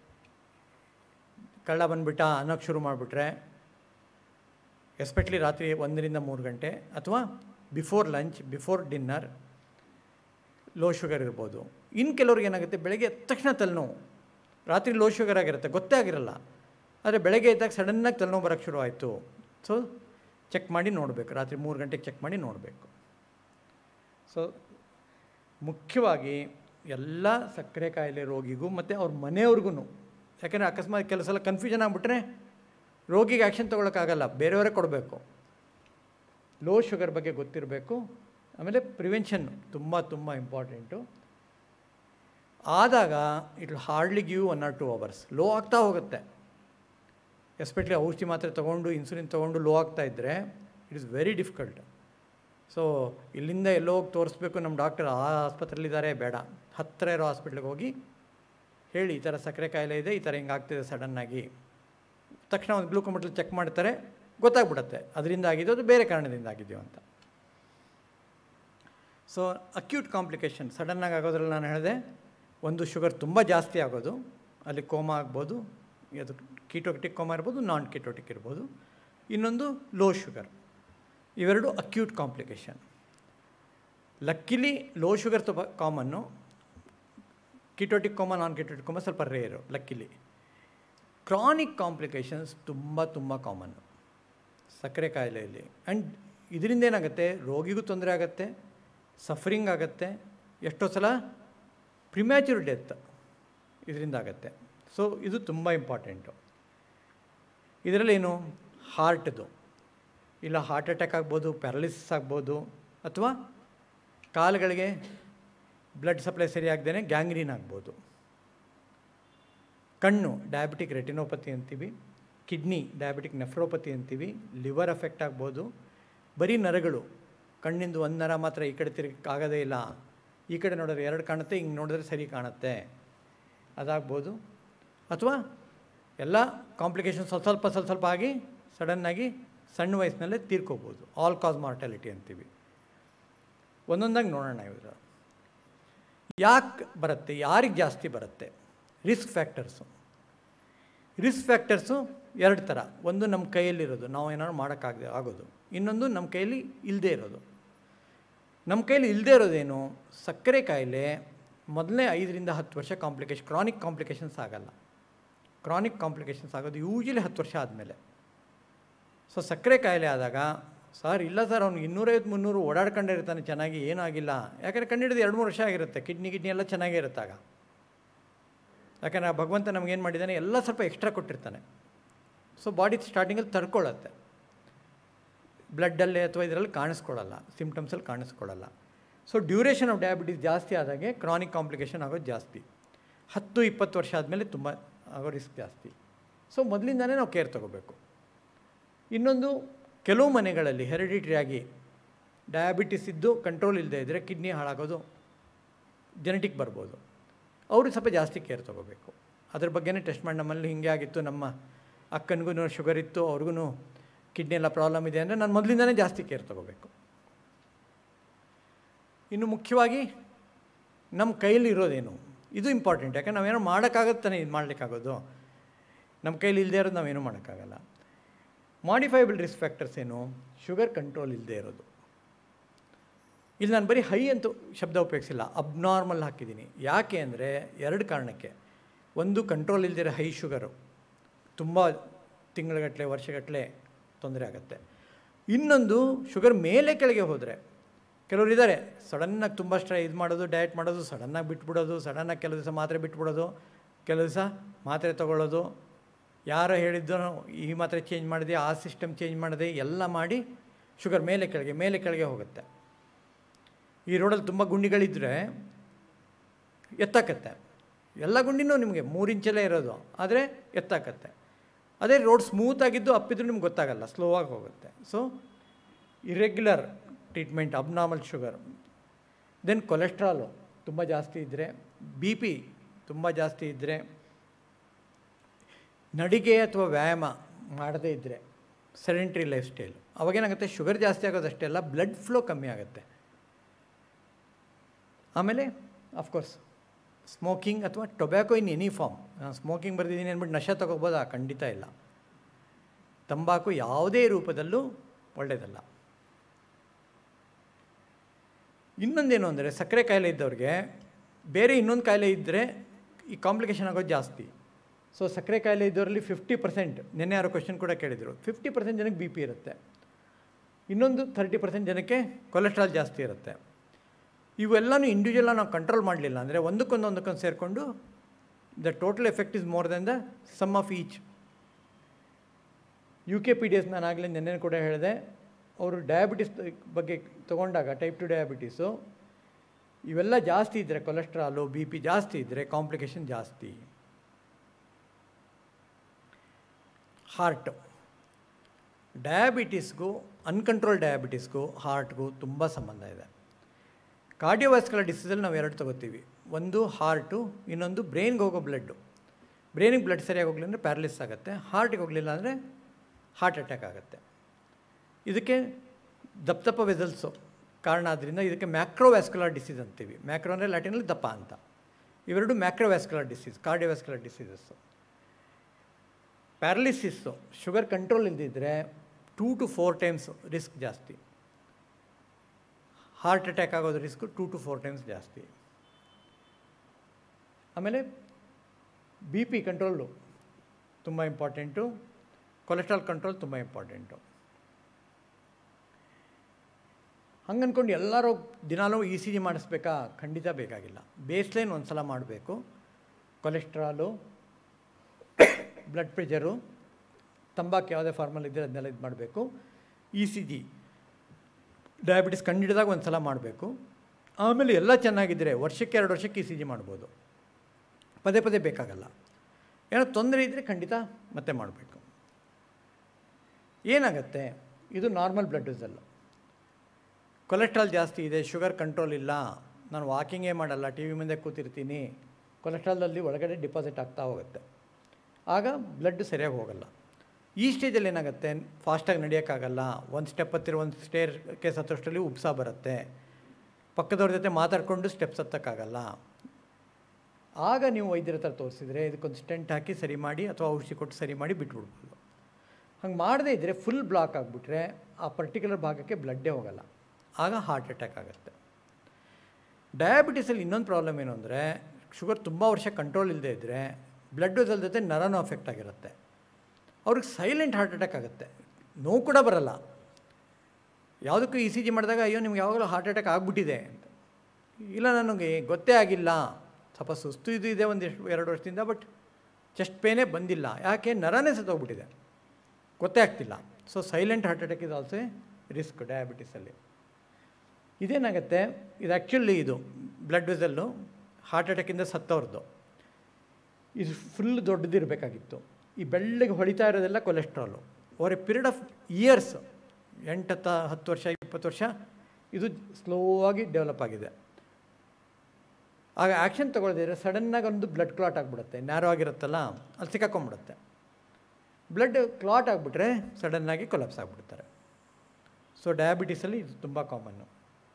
ಕಳ್ಳ ಬಂದುಬಿಟ್ಟ ಅನ್ನೋಕ್ಕೆ ಶುರು ಮಾಡಿಬಿಟ್ರೆ ಎಸ್ಪೆಷಲಿ ರಾತ್ರಿ ಒಂದರಿಂದ ಮೂರು ಗಂಟೆ ಅಥವಾ before lunch before dinner low sugar ಇರ್ಬೋದು ಇನ್ನು ಕೆಲವ್ರಿಗೆ ಏನಾಗುತ್ತೆ ಬೆಳಗ್ಗೆ ಎದ್ದ ತಕ್ಷಣ ತಲೆನೋವು ರಾತ್ರಿ ಲೋ ಶುಗರ್ ಆಗಿರುತ್ತೆ ಗೊತ್ತೇ ಆಗಿರಲ್ಲ ಆದರೆ ಬೆಳಗ್ಗೆ ಎದ್ದಾಗ ಸಡನ್ನಾಗಿ ತಲೆನೋವು ಬರೋಕ್ಕೆ ಶುರು ಆಯಿತು ಸೊ ಚೆಕ್ ಮಾಡಿ ನೋಡಬೇಕು ರಾತ್ರಿ ಮೂರು ಗಂಟೆಗೆ ಚೆಕ್ ಮಾಡಿ ನೋಡಬೇಕು ಸೊ ಮುಖ್ಯವಾಗಿ ಎಲ್ಲ ಸಕ್ಕರೆ ಕಾಯಿಲೆ ರೋಗಿಗೂ ಮತ್ತು ಅವ್ರ ಮನೆಯವ್ರಿಗೂ ಯಾಕೆಂದರೆ ಅಕಸ್ಮಾತ್ ಕೆಲವು ಸಲ ಕನ್ಫ್ಯೂಷನ್ ಆಗಿಬಿಟ್ರೆ ರೋಗಿಗೆ ಆ್ಯಕ್ಷನ್ ತೊಗೊಳಕ್ಕಾಗಲ್ಲ ಬೇರೆಯವರೇ ಕೊಡಬೇಕು ಲೋ ಶುಗರ್ ಬಗ್ಗೆ ಗೊತ್ತಿರಬೇಕು ಆಮೇಲೆ ಪ್ರಿವೆನ್ಷನ್ ತುಂಬ ತುಂಬ ಇಂಪಾರ್ಟೆಂಟು ಆದಾಗ it hardly give one or two hours low ಆಗ್ತಾ ಹೋಗುತ್ತೆ ಎಸ್ಪೆಷಲಿ ಔಷಧಿ ಮಾತ್ರೆ ತೊಗೊಂಡು ಇನ್ಸುಲಿನ್ ತೊಗೊಂಡು ಲೋ ಆಗ್ತಾ ಇದ್ದರೆ it is very difficult so ಇಲ್ಲಿಂದ ಎಲ್ಲೋ ಹೋಗಿ ತೋರಿಸ್ಬೇಕು ನಮ್ಮ ಡಾಕ್ಟರ್ ಆ ಆಸ್ಪತ್ರೆಯಲ್ಲಿದ್ದಾರೆ ಬೇಡ ಹತ್ತಿರ ಇರೋ ಹಾಸ್ಪಿಟ್ಲಿಗೆ ಹೋಗಿ ಹೇಳಿ ಈ ಥರ ಸಕ್ಕರೆ ಕಾಯಿಲೆ ಇದೆ ಈ ಥರ ಹಿಂಗಾಗ್ತಿದೆ ಸಡನ್ನಾಗಿ ತಕ್ಷಣ ಒಂದು ಗ್ಲೂಕೋಮೀಟ್ರ್ ಚೆಕ್ ಮಾಡ್ತಾರೆ ಗೊತ್ತಾಗ್ಬಿಡುತ್ತೆ ಅದರಿಂದ ಆಗಿದ್ದು ಅದು ಬೇರೆ ಕಾರಣದಿಂದ ಆಗಿದೆಯೋ ಅಂತ ಸೊ ಅಕ್ಯೂಟ್ ಕಾಂಪ್ಲಿಕೇಶನ್ ಸಡನ್ನಾಗಿ ಆಗೋದ್ರಲ್ಲಿ ನಾನು ಹೇಳಿದೆ ಒಂದು ಶುಗರ್ ತುಂಬ ಜಾಸ್ತಿ ಆಗೋದು ಅಲ್ಲಿ ಕೋಮಾ ಆಗ್ಬೋದು ಅದು ಕೀಟೋಟಿಕ್ ಕೋಮಾ ಇರ್ಬೋದು ನಾನ್ ಕೀಟೋಟಿಕ್ ಇರ್ಬೋದು ಇನ್ನೊಂದು ಲೋ ಶುಗರ್ ಇವೆರಡು acute complication luckily low sugar ತುಂಬ common ketotic coma non ketotic coma ಸ್ವಲ್ಪ ರೇರು ಲಕ್ಕಿಲಿ ಕ್ರಾನಿಕ್ ಕಾಂಪ್ಲಿಕೇಶನ್ಸ್ ತುಂಬ ತುಂಬ ಕಾಮನ್ನು ಸಕ್ಕರೆ ಕಾಯಿಲೆಯಲ್ಲಿ ಆ್ಯಂಡ್ ಇದರಿಂದ ಏನಾಗುತ್ತೆ ರೋಗಿಗೂ ತೊಂದರೆ ಆಗುತ್ತೆ ಸಫರಿಂಗ್ ಆಗುತ್ತೆ ಎಷ್ಟೋ ಸಲ ಪ್ರಿಮ್ಯಾಚುರ್ ಡೆತ್ ಇದರಿಂದ ಆಗುತ್ತೆ ಸೊ ಇದು ತುಂಬ ಇಂಪಾರ್ಟೆಂಟು ಇದರಲ್ಲೇನು ಹಾರ್ಟ್ದು ಇಲ್ಲ ಹಾರ್ಟ್ ಅಟ್ಯಾಕ್ ಆಗ್ಬೋದು ಪ್ಯಾರಲಿಸಿಸ್ ಆಗ್ಬೋದು ಅಥವಾ ಕಾಲುಗಳಿಗೆ ಬ್ಲಡ್ ಸಪ್ಲೈ ಸರಿಯಾಗ್ದೇ ಗ್ಯಾಂಗ್ರೀನ್ ಆಗ್ಬೋದು ಕಣ್ಣು ಡಯಾಬಿಟಿಕ್ ರೆಟಿನೋಪತಿ ಅಂತೀವಿ ಕಿಡ್ನಿ ಡಯಾಬಿಟಿಕ್ ನೆಫ್ರೋಪತಿ ಅಂತೀವಿ ಲಿವರ್ ಎಫೆಕ್ಟ್ ಆಗ್ಬೋದು ಬರೀ ನರಗಳು ಕಣ್ಣಿಂದು ಒಂದು ನರ ಮಾತ್ರ ಈ ಕಡೆ ತಿರುಗಕ್ಕೆ ಆಗೋದೇ ಇಲ್ಲ ಈ ಕಡೆ ನೋಡಿದ್ರೆ ಎರಡು ಕಾಣುತ್ತೆ ಹಿಂಗೆ ನೋಡಿದ್ರೆ ಸರಿ ಕಾಣುತ್ತೆ ಅದಾಗ್ಬೋದು ಅಥವಾ ಎಲ್ಲ ಕಾಂಪ್ಲಿಕೇಶನ್ ಸ್ವಲ್ಪ ಸ್ವಲ್ಪ ಸ್ವಲ್ಪ ಸ್ವಲ್ಪ ಆಗಿ ಸಡನ್ನಾಗಿ ಸಣ್ಣ ವಯಸ್ಸಿನಲ್ಲೇ ತೀರ್ಕೋಬೋದು ಆಲ್ ಕಾಸ್ ಮಾರ್ಟಾಲಿಟಿ ಅಂತೀವಿ ಒಂದೊಂದಾಗಿ ನೋಡೋಣ ಇವರು ಯಾಕೆ ಬರುತ್ತೆ ಯಾರಿಗೆ ಜಾಸ್ತಿ ಬರುತ್ತೆ ರಿಸ್ಕ್ ಫ್ಯಾಕ್ಟರ್ಸು ರಿಸ್ಕ್ ಫ್ಯಾಕ್ಟರ್ಸು ಎರಡು ಥರ ಒಂದು ನಮ್ಮ ಕೈಯಲ್ಲಿರೋದು ನಾವು ಏನಾದ್ರು ಮಾಡೋಕ್ಕಾಗದೆ ಆಗೋದು ಇನ್ನೊಂದು ನಮ್ಮ ಕೈಯಲ್ಲಿ ಇಲ್ಲದೇ ಇರೋದು ನಮ್ಮ ಕೈಯಲ್ಲಿ ಇಲ್ಲದೇ ಇರೋದೇನು ಸಕ್ಕರೆ ಕಾಯಿಲೆ ಮೊದಲನೇ ಐದರಿಂದ ಹತ್ತು ವರ್ಷ ಕಾಂಪ್ಲಿಕೇಶನ್ ಕ್ರಾನಿಕ್ ಕಾಂಪ್ಲಿಕೇಶನ್ಸ್ ಆಗಲ್ಲ ಕ್ರಾನಿಕ್ ಕಾಂಪ್ಲಿಕೇಶನ್ಸ್ ಆಗೋದು ಯೂಶಲಿ ಹತ್ತು ವರ್ಷ ಆದಮೇಲೆ ಸೊ ಸಕ್ಕರೆ ಕಾಯಿಲೆ ಆದಾಗ ಸರ್ ಇಲ್ಲ ಸರ್ ಅವ್ನು ಇನ್ನೂರೈವತ್ತು ಮುನ್ನೂರು ಓಡಾಡ್ಕೊಂಡೇ ಇರ್ತಾನೆ ಚೆನ್ನಾಗಿ ಏನೂ ಆಗಿಲ್ಲ ಯಾಕಂದರೆ ಕಂಡಿಡಿದು ಎರಡು ಮೂರು ವರ್ಷ ಆಗಿರುತ್ತೆ ಕಿಡ್ನಿ ಕಿಡ್ನಿ ಎಲ್ಲ ಚೆನ್ನಾಗೇ ಇರುತ್ತಾಗ ಯಾಕಂದರೆ ಆ ಭಗವಂತ ನಮಗೇನು ಮಾಡಿದ್ದಾನೆ ಎಲ್ಲ ಸ್ವಲ್ಪ ಎಕ್ಸ್ಟ್ರಾ ಕೊಟ್ಟಿರ್ತಾನೆ ಸೊ ಬಾಡಿ ಸ್ಟಾರ್ಟಿಂಗಲ್ಲಿ ತಡ್ಕೊಳ್ಳುತ್ತೆ ಬ್ಲಡ್ಡಲ್ಲಿ ಅಥವಾ ಇದರಲ್ಲಿ ಕಾಣಿಸ್ಕೊಳ್ಳಲ್ಲ ಸಿಮ್ಟಮ್ಸಲ್ಲಿ ಕಾಣಿಸ್ಕೊಳ್ಳಲ್ಲ ಸೊ ಡ್ಯೂರೇಷನ್ ಆಫ್ ಡಯಾಬಿಟೀಸ್ ಜಾಸ್ತಿ ಆದಾಗೆ ಕ್ರಾನಿಕ್ ಕಾಂಪ್ಲಿಕೇಶನ್ ಆಗೋದು ಜಾಸ್ತಿ ಹತ್ತು ಇಪ್ಪತ್ತು ವರ್ಷ ಆದಮೇಲೆ ತುಂಬ ಆಗೋ ರಿಸ್ಕ್ ಜಾಸ್ತಿ ಸೊ ಮೊದಲಿಂದನೇ ನಾವು ಕೇರ್ ತೊಗೋಬೇಕು ಇನ್ನೊಂದು ಕೆಲವು ಮನೆಗಳಲ್ಲಿ ಹೆರಿಡಿಟ್ರಿಯಾಗಿ ಡಯಾಬಿಟಿಸ್ ಇದ್ದು ಕಂಟ್ರೋಲ್ ಇಲ್ಲದೆ ಇದ್ದರೆ ಕಿಡ್ನಿ ಹಾಳಾಗೋದು ಜೆನೆಟಿಕ್ ಬರ್ಬೋದು ಅವರು ಸ್ವಲ್ಪ ಜಾಸ್ತಿ ಕೇರ್ ತೊಗೋಬೇಕು ಅದ್ರ ಬಗ್ಗೆನೇ ಟೆಸ್ಟ್ ಮಾಡಿ ನಮ್ಮಲ್ಲಿ ಹಿಂಗೆ ಆಗಿತ್ತು ನಮ್ಮ ಅಕ್ಕನಿಗೂ ಶುಗರ್ ಇತ್ತು ಅವ್ರಿಗೂ ಕಿಡ್ನಿ ಎಲ್ಲ ಪ್ರಾಬ್ಲಮ್ ಇದೆ ಅಂದರೆ ನಾನು ಮೊದಲಿಂದನೇ ಜಾಸ್ತಿ ಕೇರ್ ತೊಗೋಬೇಕು ಇನ್ನು ಮುಖ್ಯವಾಗಿ ನಮ್ಮ ಕೈಯಲ್ಲಿ ಇರೋದೇನು ಇದು ಇಂಪಾರ್ಟೆಂಟ್ ಯಾಕಂದ್ರೆ ನಾವೇನೋ ಮಾಡೋಕ್ಕಾಗತ್ತಾನೆ ಇದು ಮಾಡಲಿಕ್ಕಾಗೋದು ನಮ್ಮ ಕೈಲಿ ಇಲ್ಲದೆ ಇರೋದು ನಾವೇನು ಮಾಡೋಕ್ಕಾಗಲ್ಲ ಮಾಡಿಫೈಬಲ್ ರಿಸ್ಕ್ ಫ್ಯಾಕ್ಟರ್ಸ್ ಏನು ಶುಗರ್ ಕಂಟ್ರೋಲ್ ಇಲ್ಲದೆ ಇರೋದು ಇಲ್ಲಿ ನಾನು ಬರೀ ಹೈ ಅಂತೂ ಶಬ್ದ ಉಪಯೋಗಿಸಿಲ್ಲ ಅಬ್ನಾರ್ಮಲ್ ಹಾಕಿದ್ದೀನಿ ಯಾಕೆ ಅಂದರೆ ಎರಡು ಕಾರಣಕ್ಕೆ ಒಂದು ಕಂಟ್ರೋಲ್ ಇಲ್ಲದಿರೋ ಹೈ ಶುಗರು ತುಂಬ ತಿಂಗಳಗಟ್ಟಲೆ ವರ್ಷಗಟ್ಟಲೆ ತೊಂದರೆ ಆಗುತ್ತೆ ಇನ್ನೊಂದು ಶುಗರ್ ಮೇಲೆ ಕೆಳಗೆ ಹೋದರೆ ಕೆಲವರು ಇದ್ದಾರೆ ಸಡನ್ನಾಗಿ ತುಂಬ ಸ್ಟ್ರೈ ಇದು ಮಾಡೋದು ಡಯಟ್ ಮಾಡೋದು ಸಡನ್ನಾಗಿ ಬಿಟ್ಬಿಡೋದು ಸಡನ್ನಾಗಿ ಕೆಲವು ದಿವಸ ಮಾತ್ರೆ ಬಿಟ್ಬಿಡೋದು ಕೆಲವು ದಿವಸ ಮಾತ್ರೆ ತೊಗೊಳ್ಳೋದು ಯಾರೋ ಹೇಳಿದ್ದೋ ಈ ಮಾತ್ರೆ ಚೇಂಜ್ ಮಾಡಿದೆ ಆ ಸಿಸ್ಟಮ್ ಚೇಂಜ್ ಮಾಡಿದೆ ಎಲ್ಲ ಮಾಡಿ ಶುಗರ್ ಮೇಲೆ ಕೆಳಗೆ ಮೇಲೆ ಕೆಳಗೆ ಹೋಗುತ್ತೆ ಈ ರೋಡಲ್ಲಿ ತುಂಬ ಗುಂಡಿಗಳಿದ್ದರೆ ಎತ್ತಾಕತ್ತೆ ಎಲ್ಲ ಗುಂಡಿನೂ ನಿಮಗೆ ಮೂರು ಇಂಚಲ್ಲೇ ಇರೋದು ಆದರೆ ಎತ್ತಾಕತ್ತೆ ಅದೇ ರೋಡ್ ಸ್ಮೂತ್ ಆಗಿದ್ದು ಅಪ್ಪಿದ್ರೂ ನಿಮ್ಗೆ ಗೊತ್ತಾಗಲ್ಲ ಸ್ಲೋ ಆಗಿ ಹೋಗುತ್ತೆ so irregular treatment abnormal sugar then cholesterol ತುಂಬ ಜಾಸ್ತಿ ಇದ್ದರೆ ಬಿ ಪಿ ತುಂಬ ಜಾಸ್ತಿ ಇದ್ದರೆ ನಡಿಗೆ ಅಥವಾ ವ್ಯಾಯಾಮ ಮಾಡದೇ ಇದ್ದರೆ ಸೆಡೆಂಟ್ರಿ ಲೈಫ್ ಸ್ಟೈಲು ಅವಾಗೇನಾಗುತ್ತೆ ಶುಗರ್ ಜಾಸ್ತಿ ಆಗೋದಷ್ಟೇ ಅಲ್ಲ ಬ್ಲಡ್ ಫ್ಲೋ ಕಮ್ಮಿ ಆಗುತ್ತೆ ಆಮೇಲೆ ಅಫ್ಕೋರ್ಸ್ ಸ್ಮೋಕಿಂಗ್ ಅಥವಾ ಟೊಬ್ಯಾಕೊ ಇನ್ ಎನಿ ಫಾರ್ಮ್ ನಾನು ಸ್ಮೋಕಿಂಗ್ ಬರ್ದಿದ್ದೀನಿ ಅಂದ್ಬಿಟ್ಟು ನಶೆ ತಗೋಬೋದಾ ಖಂಡಿತ ಇಲ್ಲ ತಂಬಾಕು ಯಾವುದೇ ರೂಪದಲ್ಲೂ ಒಳ್ಳೆಯದಲ್ಲ ಇನ್ನೊಂದೇನು ಅಂದರೆ ಸಕ್ಕರೆ ಕಾಯಿಲೆ ಇದ್ದವ್ರಿಗೆ ಬೇರೆ ಇನ್ನೊಂದು ಕಾಯಿಲೆ ಇದ್ದರೆ ಈ ಕಾಂಪ್ಲಿಕೇಶನ್ ಆಗೋದು ಜಾಸ್ತಿ ಸೊ ಸಕ್ಕರೆ ಕಾಯಿಲೆ ಇದ್ದವರಲ್ಲಿ ಫಿಫ್ಟಿ ಪರ್ಸೆಂಟ್ ನಿನ್ನೆ ಯಾರೋ ಕ್ವಶನ್ ಕೂಡ ಕೇಳಿದರು ಫಿಫ್ಟಿ ಪರ್ಸೆಂಟ್ ಜನಕ್ಕೆ ಬಿ ಪಿ ಇರುತ್ತೆ ಇನ್ನೊಂದು ಥರ್ಟಿ ಪರ್ಸೆಂಟ್ ಜನಕ್ಕೆ ಕೊಲೆಸ್ಟ್ರಾಲ್ ಜಾಸ್ತಿ ಇರುತ್ತೆ ಇವೆಲ್ಲನೂ ಇಂಡಿವಿಜುವಲ್ ನಾವು ಕಂಟ್ರೋಲ್ ಮಾಡಲಿಲ್ಲ ಅಂದರೆ ಒಂದಕ್ಕೊಂದು ಒಂದಕ್ಕೊಂದು ಸೇರಿಕೊಂಡು the total effect is more than the sum of each U K P D S ನಾನು ಆಗಲೇ ನಿನ್ನೆ ಕೂಡ ಹೇಳಿದೆ ಅವರು ಡಯಾಬಿಟಿಸ್ ಬಗ್ಗೆ ತೊಗೊಂಡಾಗ ಟೈಪ್ ಟು ಡಯಾಬಿಟೀಸು ಇವೆಲ್ಲ ಜಾಸ್ತಿ ಇದ್ದರೆ ಕೊಲೆಸ್ಟ್ರಾಲು ಬಿ ಪಿ ಜಾಸ್ತಿ ಇದ್ದರೆ ಕಾಂಪ್ಲಿಕೇಶನ್ ಜಾಸ್ತಿ ಹಾರ್ಟು ಡಯಾಬಿಟೀಸ್ಗೂ ಅನ್ಕಂಟ್ರೋಲ್ ಡಯಾಬಿಟೀಸ್ಗೂ ಹಾರ್ಟ್ಗೂ ತುಂಬ ಸಂಬಂಧ ಇದೆ ಕಾರ್ಡಿಯೋವ್ಯಾಸ್ಕುಲರ್ ಡಿಸೀಸಲ್ಲಿ ನಾವು ಎರಡು ತಗೋತೀವಿ ಒಂದು ಹಾರ್ಟು ಇನ್ನೊಂದು ಬ್ರೈನ್ಗೆ ಹೋಗೋ ಬ್ಲಡ್ಡು ಬ್ರೈನಿಗೆ ಬ್ಲಡ್ ಸರಿಯಾಗಿ ಹೋಗಲಿಲ್ಲ ಅಂದರೆ ಪ್ಯಾರಲಿಸ್ ಆಗುತ್ತೆ ಹಾರ್ಟಿಗೆ ಹೋಗಲಿಲ್ಲ ಅಂದರೆ ಹಾರ್ಟ್ ಅಟ್ಯಾಕ್ ಆಗುತ್ತೆ ಇದಕ್ಕೆ ದಪ್ಪ ದಪ್ಪ ವೆಸಲ್ಸು ಕಾರಣ ಆದ್ದರಿಂದ ಇದಕ್ಕೆ ಮ್ಯಾಕ್ರೋವ್ಯಾಸ್ಕುಲರ್ ಡಿಸೀಸ್ ಅಂತೀವಿ ಮ್ಯಾಕ್ರೋ ಅಂದರೆ ಲ್ಯಾಟಿನಲ್ಲಿ ದಪ್ಪ ಅಂತ ಇವೆರಡು macrovascular disease cardiovascular diseases paralysis sugar control ಇಲ್ದಿದ್ದರೆ two to four times risk ಜಾಸ್ತಿ ಹಾರ್ಟ್ ಅಟ್ಯಾಕ್ ಆಗೋದು risk two to four times ಜಾಸ್ತಿ ಆಮೇಲೆ ಬಿ ಪಿ ಕಂಟ್ರೋಲು ತುಂಬ ಇಂಪಾರ್ಟೆಂಟು ಕೊಲೆಸ್ಟ್ರಾಲ್ ಕಂಟ್ರೋಲ್ ತುಂಬ ಇಂಪಾರ್ಟೆಂಟು ಹಂಗೆ ಅಂದ್ಕೊಂಡು ಎಲ್ಲರೂ ದಿನಾಲೂ ಇ ಸಿ ಜಿ ಮಾಡಿಸ್ಬೇಕಾ ಖಂಡಿತ ಬೇಕಾಗಿಲ್ಲ ಬೇಸ್ಲೈನ್ ಒಂದು ಸಲ ಮಾಡಬೇಕು ಕೊಲೆಸ್ಟ್ರಾಲು ಬ್ಲಡ್ ಪ್ರೆಷರು ತಂಬಾಕು ಯಾವುದೇ ಫಾರ್ಮಲ್ ಇದ್ದರೆ ಅದನ್ನೆಲ್ಲ ಇದು ಮಾಡಬೇಕು ಇ ಸಿ ಜಿ ಡಯಾಬಿಟಿಸ್ ಕಂಡಿಡಿದಾಗ ಒಂದು ಸಲ ಮಾಡಬೇಕು ಆಮೇಲೆ ಎಲ್ಲ ಚೆನ್ನಾಗಿದ್ದರೆ ವರ್ಷಕ್ಕೆ ಎರಡು ವರ್ಷಕ್ಕೆ ಇ ಸಿ ಜಿ ಮಾಡ್ಬೋದು ಪದೇ ಪದೇ ಬೇಕಾಗಲ್ಲ ಏನೋ ತೊಂದರೆ ಇದ್ದರೆ ಖಂಡಿತ ಮತ್ತೆ ಮಾಡಬೇಕು ಏನಾಗುತ್ತೆ ಇದು ನಾರ್ಮಲ್ ಬ್ಲಡ್ ವೆಸಲ್ಲು ಕೊಲೆಸ್ಟ್ರಾಲ್ ಜಾಸ್ತಿ ಇದೆ ಶುಗರ್ ಕಂಟ್ರೋಲ್ ಇಲ್ಲ ನಾನು ವಾಕಿಂಗೇ ಮಾಡಲ್ಲ ಟಿ ವಿ ಮುಂದೆ ಕೂತಿರ್ತೀನಿ ಕೊಲೆಸ್ಟ್ರಾಲಲ್ಲಿ ಒಳಗಡೆ ಡಿಪಾಸಿಟ್ ಆಗ್ತಾ ಹೋಗುತ್ತೆ ಆಗ ಬ್ಲಡ್ ಸರಿಯಾಗಿ ಹೋಗಲ್ಲ ಈ ಸ್ಟೇಜಲ್ಲಿ ಏನಾಗುತ್ತೆ ಫಾಸ್ಟಾಗಿ ನಡೆಯೋಕ್ಕಾಗಲ್ಲ ಒಂದು ಸ್ಟೆಪ್ ಹತ್ತಿರ ಒಂದು ಸ್ಟೇರ್ ಕೇಸ್ ಹತ್ತೋಷ್ಟರಲ್ಲಿ ಉಪ್ಸ ಬರುತ್ತೆ ಪಕ್ಕದವ್ರ ಜೊತೆ ಮಾತಾಡಿಕೊಂಡು ಸ್ಟೆಪ್ಸ್ ಹತ್ತಕ್ಕಾಗಲ್ಲ ಆಗ ನೀವು ವೈದ್ಯರ ಹತ್ರ ತೋರಿಸಿದರೆ ಇದಕ್ಕೊಂದು ಸ್ಟೆಂಟ್ ಹಾಕಿ ಸರಿ ಮಾಡಿ ಅಥವಾ ಔಷಧಿ ಕೊಟ್ಟು ಸರಿ ಮಾಡಿ ಬಿಟ್ಬಿಡ್ಬೋದು ಹಂಗೆ ಮಾಡದೇ ಇದ್ದರೆ ಫುಲ್ ಬ್ಲಾಕ್ ಆಗಿಬಿಟ್ರೆ ಆ ಪರ್ಟಿಕ್ಯುಲರ್ ಭಾಗಕ್ಕೆ ಬ್ಲಡ್ಡೇ ಹೋಗಲ್ಲ ಆಗ ಹಾರ್ಟ್ ಅಟ್ಯಾಕ್ ಆಗುತ್ತೆ ಡಯಾಬಿಟಿಸಲ್ಲಿ ಇನ್ನೊಂದು ಪ್ರಾಬ್ಲಮ್ ಏನು ಅಂದರೆ ಶುಗರ್ ತುಂಬ ವರ್ಷ ಕಂಟ್ರೋಲ್ ಇಲ್ಲದೆ ಇದ್ದರೆ ಬ್ಲಡ್ ವೆಸಲ್ ಜೊತೆ ನರನೂ ಅಫೆಕ್ಟ್ ಆಗಿರುತ್ತೆ ಅವ್ರಿಗೆ ಸೈಲೆಂಟ್ ಹಾರ್ಟ್ ಅಟ್ಯಾಕ್ ಆಗುತ್ತೆ ನೋವು ಕೂಡ ಬರಲ್ಲ ಯಾವುದಕ್ಕೂ ಇ ಸಿ ಜಿ ಮಾಡಿದಾಗ ಅಯ್ಯೋ ನಿಮ್ಗೆ ಯಾವಾಗಲೂ ಹಾರ್ಟ್ ಅಟ್ಯಾಕ್ ಆಗಿಬಿಟ್ಟಿದೆ ಅಂತ ಇಲ್ಲ ನನಗೆ ಗೊತ್ತೇ ಆಗಿಲ್ಲ ಸ್ವಲ್ಪ ಸುಸ್ತು ಇದು ಇದೆ ಒಂದಿಷ್ಟು ಎರಡು ವರ್ಷದಿಂದ ಬಟ್ ಚೆಸ್ಟ್ ಪೇನೇ ಬಂದಿಲ್ಲ ಯಾಕೆ ನರನೇ ಸತ್ತೋಗ್ಬಿಟ್ಟಿದೆ ಗೊತ್ತೇ ಆಗ್ತಿಲ್ಲ ಸೊ ಸೈಲೆಂಟ್ ಹಾರ್ಟ್ ಅಟ್ಯಾಕ್ ಇದು ಆಲ್ಸೋ ರಿಸ್ಕ್ ಡಯಾಬಿಟಿಸಲ್ಲಿ ಇದೇನಾಗುತ್ತೆ ಇದು ಆ್ಯಕ್ಚುಲಿ ಇದು ಬ್ಲಡ್ ವೆಸಲ್ಲು ಹಾರ್ಟ್ ಅಟ್ಯಾಕಿಂದ ಸತ್ತವ್ರದ್ದು ಇದು ಫುಲ್ ದೊಡ್ಡದಿರಬೇಕಾಗಿತ್ತು ಈ ಬೆಳ್ಳಗೆ ಹೊಳಿತಾ ಇರೋದೆಲ್ಲ cholesterol over a period of years ಎಂಟತ್ತ ಹತ್ತು ವರ್ಷ ಇಪ್ಪತ್ತು ವರ್ಷ ಇದು ಸ್ಲೋ ಆಗಿ ಡೆವಲಪ್ ಆಗಿದೆ ಆಗ ಆ್ಯಕ್ಷನ್ ತೊಗೊಳ್ದಿದ್ರೆ ಸಡನ್ನಾಗಿ ಒಂದು ಬ್ಲಡ್ ಕ್ಲಾಟ್ ಆಗಿಬಿಡುತ್ತೆ ನ್ಯಾರೋ ಆಗಿರುತ್ತಲ್ಲ ಅಲ್ಲಿ ಸಿಕ್ಕಾಕೊಂಡ್ಬಿಡುತ್ತೆ ಬ್ಲಡ್ ಕ್ಲಾಟ್ ಆಗಿಬಿಟ್ರೆ ಸಡನ್ನಾಗಿ ಕೊಲಾಪ್ಸ್ ಆಗಿಬಿಡ್ತಾರೆ ಸೊ ಡಯಾಬಿಟೀಸಲ್ಲಿ ಇದು ತುಂಬ ಕಾಮನ್ನು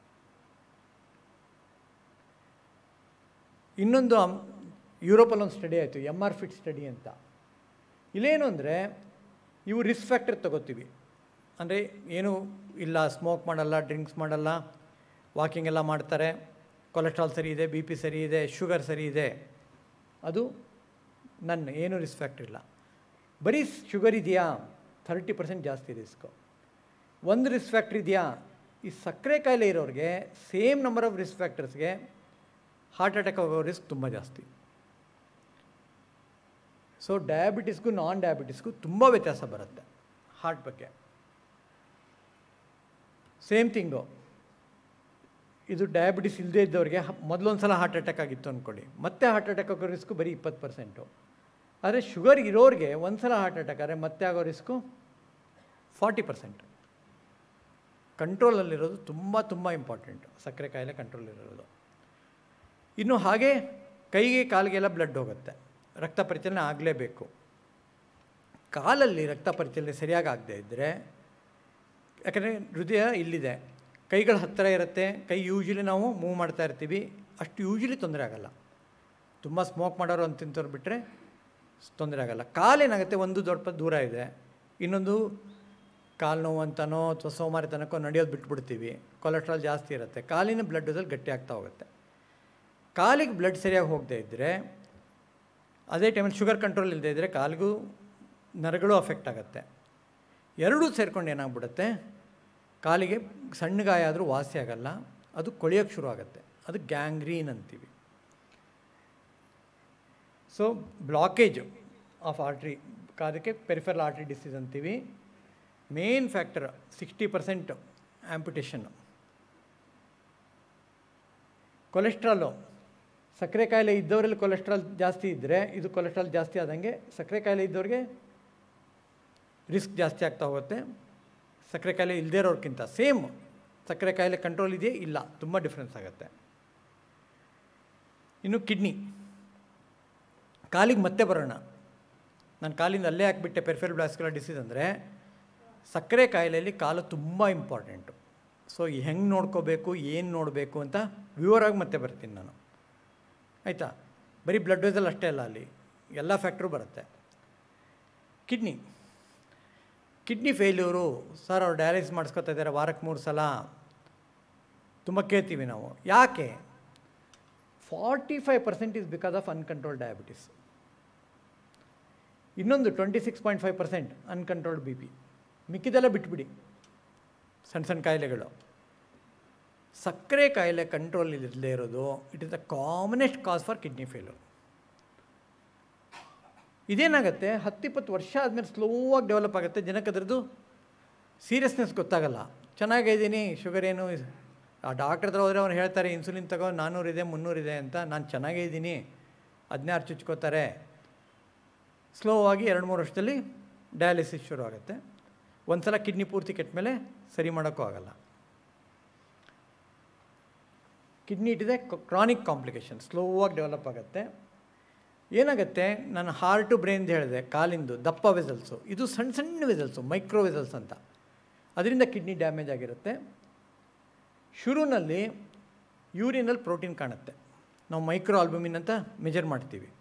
ಇನ್ನೊಂದು ಅಮ್- ಯುರೋಪಲ್ಲಿ ಒಂದು ಸ್ಟಡಿ ಆಯಿತು ಎಮ್ ಆರ್ ಫಿಟ್ ಸ್ಟಡಿ ಅಂತ ಇಲ್ಲೇನು ಅಂದರೆ ಇವು ರಿಸ್ಕ್ ಫ್ಯಾಕ್ಟರ್ ತಗೋತೀವಿ ಅಂದರೆ ಏನು ಇಲ್ಲ ಸ್ಮೋಕ್ ಮಾಡಲ್ಲ ಡ್ರಿಂಕ್ಸ್ ಮಾಡಲ್ಲ ವಾಕಿಂಗ್ ಎಲ್ಲ ಮಾಡ್ತಾರೆ ಕೊಲೆಸ್ಟ್ರಾಲ್ ಸರಿ ಇದೆ ಬಿ ಪಿ ಸರಿ ಇದೆ ಶುಗರ್ ಸರಿ ಇದೆ ಅದು ನನ್ನ ಏನು ರಿಸ್ಕ್ ಫ್ಯಾಕ್ಟರ್ ಇಲ್ಲ ಬರೀ ಶುಗರ್ ಇದೆಯಾ ಥರ್ಟಿ ಪರ್ಸೆಂಟ್ ಜಾಸ್ತಿ ರಿಸ್ಕು ಒಂದು ರಿಸ್ಕ್ ಫ್ಯಾಕ್ಟ್ರ್ ಇದೆಯಾ ಈ ಸಕ್ಕರೆ ಕಾಯಿಲೆ ಇರೋರಿಗೆ ಸೇಮ್ ನಂಬರ್ ಆಫ್ ರಿಸ್ಕ್ ಫ್ಯಾಕ್ಟರ್ಸ್ಗೆ ಹಾರ್ಟ್ ಅಟ್ಯಾಕ್ ಆಗೋ ರಿಸ್ಕ್ ತುಂಬ ಜಾಸ್ತಿ ಸೊ ಡಯಾಬಿಟಿಸ್ಗೂ ನಾನ್ ಡಯಾಬಿಟಿಸ್ಗೂ ತುಂಬ ವ್ಯತ್ಯಾಸ ಬರುತ್ತೆ ಹಾರ್ಟ್ ಬಗ್ಗೆ ಸೇಮ್ ಥಿಂಗು ಇದು ಡಯಾಬಿಟಿಸ್ ಇಲ್ಲದೇ ಇದ್ದವ್ರಿಗೆ ಮೊದಲೊಂದು ಸಲ ಹಾರ್ಟ್ ಅಟ್ಯಾಕ್ ಆಗಿತ್ತು ಅಂದ್ಕೊಳ್ಳಿ ಮತ್ತೆ ಹಾರ್ಟ್ ಅಟ್ಯಾಕ್ ಆಗೋ ರಿಸ್ಕು ಬರೀ ಇಪ್ಪತ್ತು ಪರ್ಸೆಂಟು ಆದರೆ ಶುಗರ್ ಇರೋರಿಗೆ ಒಂದು ಸಲ ಹಾರ್ಟ್ ಅಟ್ಯಾಕ್ ಆದರೆ ಮತ್ತೆ ಆಗೋ ರಿಸ್ಕು ಫಾರ್ಟಿ ಪರ್ಸೆಂಟ್ ಕಂಟ್ರೋಲಲ್ಲಿರೋದು ತುಂಬ ತುಂಬ ಇಂಪಾರ್ಟೆಂಟ್ ಸಕ್ಕರೆ ಕಾಯಿಲೆ ಕಂಟ್ರೋಲಲ್ಲಿರೋದು ಇನ್ನು ಹಾಗೆ ಕೈಗೆ ಕಾಲಿಗೆಲ್ಲ ಬ್ಲಡ್ ಹೋಗುತ್ತೆ ರಕ್ತ ಪರಿಚಲನೆ ಆಗಲೇಬೇಕು ಕಾಲಲ್ಲಿ ರಕ್ತ ಪರಿಚಲನೆ ಸರಿಯಾಗಿ ಆಗದೆ ಇದ್ದರೆ ಯಾಕಂದರೆ ಹೃದಯ ಇಲ್ಲಿದೆ ಕೈಗಳ ಹತ್ತಿರ ಇರುತ್ತೆ ಕೈ ಯೂಶ್ವಲಿ ನಾವು ಮೂವ್ ಮಾಡ್ತಾ ಇರ್ತೀವಿ ಅಷ್ಟು ಯೂಶ್ವಲಿ ತೊಂದರೆ ಆಗಲ್ಲ ತುಂಬ ಸ್ಮೋಕ್ ಮಾಡೋರು ಅಂತ ತಿಂತವ್ರು ಬಿಟ್ಟರೆ ತೊಂದರೆ ಆಗಲ್ಲ ಕಾಲೇನಾಗುತ್ತೆ ಒಂದು ದೊಡ್ಡ ದೂರ ಇದೆ ಇನ್ನೊಂದು ಕಾಲು ನೋವು ಅಂತನೋ ಅಥವಾ ಸೋಮಾರಿತನಕ್ಕೋ ನಡೆಯೋದು ಬಿಟ್ಬಿಡ್ತೀವಿ ಕೊಲೆಸ್ಟ್ರಾಲ್ ಜಾಸ್ತಿ ಇರುತ್ತೆ ಕಾಲಿನ ಬ್ಲಡ್ಡಲ್ಲಿ ಗಟ್ಟಿ ಆಗ್ತಾ ಹೋಗುತ್ತೆ ಕಾಲಿಗೆ ಬ್ಲಡ್ ಸರಿಯಾಗಿ ಹೋಗದೆ ಇದ್ದರೆ ಅದೇ ಟೈಮಲ್ಲಿ ಶುಗರ್ ಕಂಟ್ರೋಲ್ ಇಲ್ಲದೆ ಇದ್ದರೆ ಕಾಲಿಗೂ ನರಗಳು ಅಫೆಕ್ಟ್ ಆಗುತ್ತೆ ಎರಡೂ ಸೇರ್ಕೊಂಡು ಏನಾಗ್ಬಿಡುತ್ತೆ ಕಾಲಿಗೆ ಸಣ್ಣ ಗಾಯ ಆದರೂ ವಾಸಿ ಆಗಲ್ಲ ಅದು ಕೊಳೆಯೋಕ್ಕೆ ಶುರು ಆಗುತ್ತೆ ಅದು ಗ್ಯಾಂಗ್ರೀನ್ ಅಂತೀವಿ ಸೊ ಬ್ಲಾಕೇಜ್ ಆಫ್ ಆರ್ಟ್ರಿ ಅದಕ್ಕೆ ಪೆರಿಫೆರಲ್ ಆರ್ಟ್ರಿ ಡಿಸೀಸ್ ಅಂತೀವಿ main factor sixty percent amputation cholesterol ಸಕ್ಕರೆ ಕಾಯಿಲೆ ಇದ್ದವರಲ್ಲಿ ಕೊಲೆಸ್ಟ್ರಾಲ್ ಜಾಸ್ತಿ ಇದ್ದರೆ ಇದು ಕೊಲೆಸ್ಟ್ರಾಲ್ ಜಾಸ್ತಿ ಆದಂಗೆ ಸಕ್ಕರೆ ಕಾಯಿಲೆ ಇದ್ದವ್ರಿಗೆ ರಿಸ್ಕ್ ಜಾಸ್ತಿ ಆಗ್ತಾ ಹೋಗುತ್ತೆ ಸಕ್ಕರೆ ಕಾಯಿಲೆ ಇಲ್ಲದೇ ಇರೋರ್ಕಿಂತ ಸೇಮ್ ಸಕ್ಕರೆ ಕಾಯಿಲೆ ಕಂಟ್ರೋಲ್ ಇದೆಯೇ ಇಲ್ಲ ತುಂಬ ಡಿಫ್ರೆನ್ಸ್ ಆಗುತ್ತೆ ಇನ್ನು ಕಿಡ್ನಿ ಕಾಲಿಗೆ ಮತ್ತೆ ಬರೋಣ ನಾನು ಕಾಲಿಂದ ಅಲ್ಲೇ ಹಾಕ್ಬಿಟ್ಟೆ ಪೆರ್ಫೆಲ್ ಬ್ಲಾಸ್ಕುಲರ್ ಡಿಸೀಸ್ ಅಂದರೆ ಸಕ್ಕರೆ ಕಾಯಿಲೆಯಲ್ಲಿ ಕಾಲು ತುಂಬ ಇಂಪಾರ್ಟೆಂಟು ಸೊ ಹೆಂಗೆ ನೋಡ್ಕೋಬೇಕು ಏನು ನೋಡಬೇಕು ಅಂತ ವಿವರಾಗಿ ಮತ್ತೆ ಬರ್ತೀನಿ ನಾನು ಆಯಿತಾ ಬರೀ ಬ್ಲಡ್ ವೆಸಲ್ ಅಷ್ಟೇ ಅಲ್ಲ ಅಲ್ಲಿ ಎಲ್ಲ ಫ್ಯಾಕ್ಟ್ರು ಬರುತ್ತೆ ಕಿಡ್ನಿ ಕಿಡ್ನಿ ಫೇಲ್ಯೂರು ಸರ್ ಅವ್ರು ಡಯಾಲಿಸಿಸ್ ಮಾಡಿಸ್ಕೊತಾ ಇದ್ದಾರೆ ವಾರಕ್ಕೆ ಮೂರು ಸಲ ತುಂಬ ಕೇಳ್ತೀವಿ ನಾವು ಯಾಕೆ forty five percent is because of uncontrol diabetes ಇನ್ನೊಂದು twenty six point five percent uncontrolled B P ಮಿಕ್ಕಿದೆಲ್ಲ ಬಿಟ್ಬಿಡಿ ಸಣ್ಣ ಸಣ್ಣ ಕಾಯಿಲೆಗಳು ಸಕ್ಕರೆ ಕಾಯಿಲೆ ಕಂಟ್ರೋಲ್ ಇಲ್ಲದೆ ಇರೋದು it is the commonest cause for kidney failure ಇದೇನಾಗುತ್ತೆ ಹತ್ತಿಪ್ಪತ್ತು ವರ್ಷ ಆದಮೇಲೆ ಸ್ಲೋವಾಗಿ ಡೆವಲಪ್ ಆಗುತ್ತೆ ಜನಕ್ಕೆ ಅದರದ್ದು ಸೀರಿಯಸ್ನೆಸ್ ಗೊತ್ತಾಗಲ್ಲ ಚೆನ್ನಾಗಿದ್ದೀನಿ ಶುಗರ್ ಏನು ಆ ಡಾಕ್ಟ್ರ್ ಹತ್ರ ಹೋದರೆ ಅವ್ರು ಹೇಳ್ತಾರೆ ಇನ್ಸುಲಿನ್ ತಗೋ ನಾನ್ನೂರಿದೆ ಮುನ್ನೂರಿದೆ ಅಂತ ನಾನು ಚೆನ್ನಾಗೇ ಇದ್ದೀನಿ ಹದಿನಾರು ಚುಚ್ಕೋತಾರೆ ಸ್ಲೋ ಆಗಿ ಎರಡು ಮೂರು ವರ್ಷದಲ್ಲಿ ಡಯಾಲಿಸಿಸ್ ಶುರು ಆಗುತ್ತೆ ಒಂದು ಸಲ ಕಿಡ್ನಿ ಪೂರ್ತಿ ಕೆಟ್ಟ ಮೇಲೆ ಸರಿ ಮಾಡೋಕ್ಕೂ ಆಗಲ್ಲ ಕಿಡ್ನಿ ಇಟ್ಟಿದೆ ಕ್ರಾನಿಕ್ ಕಾಂಪ್ಲಿಕೇಶನ್ ಸ್ಲೋ ಆಗಿ ಡೆವಲಪ್ ಆಗುತ್ತೆ ಏನಾಗುತ್ತೆ ನಾನು ಹಾರ್ಟು ಬ್ರೈನ್ದು ಹೇಳಿದೆ ಕಾಲಿಂದು ದಪ್ಪ ವೆಸಲ್ಸು ಇದು ಸಣ್ಣ ಸಣ್ಣ ವೆಸಲ್ಸು ಮೈಕ್ರೋ ವೆಸಲ್ಸ್ ಅಂತ ಅದರಿಂದ ಕಿಡ್ನಿ ಡ್ಯಾಮೇಜ್ ಆಗಿರುತ್ತೆ ಶುರುನಲ್ಲಿ ಯೂರಿನಲ್ಲಿ ಪ್ರೋಟೀನ್ ಕಾಣುತ್ತೆ ನಾವು ಮೈಕ್ರೋ ಆಲ್ಬುಮಿನ್ ಅಂತ ಮೆಜರ್ ಮಾಡ್ತೀವಿ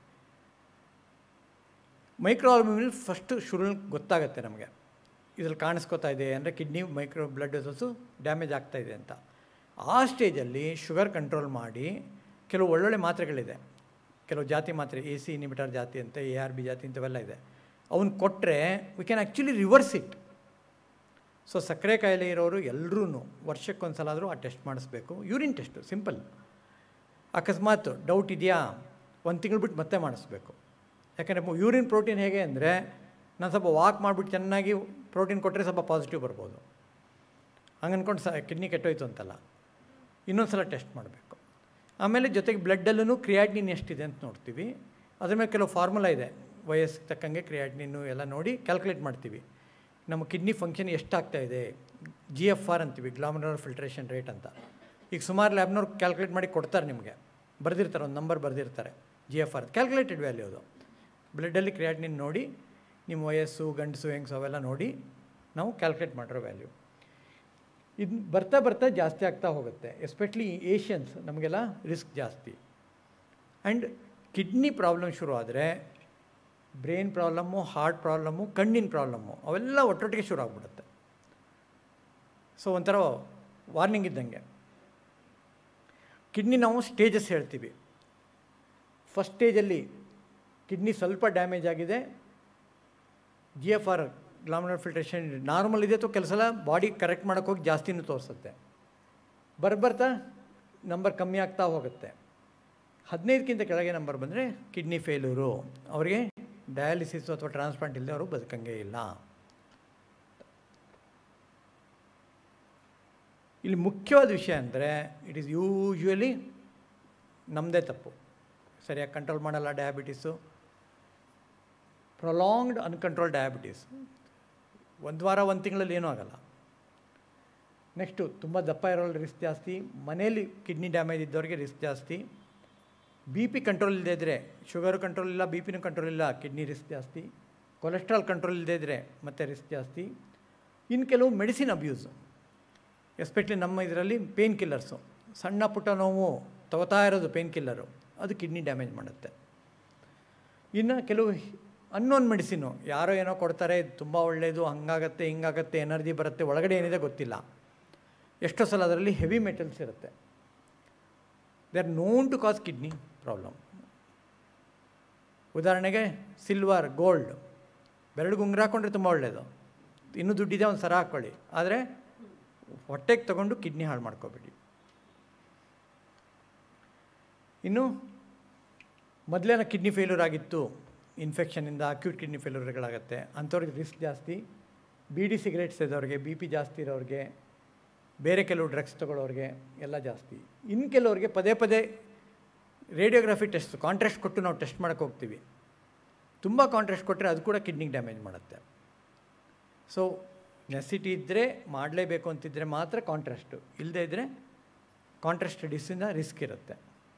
ಮೈಕ್ರೋ ಆಲ್ಬುಮಿನ್ ಫಸ್ಟು ಶುರು ಗೊತ್ತಾಗುತ್ತೆ ನಮಗೆ ಇದ್ರಲ್ಲಿ ಕಾಣಿಸ್ಕೋತಾ ಇದೆ ಅಂದರೆ kidney micro blood vessels damage ಆಗ್ತಾ ಇದೆ ಅಂತ ಆ ಸ್ಟೇಜಲ್ಲಿ ಶುಗರ್ ಕಂಟ್ರೋಲ್ ಮಾಡಿ ಕೆಲವು ಒಳ್ಳೊಳ್ಳೆ ಮಾತ್ರೆಗಳಿದೆ ಕೆಲವು ಜಾತಿ ಮಾತ್ರೆ ಎ ಸಿ ಇನಿಮಿಟರ್ ಜಾತಿ ಅಂತ ಎ ಆರ್ ಬಿ ಜಾತಿ ಇಂಥವೆಲ್ಲ ಇದೆ ಅವನ್ನ ಕೊಟ್ಟರೆ we can actually reverse it so ಸಕ್ಕರೆ ಕಾಯಿಲೆ ಇರೋರು ಎಲ್ಲರೂ ವರ್ಷಕ್ಕೊಂದು ಸಲ ಆದರೂ ಆ ಟೆಸ್ಟ್ ಮಾಡಿಸ್ಬೇಕು ಯೂರಿನ್ ಟೆಸ್ಟು ಸಿಂಪಲ್ ಅಕಸ್ಮಾತ್ ಡೌಟ್ ಇದೆಯಾ ಒಂದು ತಿಂಗಳು ಬಿಟ್ಟು ಮತ್ತೆ ಮಾಡಿಸ್ಬೇಕು ಯಾಕಂದರೆ ಯೂರಿನ್ ಪ್ರೋಟೀನ್ ಹೇಗೆ ಅಂದರೆ ನಾನು ಸ್ವಲ್ಪ ವಾಕ್ ಮಾಡಿಬಿಟ್ಟು ಚೆನ್ನಾಗಿ ಪ್ರೋಟೀನ್ ಕೊಟ್ಟರೆ ಸ್ವಲ್ಪ ಪಾಸಿಟಿವ್ ಬರ್ಬೋದು ಹಂಗೆ ಅಂದ್ಕೊಂಡು ಸ ಕಿಡ್ನಿ ಕೆಟ್ಟೋಯ್ತು ಅಂತಲ್ಲ ಇನ್ನೊಂದು ಸಲ ಟೆಸ್ಟ್ ಮಾಡಬೇಕು ಆಮೇಲೆ ಜೊತೆಗೆ ಬ್ಲಡ್ಡಲ್ಲೂ ಕ್ರಿಯಾಟಿನಿನ್ ಎಷ್ಟಿದೆ ಅಂತ ನೋಡ್ತೀವಿ ಅದ್ರ ಮೇಲೆ ಕೆಲವು ಫಾರ್ಮುಲಾ ಇದೆ ವಯಸ್ಸಿಗೆ ತಕ್ಕಂಗೆ ಕ್ರಿಯಾಟಿನಿನ್ನು ಎಲ್ಲ ನೋಡಿ ಕ್ಯಾಲ್ಕುಲೇಟ್ ಮಾಡ್ತೀವಿ ನಮ್ಮ ಕಿಡ್ನಿ ಫಂಕ್ಷನ್ ಎಷ್ಟಾಗ್ತಾ ಇದೆ ಜಿ ಎಫ್ ಆರ್ ಅಂತೀವಿ ಗ್ಲಾಮರಲ್ ಫಿಲ್ಟ್ರೇಷನ್ ರೇಟ್ ಅಂತ ಈಗ ಸುಮಾರು ಲ್ಯಾಬ್ನವ್ರು ಕ್ಯಾಲ್ಕುಲೇಟ್ ಮಾಡಿ ಕೊಡ್ತಾರೆ ನಿಮಗೆ ಬರೆದಿರ್ತಾರೆ ಒಂದು ನಂಬರ್ ಬರೆದಿರ್ತಾರೆ G F R calculated value ಅದು ಬ್ಲಡ್ಡಲ್ಲಿ ಕ್ರಿಯಾಟಿನಿನ್ ನೋಡಿ ನಿಮ್ಮ ವಯಸ್ಸು ಗಂಡಸು ಹೆಂಗಸು ಅವೆಲ್ಲ ನೋಡಿ ನಾವು ಕ್ಯಾಲ್ಕುಲೇಟ್ ಮಾಡಿರೋ ವ್ಯಾಲ್ಯೂ ಇದು ಬರ್ತಾ ಬರ್ತಾ ಜಾಸ್ತಿ ಆಗ್ತಾ ಹೋಗುತ್ತೆ ಎಸ್ಪೆಷಲಿ ಏಷ್ಯನ್ಸ್ ನಮಗೆಲ್ಲ ರಿಸ್ಕ್ ಜಾಸ್ತಿ ಆ್ಯಂಡ್ ಕಿಡ್ನಿ ಪ್ರಾಬ್ಲಮ್ ಶುರು ಆದರೆ ಬ್ರೈನ್ ಪ್ರಾಬ್ಲಮ್ಮು ಹಾರ್ಟ್ ಪ್ರಾಬ್ಲಮ್ಮು ಕಣ್ಣಿನ ಪ್ರಾಬ್ಲಮ್ಮು ಅವೆಲ್ಲ ಒಟ್ಟೊಟ್ಟಿಗೆ ಶುರು ಆಗ್ಬಿಡುತ್ತೆ ಸೊ ಒಂಥರ ವಾರ್ನಿಂಗ್ ಇದ್ದಂಗೆ ಕಿಡ್ನಿ ನಾವು ಸ್ಟೇಜಸ್ ಹೇಳ್ತೀವಿ ಫಸ್ಟ್ ಸ್ಟೇಜಲ್ಲಿ ಕಿಡ್ನಿ ಸ್ವಲ್ಪ ಡ್ಯಾಮೇಜ್ ಆಗಿದೆ G F R glomerular filtration normal ಇದೆ ಅಥವಾ ಕೆಲಸ ಬಾಡಿ ಕರೆಕ್ಟ್ ಮಾಡೋಕ್ಕೆ ಹೋಗಿ ಜಾಸ್ತಿನೂ ತೋರಿಸುತ್ತೆ ಬರ್ಬರ್ತಾ ನಂಬರ್ ಕಮ್ಮಿ ಆಗ್ತಾ ಹೋಗುತ್ತೆ ಹದಿನೈದಕ್ಕಿಂತ ಕೆಳಗೆ ನಂಬರ್ ಬಂದರೆ ಕಿಡ್ನಿ ಫೇಲ್ಯೂರು ಅವರಿಗೆ ಡಯಾಲಿಸಿಸ್ ಅಥವಾ ಟ್ರಾನ್ಸ್ಪ್ಲಾಂಟ್ ಇಲ್ಲದೆ ಅವರು ಬದುಕಂಗೆ ಇಲ್ಲ ಇಲ್ಲಿ ಮುಖ್ಯವಾದ ವಿಷಯ ಅಂದರೆ ಇಟ್ ಈಸ್ ಯೂಶ್ವಲಿ ನಮ್ಮದೇ ತಪ್ಪು ಸರಿಯಾಗಿ ಕಂಟ್ರೋಲ್ ಮಾಡಲ್ಲ ಡಯಾಬಿಟೀಸು ಪ್ರೊಲಾಂಗ್ಡ್ ಅನ್ಕಂಟ್ರೋಲ್ ಡಯಾಬಿಟೀಸ್ ಒಂದು ವಾರ ಒಂದು ತಿಂಗಳಲ್ಲಿ ಏನೂ ಆಗಲ್ಲ ನೆಕ್ಸ್ಟು ತುಂಬ ದಪ್ಪ ಇರೋಲ್ಲ ರಿಸ್ಕ್ ಜಾಸ್ತಿ ಮನೇಲಿ ಕಿಡ್ನಿ ಡ್ಯಾಮೇಜ್ ಇದ್ದವ್ರಿಗೆ ರಿಸ್ಕ್ ಜಾಸ್ತಿ ಬಿ ಪಿ ಕಂಟ್ರೋಲ್ ಇಲ್ಲದೇ ಇದ್ದರೆ ಶುಗರು ಕಂಟ್ರೋಲ್ ಇಲ್ಲ ಬಿ ಪಿನೂ ಕಂಟ್ರೋಲ್ ಇಲ್ಲ ಕಿಡ್ನಿ ರಿಸ್ಕ್ ಜಾಸ್ತಿ ಕೊಲೆಸ್ಟ್ರಾಲ್ ಕಂಟ್ರೋಲ್ ಇಲ್ಲದೇ ಇದ್ದರೆ ಮತ್ತೆ ರಿಸ್ಕ್ ಜಾಸ್ತಿ ಇನ್ನು ಕೆಲವು ಮೆಡಿಸಿನ್ ಅಬ್ಯೂಸು ಎಸ್ಪೆಷಲಿ ನಮ್ಮ ಇದರಲ್ಲಿ ಪೇನ್ ಕಿಲ್ಲರ್ಸು ಸಣ್ಣ ಪುಟ್ಟ ನೋವು ತಗೋತಾ ಇರೋದು ಪೇನ್ ಕಿಲ್ಲರು ಅದು ಕಿಡ್ನಿ ಡ್ಯಾಮೇಜ್ ಮಾಡುತ್ತೆ ಇನ್ನು ಕೆಲವು ಅನ್ನೋನ್ ಮೆಡಿಸಿನು ಯಾರೋ ಏನೋ ಕೊಡ್ತಾರೆ ಇದು ತುಂಬ ಒಳ್ಳೆಯದು ಹಂಗಾಗತ್ತೆ ಹಿಂಗಾಗತ್ತೆ ಎನರ್ಜಿ ಬರುತ್ತೆ ಒಳಗಡೆ ಏನಿದೆ ಗೊತ್ತಿಲ್ಲ ಎಷ್ಟೋ ಸಲ ಅದರಲ್ಲಿ ಹೆವಿ ಮೆಟಲ್ಸ್ ಇರುತ್ತೆ they are known to cause kidney problem ಉದಾಹರಣೆಗೆ ಸಿಲ್ವರ್ ಗೋಲ್ಡ್ ಬೆರಳಿಗೆ ಉಂಗುರ ಹಾಕ್ಕೊಂಡ್ರೆ ತುಂಬ ಒಳ್ಳೆಯದು ಇನ್ನೂ ದುಡ್ಡಿದೆ ಒಂದು ಸರ ಹಾಕ್ಕೊಳ್ಳಿ ಆದರೆ ಹೊಟ್ಟೆಗೆ ತಗೊಂಡು ಕಿಡ್ನಿ ಹಾಳು ಮಾಡ್ಕೋಬೇಡಿ ಇನ್ನು ಮೊದಲೇನೋ ಕಿಡ್ನಿ ಫೇಲ್ಯೂರ್ ಆಗಿತ್ತು ಇನ್ಫೆಕ್ಷನಿಂದ ಅಕ್ಯೂಟ್ ಕಿಡ್ನಿ ಫೇಲ್ಯೂರ್ಗಳಾಗುತ್ತೆ ಅಂಥವ್ರಿಗೆ ರಿಸ್ಕ್ ಜಾಸ್ತಿ ಬೀಡಿ ಸಿಗರೇಟ್ಸ್ ಇದ್ದವ್ರಿಗೆ ಬಿ ಪಿ ಜಾಸ್ತಿ ಇರೋರಿಗೆ ಬೇರೆ ಕೆಲವು ಡ್ರಗ್ಸ್ ತೊಗೊಳ್ಳೋರಿಗೆ ಎಲ್ಲ ಜಾಸ್ತಿ ಇನ್ನು ಕೆಲವ್ರಿಗೆ ಪದೇ ಪದೇ ರೇಡಿಯೋಗ್ರಫಿ ಟೆಸ್ಟ್ ಕಾಂಟ್ರಾಸ್ಟ್ ಕೊಟ್ಟು ನಾವು ಟೆಸ್ಟ್ ಮಾಡೋಕ್ಕೆ ಹೋಗ್ತೀವಿ ತುಂಬ ಕಾಂಟ್ರಾಸ್ಟ್ ಕೊಟ್ಟರೆ ಅದು ಕೂಡ ಕಿಡ್ನಿಗೆ ಡ್ಯಾಮೇಜ್ ಮಾಡುತ್ತೆ ಸೊ ನೆಸಿಟಿ ಇದ್ದರೆ ಮಾಡಲೇಬೇಕು ಅಂತಿದ್ದರೆ ಮಾತ್ರ ಕಾಂಟ್ರಾಸ್ಟು ಇಲ್ಲದೇ ಇದ್ದರೆ ಕಾಂಟ್ರಾಸ್ಟ್ ಸ್ಟಡೀಸಿಂದ ರಿಸ್ಕ್ ಇರುತ್ತೆ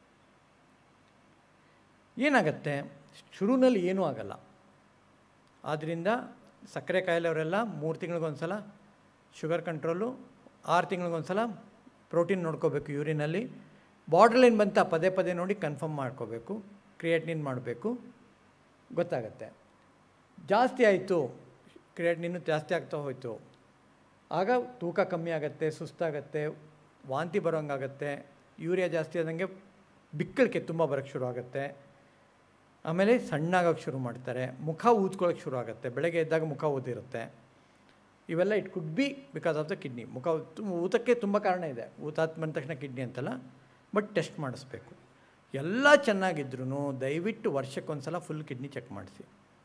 ಏನಾಗತ್ತೆ ಶುರುವಿನಲ್ಲಿ ಏನೂ ಆಗಲ್ಲ ಆದ್ದರಿಂದ ಸಕ್ಕರೆ ಕಾಯಿಲೆಯವರೆಲ್ಲ ಮೂರು ತಿಂಗಳಿಗೊಂದು ಸಲ ಶುಗರ್ ಕಂಟ್ರೋಲು ಆರು ತಿಂಗಳಿಗೊಂದು ಸಲ ಪ್ರೋಟೀನ್ ನೋಡ್ಕೋಬೇಕು ಯೂರಿನಲ್ಲಿ ಬಾರ್ಡರ್ ಲೈನ್ ಬಂತ ಪದೇ ಪದೇ ನೋಡಿ ಕನ್ಫರ್ಮ್ ಮಾಡ್ಕೋಬೇಕು ಕ್ರಿಯೇಟ್ನಿನ್ ಮಾಡಬೇಕು ಗೊತ್ತಾಗತ್ತೆ ಜಾಸ್ತಿ ಆಯಿತು ಕ್ರಿಯೇಟ್ನಿನ್ನು ಜಾಸ್ತಿ ಆಗ್ತಾ ಹೋಯಿತು ಆಗ ತೂಕ ಕಮ್ಮಿ ಆಗುತ್ತೆ ಸುಸ್ತಾಗತ್ತೆ ವಾಂತಿ ಬರೋಂಗಾಗತ್ತೆ ಯೂರಿಯಾ ಜಾಸ್ತಿ ಆದಂಗೆ ಬಿಕ್ಕಳಿಕೆ ತುಂಬ ಬರೋಕ್ಕೆ ಶುರು ಆಗುತ್ತೆ ಆಮೇಲೆ ಸಣ್ಣಾಗೋಕ್ಕೆ ಶುರು ಮಾಡ್ತಾರೆ ಮುಖ ಊದ್ಕೊಳ್ಳೋಕ್ಕೆ ಶುರು ಆಗುತ್ತೆ ಬೆಳಗ್ಗೆ ಎದ್ದಾಗ ಮುಖ ಊದಿರುತ್ತೆ ಇವೆಲ್ಲ it could be because of the kidney ಮುಖ ತು- ಊತಕ್ಕೆ ತುಂಬ ಕಾರಣ ಇದೆ ಊತಾತ್ ಬಂದ ತಕ್ಷಣ ಕಿಡ್ನಿ ಅಂತಲ್ಲ ಬಟ್ ಟೆಸ್ಟ್ ಮಾಡಿಸ್ಬೇಕು ಎಲ್ಲ ಚೆನ್ನಾಗಿದ್ರೂ ದಯವಿಟ್ಟು ವರ್ಷಕ್ಕೊಂದು ಸಲ ಫುಲ್ ಕಿಡ್ನಿ ಚೆಕ್ ಮಾಡಿಸಿ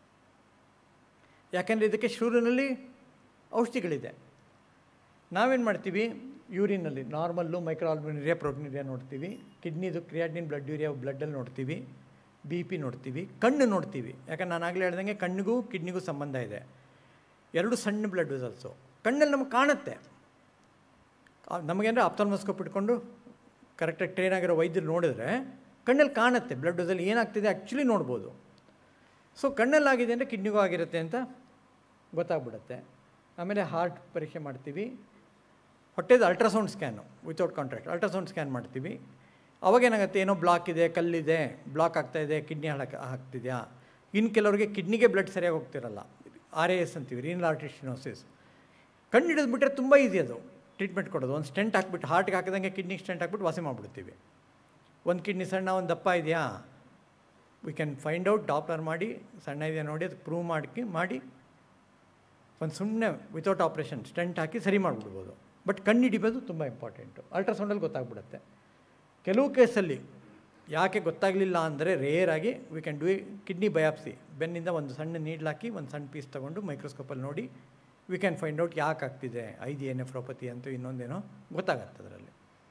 ಯಾಕೆಂದರೆ ಇದಕ್ಕೆ ಶುರುವಿನಲ್ಲಿ ಔಷಧಿಗಳಿದೆ ನಾವೇನು ಮಾಡ್ತೀವಿ ಯೂರಿನಲ್ಲಿ ನಾರ್ಮಲ್ಲು ಮೈಕ್ರೋಆಲ್ಬಿನಿರಿಯಾ ಪ್ರೋಟೀನಿರಿಯಾ ನೋಡ್ತೀವಿ ಕಿಡ್ನಿದು ಕ್ರಿಯಾಟಿನ್ ಬ್ಲಡ್ ಯೂರಿಯಾ ಬ್ಲಡ್ಡಲ್ಲಿ ನೋಡ್ತೀವಿ ಬಿ ಪಿ ನೋಡ್ತೀವಿ ಕಣ್ಣು ನೋಡ್ತೀವಿ ಯಾಕಂದ್ರೆ ನಾನು ಆಗಲೇ ಹೇಳ್ದಂಗೆ ಕಣ್ಣಿಗೂ ಕಿಡ್ನಿಗೂ ಸಂಬಂಧ ಇದೆ ಎರಡು ಸಣ್ಣ ಬ್ಲಡ್ ವೆಸಲ್ಸು ಕಣ್ಣಲ್ಲಿ ನಮಗೆ ಕಾಣುತ್ತೆ ಆ- ನಮಗೇನಂದ್ರೆ ಆಪ್ತಲ್ಮಸ್ಕೋಪ್ ಇಟ್ಕೊಂಡು ಕರೆಕ್ಟಾಗಿ ಟ್ರೈನ್ ಆಗಿರೋ ವೈದ್ಯರು ನೋಡಿದ್ರೆ ಕಣ್ಣಲ್ಲಿ ಕಾಣುತ್ತೆ ಬ್ಲಡ್ ವೆಸಲ್ ಏನಾಗ್ತಿದೆ ಆ್ಯಕ್ಚುಲಿ ನೋಡ್ಬೋದು ಸೊ ಕಣ್ಣಲ್ಲಿ ಆಗಿದೆ ಅಂದರೆ ಕಿಡ್ನಿಗೂ ಆಗಿರುತ್ತೆ ಅಂತ ಗೊತ್ತಾಗ್ಬಿಡುತ್ತೆ ಆಮೇಲೆ ಹಾರ್ಟ್ ಪರೀಕ್ಷೆ ಮಾಡ್ತೀವಿ ಹೊಟ್ಟೆದು ultrasound scan without contract ultrasound scan ಮಾಡ್ತೀವಿ ಅವಾಗೇನಾಗುತ್ತೆ ಏನೋ ಬ್ಲಾಕ್ ಇದೆ ಕಲ್ಲಿದೆ ಬ್ಲಾಕ್ ಆಗ್ತಾಯಿದೆ ಕಿಡ್ನಿ ಹಾಳಕ್ಕೆ ಆಗ್ತಿದೆಯಾ ಇನ್ನು ಕೆಲವರಿಗೆ ಕಿಡ್ನಿಗೆ ಬ್ಲಡ್ ಸರಿಯಾಗಿ ಹೋಗ್ತಿರಲ್ಲ ಆರ್ ಎ ಎಸ್ ಅಂತೀವಿ ರೀನಲ್ ಆರ್ಟಿಸ್ಟಿನೋಸಿಸ್ ಕಣ್ಣು ಹಿಡಿದ್ಬಿಟ್ರೆ ತುಂಬ ಈಸಿ ಅದು ಟ್ರೀಟ್ಮೆಂಟ್ ಕೊಡೋದು ಒಂದು ಸ್ಟೆಂಟ್ ಹಾಕ್ಬಿಟ್ಟು ಹಾರ್ಟ್ಗೆ ಹಾಕಿದಂಗೆ ಕಿಡ್ನಿಗೆ ಸ್ಟೆಂಟ್ ಹಾಕ್ಬಿಟ್ಟು ವಾಸಿ ಮಾಡಿಬಿಡ್ತೀವಿ ಒಂದು ಕಿಡ್ನಿ ಸಣ್ಣ ಒಂದು ದಪ್ಪ ಇದೆಯಾ we can find out Doppler ಮಾಡಿ ಸಣ್ಣ ಇದೆಯಾ ನೋಡಿ ಅದು ಪ್ರೂವ್ ಮಾಡಿ ಮಾಡಿ ಒಂದು ಸುಮ್ಮನೆ ವಿತೌಟ್ ಆಪ್ರೇಷನ್ ಸ್ಟೆಂಟ್ ಹಾಕಿ ಸರಿ ಮಾಡಿಬಿಡ್ಬೋದು ಬಟ್ ಕಣ್ಣು ಹಿಡಿಬೋದು ತುಂಬ ಇಂಪಾರ್ಟೆಂಟು ಅಲ್ಟ್ರಾಸೌಂಡಲ್ಲಿ ಗೊತ್ತಾಗ್ಬಿಡುತ್ತೆ ಕೆಲವು ಕೇಸಲ್ಲಿ ಯಾಕೆ ಗೊತ್ತಾಗಲಿಲ್ಲ ಅಂದರೆ ರೇರಾಗಿ we can do kidney biopsy ಬೆನ್ನಿಂದ ಒಂದು ಸಣ್ಣ ನೀಡ್ಲಾಕಿ ಒಂದು ಸಣ್ಣ ಪೀಸ್ ತೊಗೊಂಡು ಮೈಕ್ರೋಸ್ಕೋಪಲ್ಲಿ ನೋಡಿ ವಿ ಕ್ಯಾನ್ ಫೈಂಡ್ ಔಟ್ ಯಾಕೆ ಆಗ್ತಿದೆ ಐದು ನೆಫ್ರೋಪತಿ ಅಂತೂ ಇನ್ನೊಂದೇನೋ ಗೊತ್ತಾಗತ್ತೆ ಅದರಲ್ಲಿ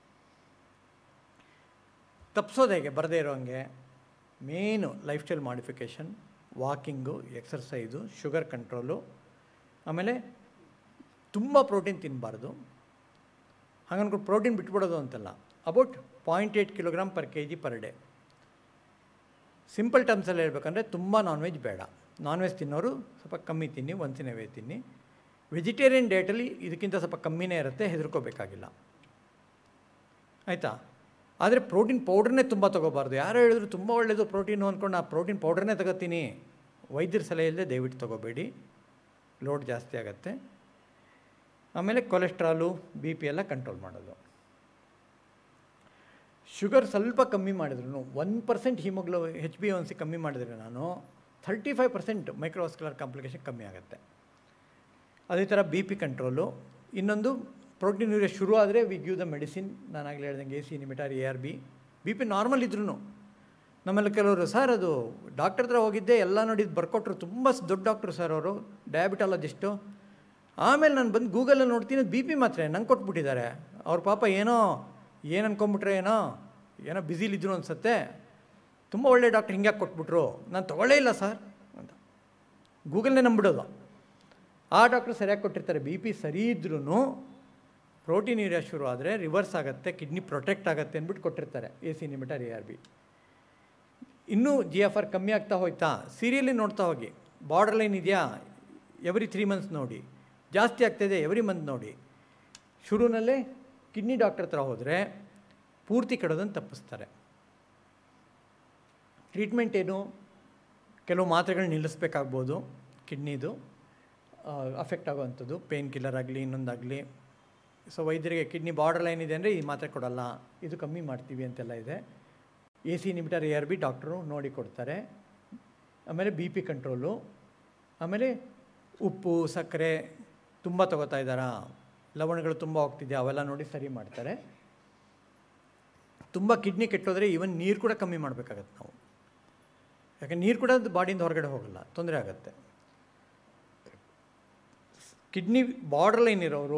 ತಪ್ಪಿಸೋದು ಹೇಗೆ ಬರದೇ ಇರೋಂಗೆ main lifestyle modification walking exercise sugar control ಆಮೇಲೆ ತುಂಬ ಪ್ರೋಟೀನ್ ತಿನ್ನಬಾರ್ದು ಹಾಗನ್ಕೊಂಡು ಪ್ರೋಟೀನ್ ಬಿಟ್ಬಿಡೋದು ಅಂತಲ್ಲ about point eight kilogram per K G per day simple ಟರ್ಮ್ಸಲ್ಲಿ ಹೇಳ್ಬೇಕಂದ್ರೆ ತುಂಬ ನಾನ್ ವೆಜ್ ಬೇಡ ನಾನ್ ವೆಜ್ ತಿನ್ನೋರು ಸ್ವಲ್ಪ ಕಮ್ಮಿ ತಿನ್ನಿ ಒಂದ್ಸಿನ ವೇ ತಿನ್ನಿ ವೆಜಿಟೇರಿಯನ್ ಡೇಟಲ್ಲಿ ಇದಕ್ಕಿಂತ ಸ್ವಲ್ಪ ಕಮ್ಮಿನೇ ಇರುತ್ತೆ ಹೆದರ್ಕೋಬೇಕಾಗಿಲ್ಲ ಆಯಿತಾ ಆದರೆ ಪ್ರೋಟೀನ್ ಪೌಡ್ರನ್ನೇ ತುಂಬ ತೊಗೋಬಾರ್ದು ಯಾರು ಹೇಳಿದ್ರು ತುಂಬ ಒಳ್ಳೆಯದು ಪ್ರೋಟೀನು ಅಂದ್ಕೊಂಡು ಆ ಪ್ರೋಟೀನ್ ಪೌಡ್ರನ್ನೇ ತಗೋತೀನಿ ವೈದ್ಯರ ಸಲಹೆ ಇಲ್ಲದೆ ದಯವಿಟ್ಟು ತೊಗೋಬೇಡಿ ಲೋಡ್ ಜಾಸ್ತಿ ಆಗುತ್ತೆ ಆಮೇಲೆ ಕೊಲೆಸ್ಟ್ರಾಲು ಬಿ ಪಿ ಎಲ್ಲ ಕಂಟ್ರೋಲ್ ಮಾಡೋದು ಶುಗರ್ ಸ್ವಲ್ಪ ಕಮ್ಮಿ ಮಾಡಿದ್ರು ಒನ್ ಪರ್ಸೆಂಟ್ ಹಿಮೋಗ್ಲೋ ಹೆಚ್ ಬಿ ಒನ್ ಸಿ ಕಮ್ಮಿ ಮಾಡಿದ್ರೆ ನಾನು thirty five percent microvascular complication ಕಮ್ಮಿ ಆಗುತ್ತೆ ಅದೇ ಥರ ಬಿ ಪಿ ಕಂಟ್ರೋಲು ಇನ್ನೊಂದು ಪ್ರೋಟೀನ್ ಯೂರಿಯಾ ಶುರು ಆದರೆ ವಿ ಗಿವ್ ದ ಮೆಡಿಸಿನ್ ನಾನು ಆಗಲೇ ಹೇಳ್ದಂಗೆ A C inhibitor A R B B P normal ಇದ್ರೂ ನಮ್ಮಲ್ಲಿ ಕೆಲವರು ಸರ್ ಅದು ಡಾಕ್ಟರ್ ಹತ್ರ ಹೋಗಿದ್ದೆ ಎಲ್ಲ ನೋಡಿದ್ದು ಬರ್ಕೊಟ್ರು ತುಂಬ ಸ್- ದೊಡ್ಡ ಡಾಕ್ಟ್ರು ಸರ್ ಅವರು ಡಯಾಬಿಟಾಲಜಿಸ್ಟು ಆಮೇಲೆ ನಾನು ಬಂದು ಗೂಗಲಲ್ಲಿ ನೋಡ್ತೀನಿ ಬಿ ಪಿ ಮಾತ್ರೆ ನಂಗೆ ಕೊಟ್ಬಿಟ್ಟಿದ್ದಾರೆ ಅವ್ರ ಪಾಪ ಏನೋ ಏನು ಅನ್ಕೊಂಬಿಟ್ರೆ ಏನೋ ಏನೋ ಬ್ಯುಸಿಲಿದ್ರು ಅನ್ಸುತ್ತೆ ತುಂಬ ಒಳ್ಳೆ ಡಾಕ್ಟ್ರ್ ಹಿಂಗೆ ಕೊಟ್ಬಿಟ್ರು ನಾನು ತೊಗೊಳ್ಳೇ ಇಲ್ಲ ಸರ್ ಅಂತ ಗೂಗಲ್ನೇ ನಂಬಿಡೋದು ಆ ಡಾಕ್ಟ್ರು ಸರಿಯಾಗಿ ಕೊಟ್ಟಿರ್ತಾರೆ ಬಿ ಪಿ ಸರಿ ಇದ್ರೂ ಪ್ರೋಟೀನ್ ಯೂರಿಯಾ ಶುರು ಆದರೆ ರಿವರ್ಸ್ ಆಗುತ್ತೆ ಕಿಡ್ನಿ ಪ್ರೊಟೆಕ್ಟ್ ಆಗುತ್ತೆ ಅಂದ್ಬಿಟ್ಟು ಕೊಟ್ಟಿರ್ತಾರೆ A C inhibitor A R B ಇನ್ನೂ ಜಿ ಎಫ್ ಆರ್ ಕಮ್ಮಿ ಆಗ್ತಾ ಹೋಯ್ತಾ ಸೀರಿಯಲಿ ನೋಡ್ತಾ ಹೋಗಿ ಬಾರ್ಡರ್ ಲೈನ್ ಇದೆಯಾ ಎವ್ರಿ ತ್ರೀ ಮಂತ್ಸ್ ನೋಡಿ ಜಾಸ್ತಿ ಆಗ್ತಾಯಿದೆ ಎವ್ರಿ ಮಂತ್ ನೋಡಿ ಶುರುನಲ್ಲೇ ಕಿಡ್ನಿ ಡಾಕ್ಟರ್ ಹತ್ರ ಹೋದರೆ ಪೂರ್ತಿ ಕೆಡೋದನ್ನು ತಪ್ಪಿಸ್ತಾರೆ ಟ್ರೀಟ್ಮೆಂಟ್ ಏನು ಕೆಲವು ಮಾತ್ರೆಗಳು ನಿಲ್ಲಿಸ್ಬೇಕಾಗ್ಬೋದು ಕಿಡ್ನಿದು ಅಫೆಕ್ಟ್ ಆಗೋವಂಥದ್ದು ಪೇನ್ ಕಿಲ್ಲರ್ ಆಗಲಿ ಇನ್ನೊಂದಾಗಲಿ ಸೊ ವೈದ್ಯರಿಗೆ ಕಿಡ್ನಿ ಬಾರ್ಡರ್ ಲೈನ್ ಇದೆ ಅಂದರೆ ಈ ಮಾತ್ರೆ ಕೊಡಲ್ಲ ಇದು ಕಮ್ಮಿ ಮಾಡ್ತೀವಿ ಅಂತೆಲ್ಲ ಇದೆ A C inhibitor A R B doctor ನೋಡಿ ಕೊಡ್ತಾರೆ ಆಮೇಲೆ ಬಿ ಪಿ ಕಂಟ್ರೋಲು ಆಮೇಲೆ ಉಪ್ಪು ಸಕ್ಕರೆ ತುಂಬ ತಗೋತಾ ಇದ್ದಾರಾ ಲವಣಗಳು ತುಂಬ ಹೋಗ್ತಿದೆಯಾ ಅವೆಲ್ಲ ನೋಡಿ ಸರಿ ಮಾಡ್ತಾರೆ ತುಂಬ ಕಿಡ್ನಿ ಕೆಟ್ಟೋದ್ರೆ ಈವನ್ ನೀರು ಕೂಡ ಕಮ್ಮಿ ಮಾಡಬೇಕಾಗತ್ತೆ ನಾವು ಯಾಕೆ ನೀರು ಕೂಡ ಅದು ಬಾಡಿಯಿಂದ ಹೊರಗಡೆ ಹೋಗಲ್ಲ ತೊಂದರೆ ಆಗುತ್ತೆ ಕಿಡ್ನಿ ಬಾರ್ಡರ್ ಲೈನ್ ಇರೋರು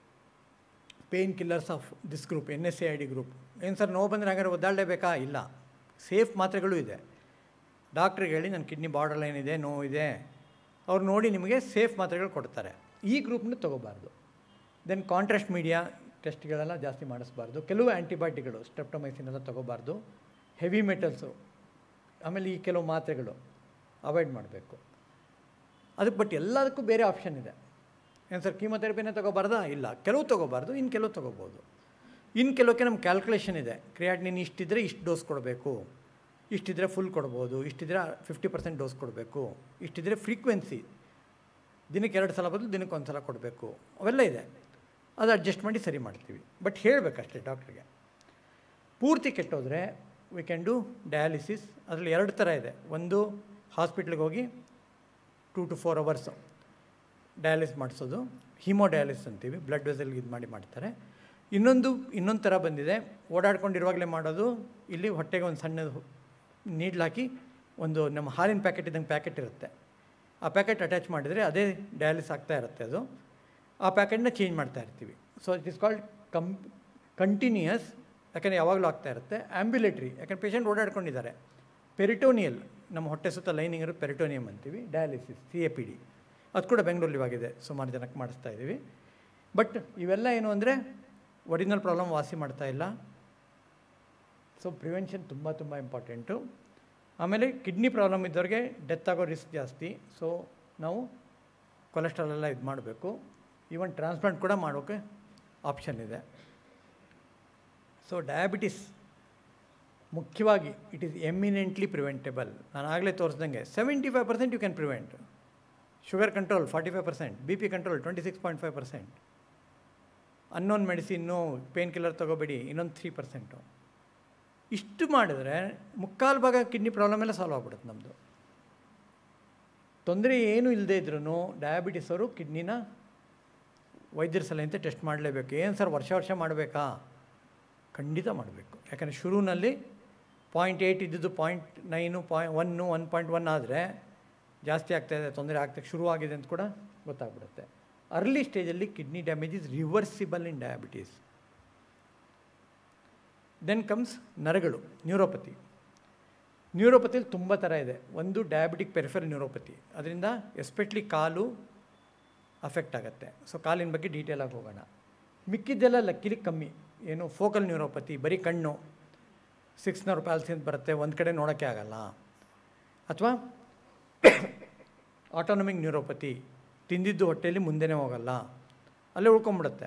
pain killers of this group N S A I D group ಏನು ಸರ್ ನೋವು ಬಂದರೆ ಹಾಗಾದ್ರೆ ಒದ್ದಾಡಲೇಬೇಕಾ ಇಲ್ಲ ಸೇಫ್ ಮಾತ್ರೆಗಳು ಇದೆ ಡಾಕ್ಟ್ರಿಗೆ ಹೇಳಿ ನನ್ನ ಕಿಡ್ನಿ ಬಾರ್ಡರ್ ಲೈನ್ ಇದೆ ನೋವು ಇದೆ ಅವ್ರು ನೋಡಿ ನಿಮಗೆ ಸೇಫ್ ಮಾತ್ರೆಗಳು ಕೊಡ್ತಾರೆ ಈ ಗ್ರೂಪ್ನ ತೊಗೋಬಾರ್ದು ದೆನ್ ಕಾಂಟ್ರಾಸ್ಟ್ ಮೀಡಿಯಾ ಟೆಸ್ಟ್ಗಳೆಲ್ಲ ಜಾಸ್ತಿ ಮಾಡಿಸ್ಬಾರ್ದು ಕೆಲವು ಆ್ಯಂಟಿಬಯೋಟಿಕ್ಗಳು ಸ್ಟೆಪ್ಟೊಮೈಸಿನ್ ಎಲ್ಲ ತೊಗೋಬಾರ್ದು ಹೆವಿ ಮೆಟಲ್ಸು ಆಮೇಲೆ ಈ ಕೆಲವು ಮಾತ್ರೆಗಳು ಅವಾಯ್ಡ್ ಮಾಡಬೇಕು ಅದಕ್ಕೆ ಬಟ್ ಎಲ್ಲದಕ್ಕೂ ಬೇರೆ ಆಪ್ಷನ್ ಇದೆ ಏನು ಸರ್ ಕೀಮೊಥೆರಪಿನೇ ತೊಗೋಬಾರ್ದಾ ಇಲ್ಲ ಕೆಲವು ತೊಗೋಬಾರ್ದು ಇನ್ನು ಕೆಲವು ತೊಗೋಬೋದು ಇನ್ನು ಕೆಲವಕ್ಕೆ ನಮ್ಮ ಕ್ಯಾಲ್ಕುಲೇಷನ್ ಇದೆ ಕ್ರಿಯಾಟಿನಿನ್ ಇಷ್ಟಿದ್ರೆ ಇಷ್ಟು ಡೋಸ್ ಕೊಡಬೇಕು ಇಷ್ಟಿದ್ರೆ ಫುಲ್ ಕೊಡ್ಬೋದು ಇಷ್ಟಿದ್ರೆ ಫಿಫ್ಟಿ ಪರ್ಸೆಂಟ್ ಡೋಸ್ ಕೊಡಬೇಕು ಇಷ್ಟಿದ್ರೆ ಫ್ರೀಕ್ವೆನ್ಸಿ ದಿನಕ್ಕೆ ಎರಡು ಸಲ ಬದಲು ದಿನಕ್ಕೆ ಒಂದು ಸಲ ಕೊಡಬೇಕು ಅವೆಲ್ಲ ಇದೆ ಅದು ಅಡ್ಜಸ್ಟ್ ಮಾಡಿ ಸರಿ ಮಾಡ್ತೀವಿ ಬಟ್ ಹೇಳಬೇಕಷ್ಟೇ ಡಾಕ್ಟ್ರಿಗೆ ಪೂರ್ತಿ ಕೆಟ್ಟೋದ್ರೆ ವಿ ಕ್ಯಾನ್ ಡೂ ಡಯಾಲಿಸಿಸ್ ಅದರಲ್ಲಿ ಎರಡು ಥರ ಇದೆ ಒಂದು ಹಾಸ್ಪಿಟ್ಲಿಗೆ ಹೋಗಿ two to four hours dialysis ಮಾಡಿಸೋದು ಹಿಮೋ ಡಯಾಲಿಸ್ ಅಂತೀವಿ ಬ್ಲಡ್ ವೆಸಲ್ಗೆ ಇದು ಮಾಡಿ ಮಾಡ್ತಾರೆ ಇನ್ನೊಂದು ಇನ್ನೊಂದು ಥರ ಬಂದಿದೆ ಓಡಾಡ್ಕೊಂಡಿರುವಾಗಲೇ ಮಾಡೋದು ಇಲ್ಲಿ ಹೊಟ್ಟೆಗೆ ಒಂದು ಸಣ್ಣದು ನೀಡ್ಲ್ ಹಾಕಿ ಒಂದು ನಮ್ಮ ಹಾಲಿನ ಪ್ಯಾಕೆಟ್ ಇದ್ದಂಗೆ ಪ್ಯಾಕೆಟ್ ಇರುತ್ತೆ ಆ ಪ್ಯಾಕೆಟ್ ಅಟ್ಯಾಚ್ ಮಾಡಿದರೆ ಅದೇ ಡಯಾಲಿಸ್ ಆಗ್ತಾ ಇರುತ್ತೆ ಅದು ಆ ಪ್ಯಾಕೆಟ್ನ ಚೇಂಜ್ ಮಾಡ್ತಾ ಇರ್ತೀವಿ so it is called con continuous ಯಾಕಂದರೆ ಯಾವಾಗಲೂ ಆಗ್ತಾ ಇರುತ್ತೆ ಆ್ಯಂಬ್ಯುಲೇಟ್ರಿ ಯಾಕಂದ್ರೆ ಪೇಷಂಟ್ ಓಡಾಡ್ಕೊಂಡಿದ್ದಾರೆ ಪೆರಿಟೋನಿಯಲ್ ನಮ್ಮ ಹೊಟ್ಟೆ ಸುತ್ತ ಲೈನಿಂಗ್ ಇರೋ ಪೆರಿಟೋನಿಯಮ್ ಅಂತೀವಿ dialysis C A P D ಅದು ಕೂಡ ಬೆಂಗಳೂರಲ್ಲಿ ಇವಾಗಿದೆ ಸುಮಾರು ಜನಕ್ಕೆ ಮಾಡಿಸ್ತಾ ಇದ್ದೀವಿ ಬಟ್ ಇವೆಲ್ಲ ಏನು ಅಂದರೆ ಒರಿಜಿನಲ್ ಪ್ರಾಬ್ಲಮ್ ವಾಸಿ ಮಾಡ್ತಾ ಇಲ್ಲ ಸೊ ಪ್ರಿವೆನ್ಷನ್ ತುಂಬ ತುಂಬ ಇಂಪಾರ್ಟೆಂಟು ಆಮೇಲೆ ಕಿಡ್ನಿ ಪ್ರಾಬ್ಲಮ್ ಇದ್ದವ್ರಿಗೆ ಡೆತ್ ಆಗೋ ರಿಸ್ಕ್ ಜಾಸ್ತಿ ಸೊ ನಾವು ಕೊಲೆಸ್ಟ್ರಾಲ್ ಎಲ್ಲ ಇದು ಮಾಡಬೇಕು ಈವನ್ ಟ್ರಾನ್ಸ್ಪ್ಲಾಂಟ್ ಕೂಡ ಮಾಡೋಕ್ಕೆ ಆಪ್ಷನ್ ಇದೆ ಸೊ ಡಯಾಬಿಟಿಸ್ ಮುಖ್ಯವಾಗಿ ಇಟ್ ಈಸ್ ಎಮಿನೆಂಟ್ಲಿ ಪ್ರಿವೆಂಟೇಬಲ್ ನಾನು ಆಗಲೇ ತೋರಿಸ್ದಂಗೆ seventy five percent you can prevent sugar control forty five percent B P control twenty six point five percent ಅನ್ನೊಂದು ಮೆಡಿಸಿನ್ನು ಪೇನ್ ಕಿಲ್ಲರ್ ತೊಗೋಬೇಡಿ ಇನ್ನೊಂದು ತ್ರೀ ಪರ್ಸೆಂಟು ಇಷ್ಟು ಮಾಡಿದ್ರೆ ಮುಕ್ಕಾಲು ಭಾಗ ಕಿಡ್ನಿ ಪ್ರಾಬ್ಲಮ್ ಎಲ್ಲ ಸಾಲ್ವ್ ಆಗ್ಬಿಡುತ್ತೆ ನಮ್ಮದು ತೊಂದರೆ ಏನೂ ಇಲ್ಲದೆ ಇದ್ರೂ ಡಯಾಬಿಟಿಸ್ ಅವರು ಕಿಡ್ನಿನ ವೈದ್ಯರ ಸಲಹೆಯಂತೆ ಟೆಸ್ಟ್ ಮಾಡಲೇಬೇಕು ಏನು ಸರ್ ವರ್ಷ ವರ್ಷ ಮಾಡಬೇಕಾ ಖಂಡಿತ ಮಾಡಬೇಕು ಯಾಕಂದರೆ ಶುರುವಿನಲ್ಲಿ ಪಾಯಿಂಟ್ ಏಯ್ಟ್ ಇದ್ದಿದ್ದು ಪಾಯಿಂಟ್ ನೈನು ಪಾಯ್ ಒನ್ನು ಒನ್ ಪಾಯಿಂಟ್ ಒನ್ ಆದರೆ ಜಾಸ್ತಿ ಆಗ್ತಾಯಿದೆ ತೊಂದರೆ ಆಗ್ತಾ ಶುರುವಾಗಿದೆ ಅಂತ ಕೂಡ ಗೊತ್ತಾಗ್ಬಿಡುತ್ತೆ ಅರ್ಲಿ ಸ್ಟೇಜಲ್ಲಿ kidney damage is reversible in diabetes then comes ನರಗಳು ನ್ಯೂರೋಪತಿ ನ್ಯೂರೋಪತಿಲಿ ತುಂಬ ಥರ ಇದೆ ಒಂದು ಡಯಾಬಿಟಿಕ್ ಪೆರಿಫರ್ ನ್ಯೂರೋಪತಿ ಅದರಿಂದ ಎಸ್ಪೆಷಲಿ ಕಾಲು ಅಫೆಕ್ಟ್ ಆಗುತ್ತೆ ಸೊ ಕಾಲಿನ ಬಗ್ಗೆ ಡೀಟೇಲಾಗಿ ಹೋಗೋಣ ಮಿಕ್ಕಿದ್ದೆಲ್ಲ ಲಕ್ಕಿಲಿ ಕಮ್ಮಿ ಏನು ಫೋಕಲ್ ನ್ಯೂರೋಪತಿ ಬರೀ ಕಣ್ಣು ಸಿಕ್ಸ್ ನರ್ ಪ್ಯಾಲ್ಸಿ ಅಂತ ಬರುತ್ತೆ ಒಂದು ಕಡೆ ನೋಡೋಕ್ಕೆ ಆಗಲ್ಲ ಅಥವಾ ಆಟೋನಮಿಕ್ ನ್ಯೂರೋಪತಿ ತಿಂದಿದ್ದು ಹೊಟ್ಟೆಯಲ್ಲಿ ಮುಂದೆನೇ ಹೋಗಲ್ಲ ಅಲ್ಲೇ ಉಳ್ಕೊಂಬಿಡುತ್ತೆ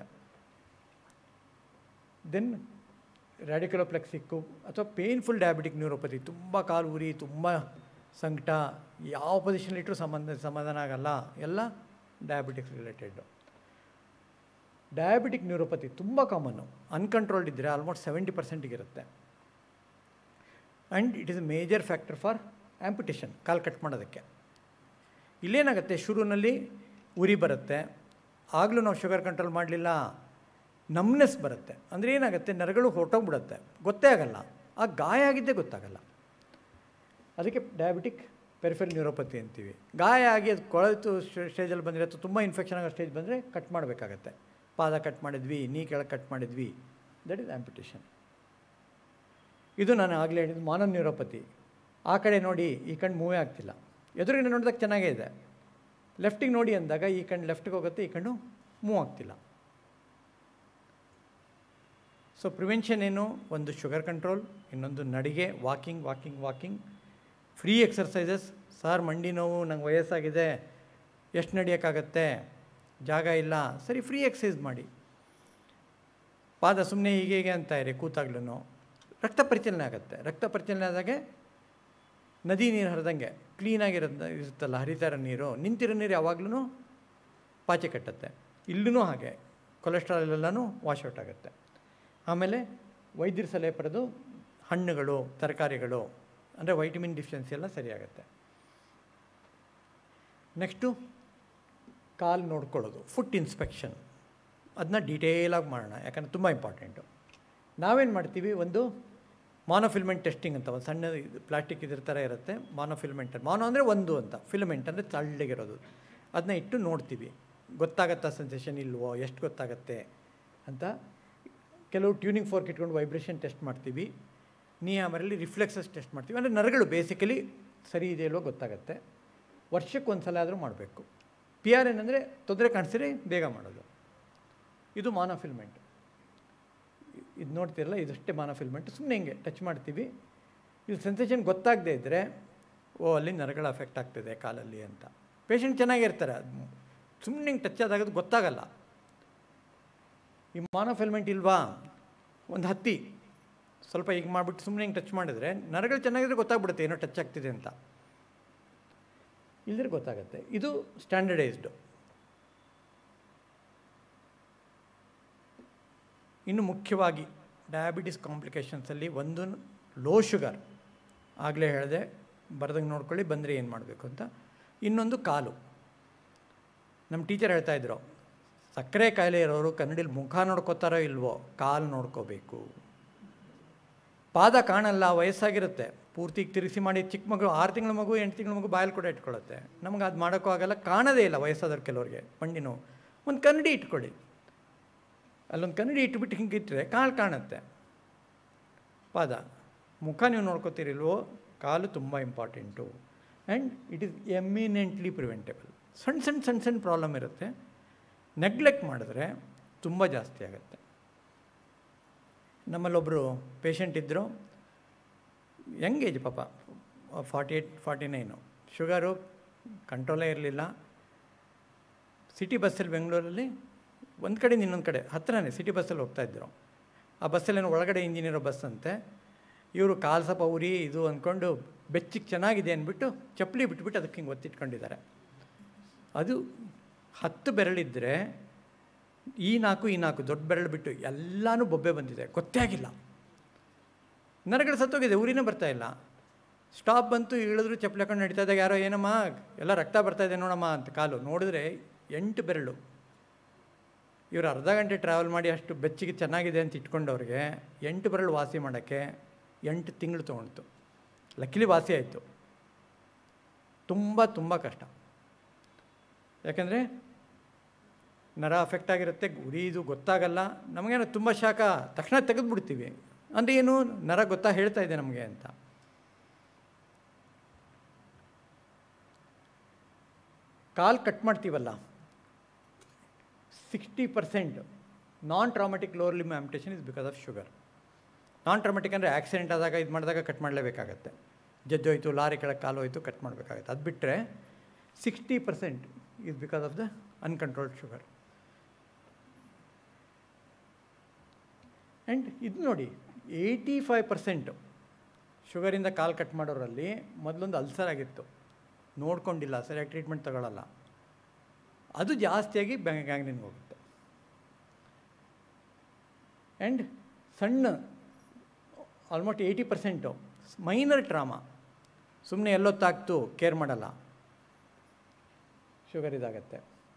ದೆನ್ ರ್ಯಾಡಿಕಲೋಪ್ಲೆಕ್ಸಿಕ್ಕು ಅಥವಾ ಪೇನ್ಫುಲ್ ಡಯಾಬಿಟಿಕ್ ನ್ಯೂರೋಪತಿ ತುಂಬ ಕಾಲು ಉರಿ ತುಂಬ ಸಂಕಟ ಯಾವ ಪೊಸಿಷನ್ಲಿಟ್ಟರೂ ಸಂಬಂಧ ಸಮಾಧಾನ ಆಗಲ್ಲ ಎಲ್ಲ ಡಯಾಬಿಟಿಕ್ಸ್ ರಿಲೇಟೆಡ್ಡು ಡಯಾಬಿಟಿಕ್ ನ್ಯೂರೋಪತಿ ತುಂಬ ಕಾಮನ್ನು ಅನ್ಕಂಟ್ರೋಲ್ಡ್ ಇದ್ದರೆ ಆಲ್ಮೋಸ್ಟ್ ಸೆವೆಂಟಿ ಪರ್ಸೆಂಟಿಗೆ ಇರುತ್ತೆ and it is a major factor for amputation ಕಾಲು ಕಟ್ ಮಾಡೋದಕ್ಕೆ ಇಲ್ಲೇನಾಗುತ್ತೆ ಶುರುವಿನಲ್ಲಿ ಉರಿ ಬರುತ್ತೆ ಆಗಲೂ ನಾವು ಶುಗರ್ ಕಂಟ್ರೋಲ್ ಮಾಡಲಿಲ್ಲ ನಮ್ನೆಸ್ ಬರುತ್ತೆ ಅಂದರೆ ಏನಾಗುತ್ತೆ ನರಗಳು ಹೊರಟೋಗ್ಬಿಡುತ್ತೆ ಗೊತ್ತೇ ಆಗಲ್ಲ ಆ ಗಾಯ ಆಗಿದ್ದೇ ಗೊತ್ತಾಗಲ್ಲ ಅದಕ್ಕೆ ಡಯಾಬಿಟಿಕ್ ಪೆರಿಫೆಲ್ ನ್ಯೂರೋಪತಿ ಅಂತೀವಿ ಗಾಯ ಆಗಿ ಅದು ಕೊಳೆತು ಸ್ಟೇಜಲ್ಲಿ ಬಂದರೆ ಅಥವಾ ತುಂಬ ಇನ್ಫೆಕ್ಷನ್ ಆಗೋ ಸ್ಟೇಜ್ ಬಂದರೆ ಕಟ್ ಮಾಡಬೇಕಾಗತ್ತೆ ಪಾದ ಕಟ್ ಮಾಡಿದ್ವಿ ನೀ ಕೆಳಗೆ ಕಟ್ ಮಾಡಿದ್ವಿ ದಟ್ ಇಸ್ ಆ್ಯಂಪಿಟೇಷನ್ ಇದು ನಾನು ಆಗಲೇ ಹೇಳಿದ್ದು ಮಾನವ ನ್ಯೂರೋಪತಿ ಆ ಕಡೆ ನೋಡಿ ಈ ಕಣ್ಣು ಮೂವೇ ಆಗ್ತಿಲ್ಲ ಎದುರುಗಡೆ ನೋಡಿದಾಗ ಚೆನ್ನಾಗೇ ಇದೆ ಲೆಫ್ಟಿಗೆ ನೋಡಿ ಅಂದಾಗ ಈ ಕಣ್ಣು ಲೆಫ್ಟಿಗೆ ಹೋಗುತ್ತೆ ಈ ಕಣ್ಣು ಮೂವ್ ಆಗ್ತಿಲ್ಲ ಸೊ ಪ್ರಿವೆನ್ಷನ್ ಏನು ಒಂದು ಶುಗರ್ ಕಂಟ್ರೋಲ್ ಇನ್ನೊಂದು ನಡಿಗೆ walking walking walking free exercises sir ಮಂಡಿ ನೋವು ನಂಗೆ ವಯಸ್ಸಾಗಿದೆ ಎಷ್ಟು ನಡೆಯೋಕ್ಕಾಗತ್ತೆ ಜಾಗ ಇಲ್ಲ ಸರಿ ಫ್ರೀ ಎಕ್ಸಸೈಸ್ ಮಾಡಿ ಪಾದ ಸುಮ್ಮನೆ ಹೀಗೆ ಹೀಗೆ ಅಂತ ಇರಿ ಕೂತಾಗ್ಲೂ ರಕ್ತ ಪರಿಚಲನೆ ಆಗುತ್ತೆ ರಕ್ತ ಪರಿಚಲನೆ ಆದಾಗೆ ನದಿ ನೀರು ಹರಿದಂಗೆ ಕ್ಲೀನಾಗಿರೋದು ಇರುತ್ತಲ್ಲ ಹರಿತಾ ಇರೋ ನೀರು ನಿಂತಿರೋ ನೀರು ಯಾವಾಗ್ಲೂ ಪಾಚೆ ಕಟ್ಟುತ್ತೆ ಇಲ್ಲೂ ಹಾಗೆ ಕೊಲೆಸ್ಟ್ರಾಲ್ ಎಲ್ಲನೂ ವಾಶ್ ಔಟ್ ಆಗುತ್ತೆ ಆಮೇಲೆ ವೈದ್ಯರ ಸಲಹೆ ಪಡೆದು ಹಣ್ಣುಗಳು ತರಕಾರಿಗಳು ಅಂದರೆ ವೈಟಮಿನ್ ಡಿಫಿಷಿಯನ್ಸಿ ಎಲ್ಲ ಸರಿಯಾಗುತ್ತೆ ನೆಕ್ಸ್ಟು ಕಾಲು ನೋಡ್ಕೊಳ್ಳೋದು ಫುಟ್ ಇನ್ಸ್ಪೆಕ್ಷನ್ ಅದನ್ನ ಡೀಟೇಲಾಗಿ ಮಾಡೋಣ ಯಾಕಂದರೆ ತುಂಬ ಇಂಪಾರ್ಟೆಂಟು ನಾವೇನು ಮಾಡ್ತೀವಿ ಒಂದು ಮಾನೋಫಿಲ್ಮೆಂಟ್ ಟೆಸ್ಟಿಂಗ್ ಅಂತ ಒಂದು ಸಣ್ಣ ಪ್ಲಾಸ್ಟಿಕ್ ಇದ್ರ ಥರ ಇರುತ್ತೆ ಮಾನೋಫಿಲ್ಮೆಂಟ್ ಮಾನೋ ಅಂದರೆ ಒಂದು ಅಂತ ಫಿಲ್ಮೆಂಟ್ ಅಂದರೆ ತಳ್ಳಗಿರೋದು ಅದನ್ನ ಇಟ್ಟು ನೋಡ್ತೀವಿ ಗೊತ್ತಾಗತ್ತಾ ಸೆನ್ಸೇಷನ್ ಇಲ್ವೋ ಎಷ್ಟು ಗೊತ್ತಾಗತ್ತೆ ಅಂತ ಕೆಲವು ಟ್ಯೂನಿಂಗ್ ಫೋರ್ಕ್ ಇಟ್ಕೊಂಡು ವೈಬ್ರೇಷನ್ ಟೆಸ್ಟ್ ಮಾಡ್ತೀವಿ ನಿಯಾಮರಲ್ಲಿ ರಿಫ್ಲೆಕ್ಸಸ್ ಟೆಸ್ಟ್ ಮಾಡ್ತೀವಿ ಅಂದರೆ ನರಗಳು ಬೇಸಿಕಲಿ ಸರಿ ಇದೆ ಇಲ್ವೋ ಗೊತ್ತಾಗುತ್ತೆ ವರ್ಷಕ್ಕೆ ಒಂದು ಸಲ ಆದರೂ ಮಾಡಬೇಕು ಪಿ ಆರ್ ಎನ್ ಅಂದರೆ ತೊಂದರೆ ಕಾಣಿಸಿದ್ರೆ ಬೇಗ ಮಾಡೋದು ಇದು ಮಾನೋಫಿಲ್ಮೆಂಟ್ ಇದು ನೋಡ್ತಿರಲ್ಲ ಇದಷ್ಟೇ ಮಾನೋಫಿಲ್ಮೆಂಟ್ ಸುಮ್ಮನೆ ಹಿಂಗೆ ಟಚ್ ಮಾಡ್ತೀವಿ ಇದು ಸೆನ್ಸೇಷನ್ ಗೊತ್ತಾಗದೇ ಇದ್ದರೆ ಓ ಅಲ್ಲಿ ನರಗಳ ಅಫೆಕ್ಟ್ ಆಗ್ತಿದೆ ಕಾಲಲ್ಲಿ ಅಂತ ಪೇಷಂಟ್ ಚೆನ್ನಾಗಿರ್ತಾರೆ ಸುಮ್ಮನೆ ಹಿಂಗೆ ಟಚ್ ಆದಾಗ ಅದು ಗೊತ್ತಾಗಲ್ಲ ಈ ಮಾನೋಫಿಲ್ಮೆಂಟ್ ಇಲ್ವಾ ಒಂದು ಹತ್ತಿ ಸ್ವಲ್ಪ ಈಗ ಮಾಡಿಬಿಟ್ಟು ಸುಮ್ಮನೆ ಹಿಂಗೆ ಟಚ್ ಮಾಡಿದ್ರೆ ನರಗಳು ಚೆನ್ನಾಗಿದ್ರೆ ಗೊತ್ತಾಗ್ಬಿಡುತ್ತೆ ಏನೋ ಟಚ್ ಆಗ್ತಿದೆ ಅಂತ ಇಲ್ಲದ್ರೆ ಗೊತ್ತಾಗುತ್ತೆ ಇದು ಸ್ಟ್ಯಾಂಡರ್ಡೈಸ್ಡು ಇನ್ನು ಮುಖ್ಯವಾಗಿ ಡಯಾಬಿಟಿಸ್ ಕಾಂಪ್ಲಿಕೇಶನ್ಸಲ್ಲಿ ಒಂದು ಲೋ ಶುಗರ್ ಆಗಲೇ ಹೇಳಿದೆ ಬರ್ದಂಗೆ ನೋಡ್ಕೊಳ್ಳಿ ಬಂದರೆ ಏನು ಮಾಡಬೇಕು ಅಂತ ಇನ್ನೊಂದು ಕಾಲು ನಮ್ಮ ಟೀಚರ್ ಹೇಳ್ತಾ ಇದ್ರು ಸಕ್ಕರೆ ಕಾಯಿಲೆ ಇರೋರು ಕನ್ನಡಿಲಿ ಮುಖ ನೋಡ್ಕೋತಾರೋ ಇಲ್ವೋ ಕಾಲು ನೋಡ್ಕೋಬೇಕು ಪಾದ ಕಾಣಲ್ಲ ವಯಸ್ಸಾಗಿರುತ್ತೆ ಪೂರ್ತಿ ತಿರುಗಿಸಿ ಮಾಡಿ ಚಿಕ್ಕ ಮಗು ಆರು ತಿಂಗಳ ಮಗು ಎಂಟು ತಿಂಗಳ ಮಗು ಬಾಯಲ್ಲಿ ಕೂಡ ಇಟ್ಕೊಳ್ಳುತ್ತೆ ನಮ್ಗೆ ಅದು ಮಾಡೋಕ್ಕೂ ಆಗಲ್ಲ ಕಾಣೋದೇ ಇಲ್ಲ ವಯಸ್ಸಾದವ್ರು ಕೆಲವ್ರಿಗೆ ಮಂಡಿ ನೋವು ಒಂದು ಕನ್ನಡಿ ಇಟ್ಕೊಳ್ಳಿ ಅಲ್ಲೊಂದು ಕನ್ನಡಿ ಇಟ್ಬಿಟ್ಟು ಹಿಂಗೆ ಇಟ್ಟರೆ ಕಾಲು ಕಾಣುತ್ತೆ ಪಾದ ಮುಖ ನೀವು ನೋಡ್ಕೋತೀರಿಲ್ವೋ ಕಾಲು ತುಂಬ important and it is eminently preventable ಸಣ್ಣ ಸಣ್ಣ ಸಣ್ಣ ಸಣ್ಣ ಪ್ರಾಬ್ಲಮ್ ಇರುತ್ತೆ ನೆಗ್ಲೆಕ್ಟ್ ಮಾಡಿದ್ರೆ ತುಂಬ ಜಾಸ್ತಿ ಆಗುತ್ತೆ ನಮ್ಮಲ್ಲೊಬ್ಬರು ಪೇಷಂಟ್ ಇದ್ದರು ಯಂಗ್ ಏಜ್ ಪಾಪ forty eight forty nine sugar ಕಂಟ್ರೋಲೇ ಇರಲಿಲ್ಲ ಸಿಟಿ ಬಸ್ಸಲ್ಲಿ ಬೆಂಗಳೂರಲ್ಲಿ ಒಂದು ಕಡೆಯಿಂದ ಇನ್ನೊಂದು ಕಡೆ ಹತ್ತಿರನೇ ಸಿಟಿ ಬಸ್ಸಲ್ಲಿ ಹೋಗ್ತಾಯಿದ್ರು ಆ ಬಸ್ಸಲ್ಲೇನೋ ಒಳಗಡೆ ಇಂಜಿನಿಯರೋ ಬಸ್ ಅಂತೆ ಇವರು ಕಾಲು ಸ್ವಲ್ಪ ಉರಿ ಇದು ಅಂದ್ಕೊಂಡು ಬೆಚ್ಚಿಗೆ ಚೆನ್ನಾಗಿದೆ ಅಂದ್ಬಿಟ್ಟು ಚಪ್ಪಲಿ ಬಿಟ್ಬಿಟ್ಟು ಅದಕ್ಕೆ ಹಿಂಗೆ ಒತ್ತಿಟ್ಕೊಂಡಿದ್ದಾರೆ ಅದು ಹತ್ತು ಬೆರಳಿದ್ದರೆ ಈ ನಾಲ್ಕು ಈ ನಾಲ್ಕು ದೊಡ್ಡ ಬೆರಳು ಬಿಟ್ಟು ಎಲ್ಲನೂ ಬೊಬ್ಬೆ ಬಂದಿದೆ ಗೊತ್ತೇ ಆಗಿಲ್ಲ ನರಗಳು ಸತ್ತೋಗಿದೆ ಊರಿನೇ ಬರ್ತಾ ಇಲ್ಲ ಸ್ಟಾಪ್ ಬಂತು ಇಳಿದ್ರು ಚಪ್ಪಲಿ ಹಾಕೊಂಡು ನಡೀತಾ ಇದ್ದಾಗ ಯಾರೋ ಏನಮ್ಮ ಎಲ್ಲ ರಕ್ತ ಬರ್ತಾ ಇದೆ ನೋಡಮ್ಮ ಅಂತ ಕಾಲು ನೋಡಿದ್ರೆ ಎಂಟು ಬೆರಳು ಇವರು ಅರ್ಧ ಗಂಟೆ ಟ್ರಾವೆಲ್ ಮಾಡಿ ಅಷ್ಟು ಬೆಚ್ಚಿಗೆ ಚೆನ್ನಾಗಿದೆ ಅಂತ ಇಟ್ಕೊಂಡವ್ರಿಗೆ ಎಂಟು ಬೆರಳು ವಾಸಿ ಮಾಡೋಕ್ಕೆ ಎಂಟು ತಿಂಗಳು ತೊಗೊಳ್ತು ಲಕ್ಕಿಲಿ ವಾಸಿ ಆಯಿತು ತುಂಬ ತುಂಬ ಕಷ್ಟ ಯಾಕಂದರೆ ನರ ಅಫೆಕ್ಟ್ ಆಗಿರುತ್ತೆ ಉರಿ ಇದು ಗೊತ್ತಾಗಲ್ಲ ನಮಗೇನು ತುಂಬ ಶಾಖ ತಕ್ಷಣ ತೆಗೆದುಬಿಡ್ತೀವಿ ಅಂದರೆ ಏನು ನರ ಗೊತ್ತಾ ಹೇಳ್ತಾ ಇದೆ ನಮಗೆ ಅಂತ ಕಾಲು ಕಟ್ ಮಾಡ್ತೀವಲ್ಲ sixty percent non traumatic lower limb amputation is because of sugar non traumatic ಅಂದರೆ ಆಕ್ಸಿಡೆಂಟ್ ಆದಾಗ ಇದು ಮಾಡಿದಾಗ ಕಟ್ ಮಾಡಲೇಬೇಕಾಗತ್ತೆ ಜಜ್ಜೋಯ್ತು ಲಾರಿ ಕೆಳಗೆ ಕಾಲು ಹೋಯ್ತು ಕಟ್ ಮಾಡಬೇಕಾಗುತ್ತೆ ಅದು ಬಿಟ್ಟರೆ sixty percent is because of the uncontrolled sugar and ಇದು ನೋಡಿ ಏಯ್ಟಿ ಫೈವ್ ಪರ್ಸೆಂಟು ಶುಗರಿಂದ ಕಾಲು ಕಟ್ ಮಾಡೋರಲ್ಲಿ ಮೊದಲೊಂದು ಅಲ್ಸರ್ ಆಗಿತ್ತು ನೋಡ್ಕೊಂಡಿಲ್ಲ ಸರಿಯಾಗಿ ಟ್ರೀಟ್ಮೆಂಟ್ ತಗೊಳ್ಳಲ್ಲ ಅದು ಜಾಸ್ತಿಯಾಗಿ ಗ್ಯಾಂಗ್ನಿನ್ಗೆ ಹೋಗುತ್ತೆ ಆ್ಯಂಡ್ ಸಣ್ಣ almost eighty percent minor trauma ಸುಮ್ಮನೆ ಎಲ್ಲೊತ್ತಾಗ್ತು ಕೇರ್ ಮಾಡಲ್ಲ ಶುಗರ್ ಇದಾಗತ್ತೆ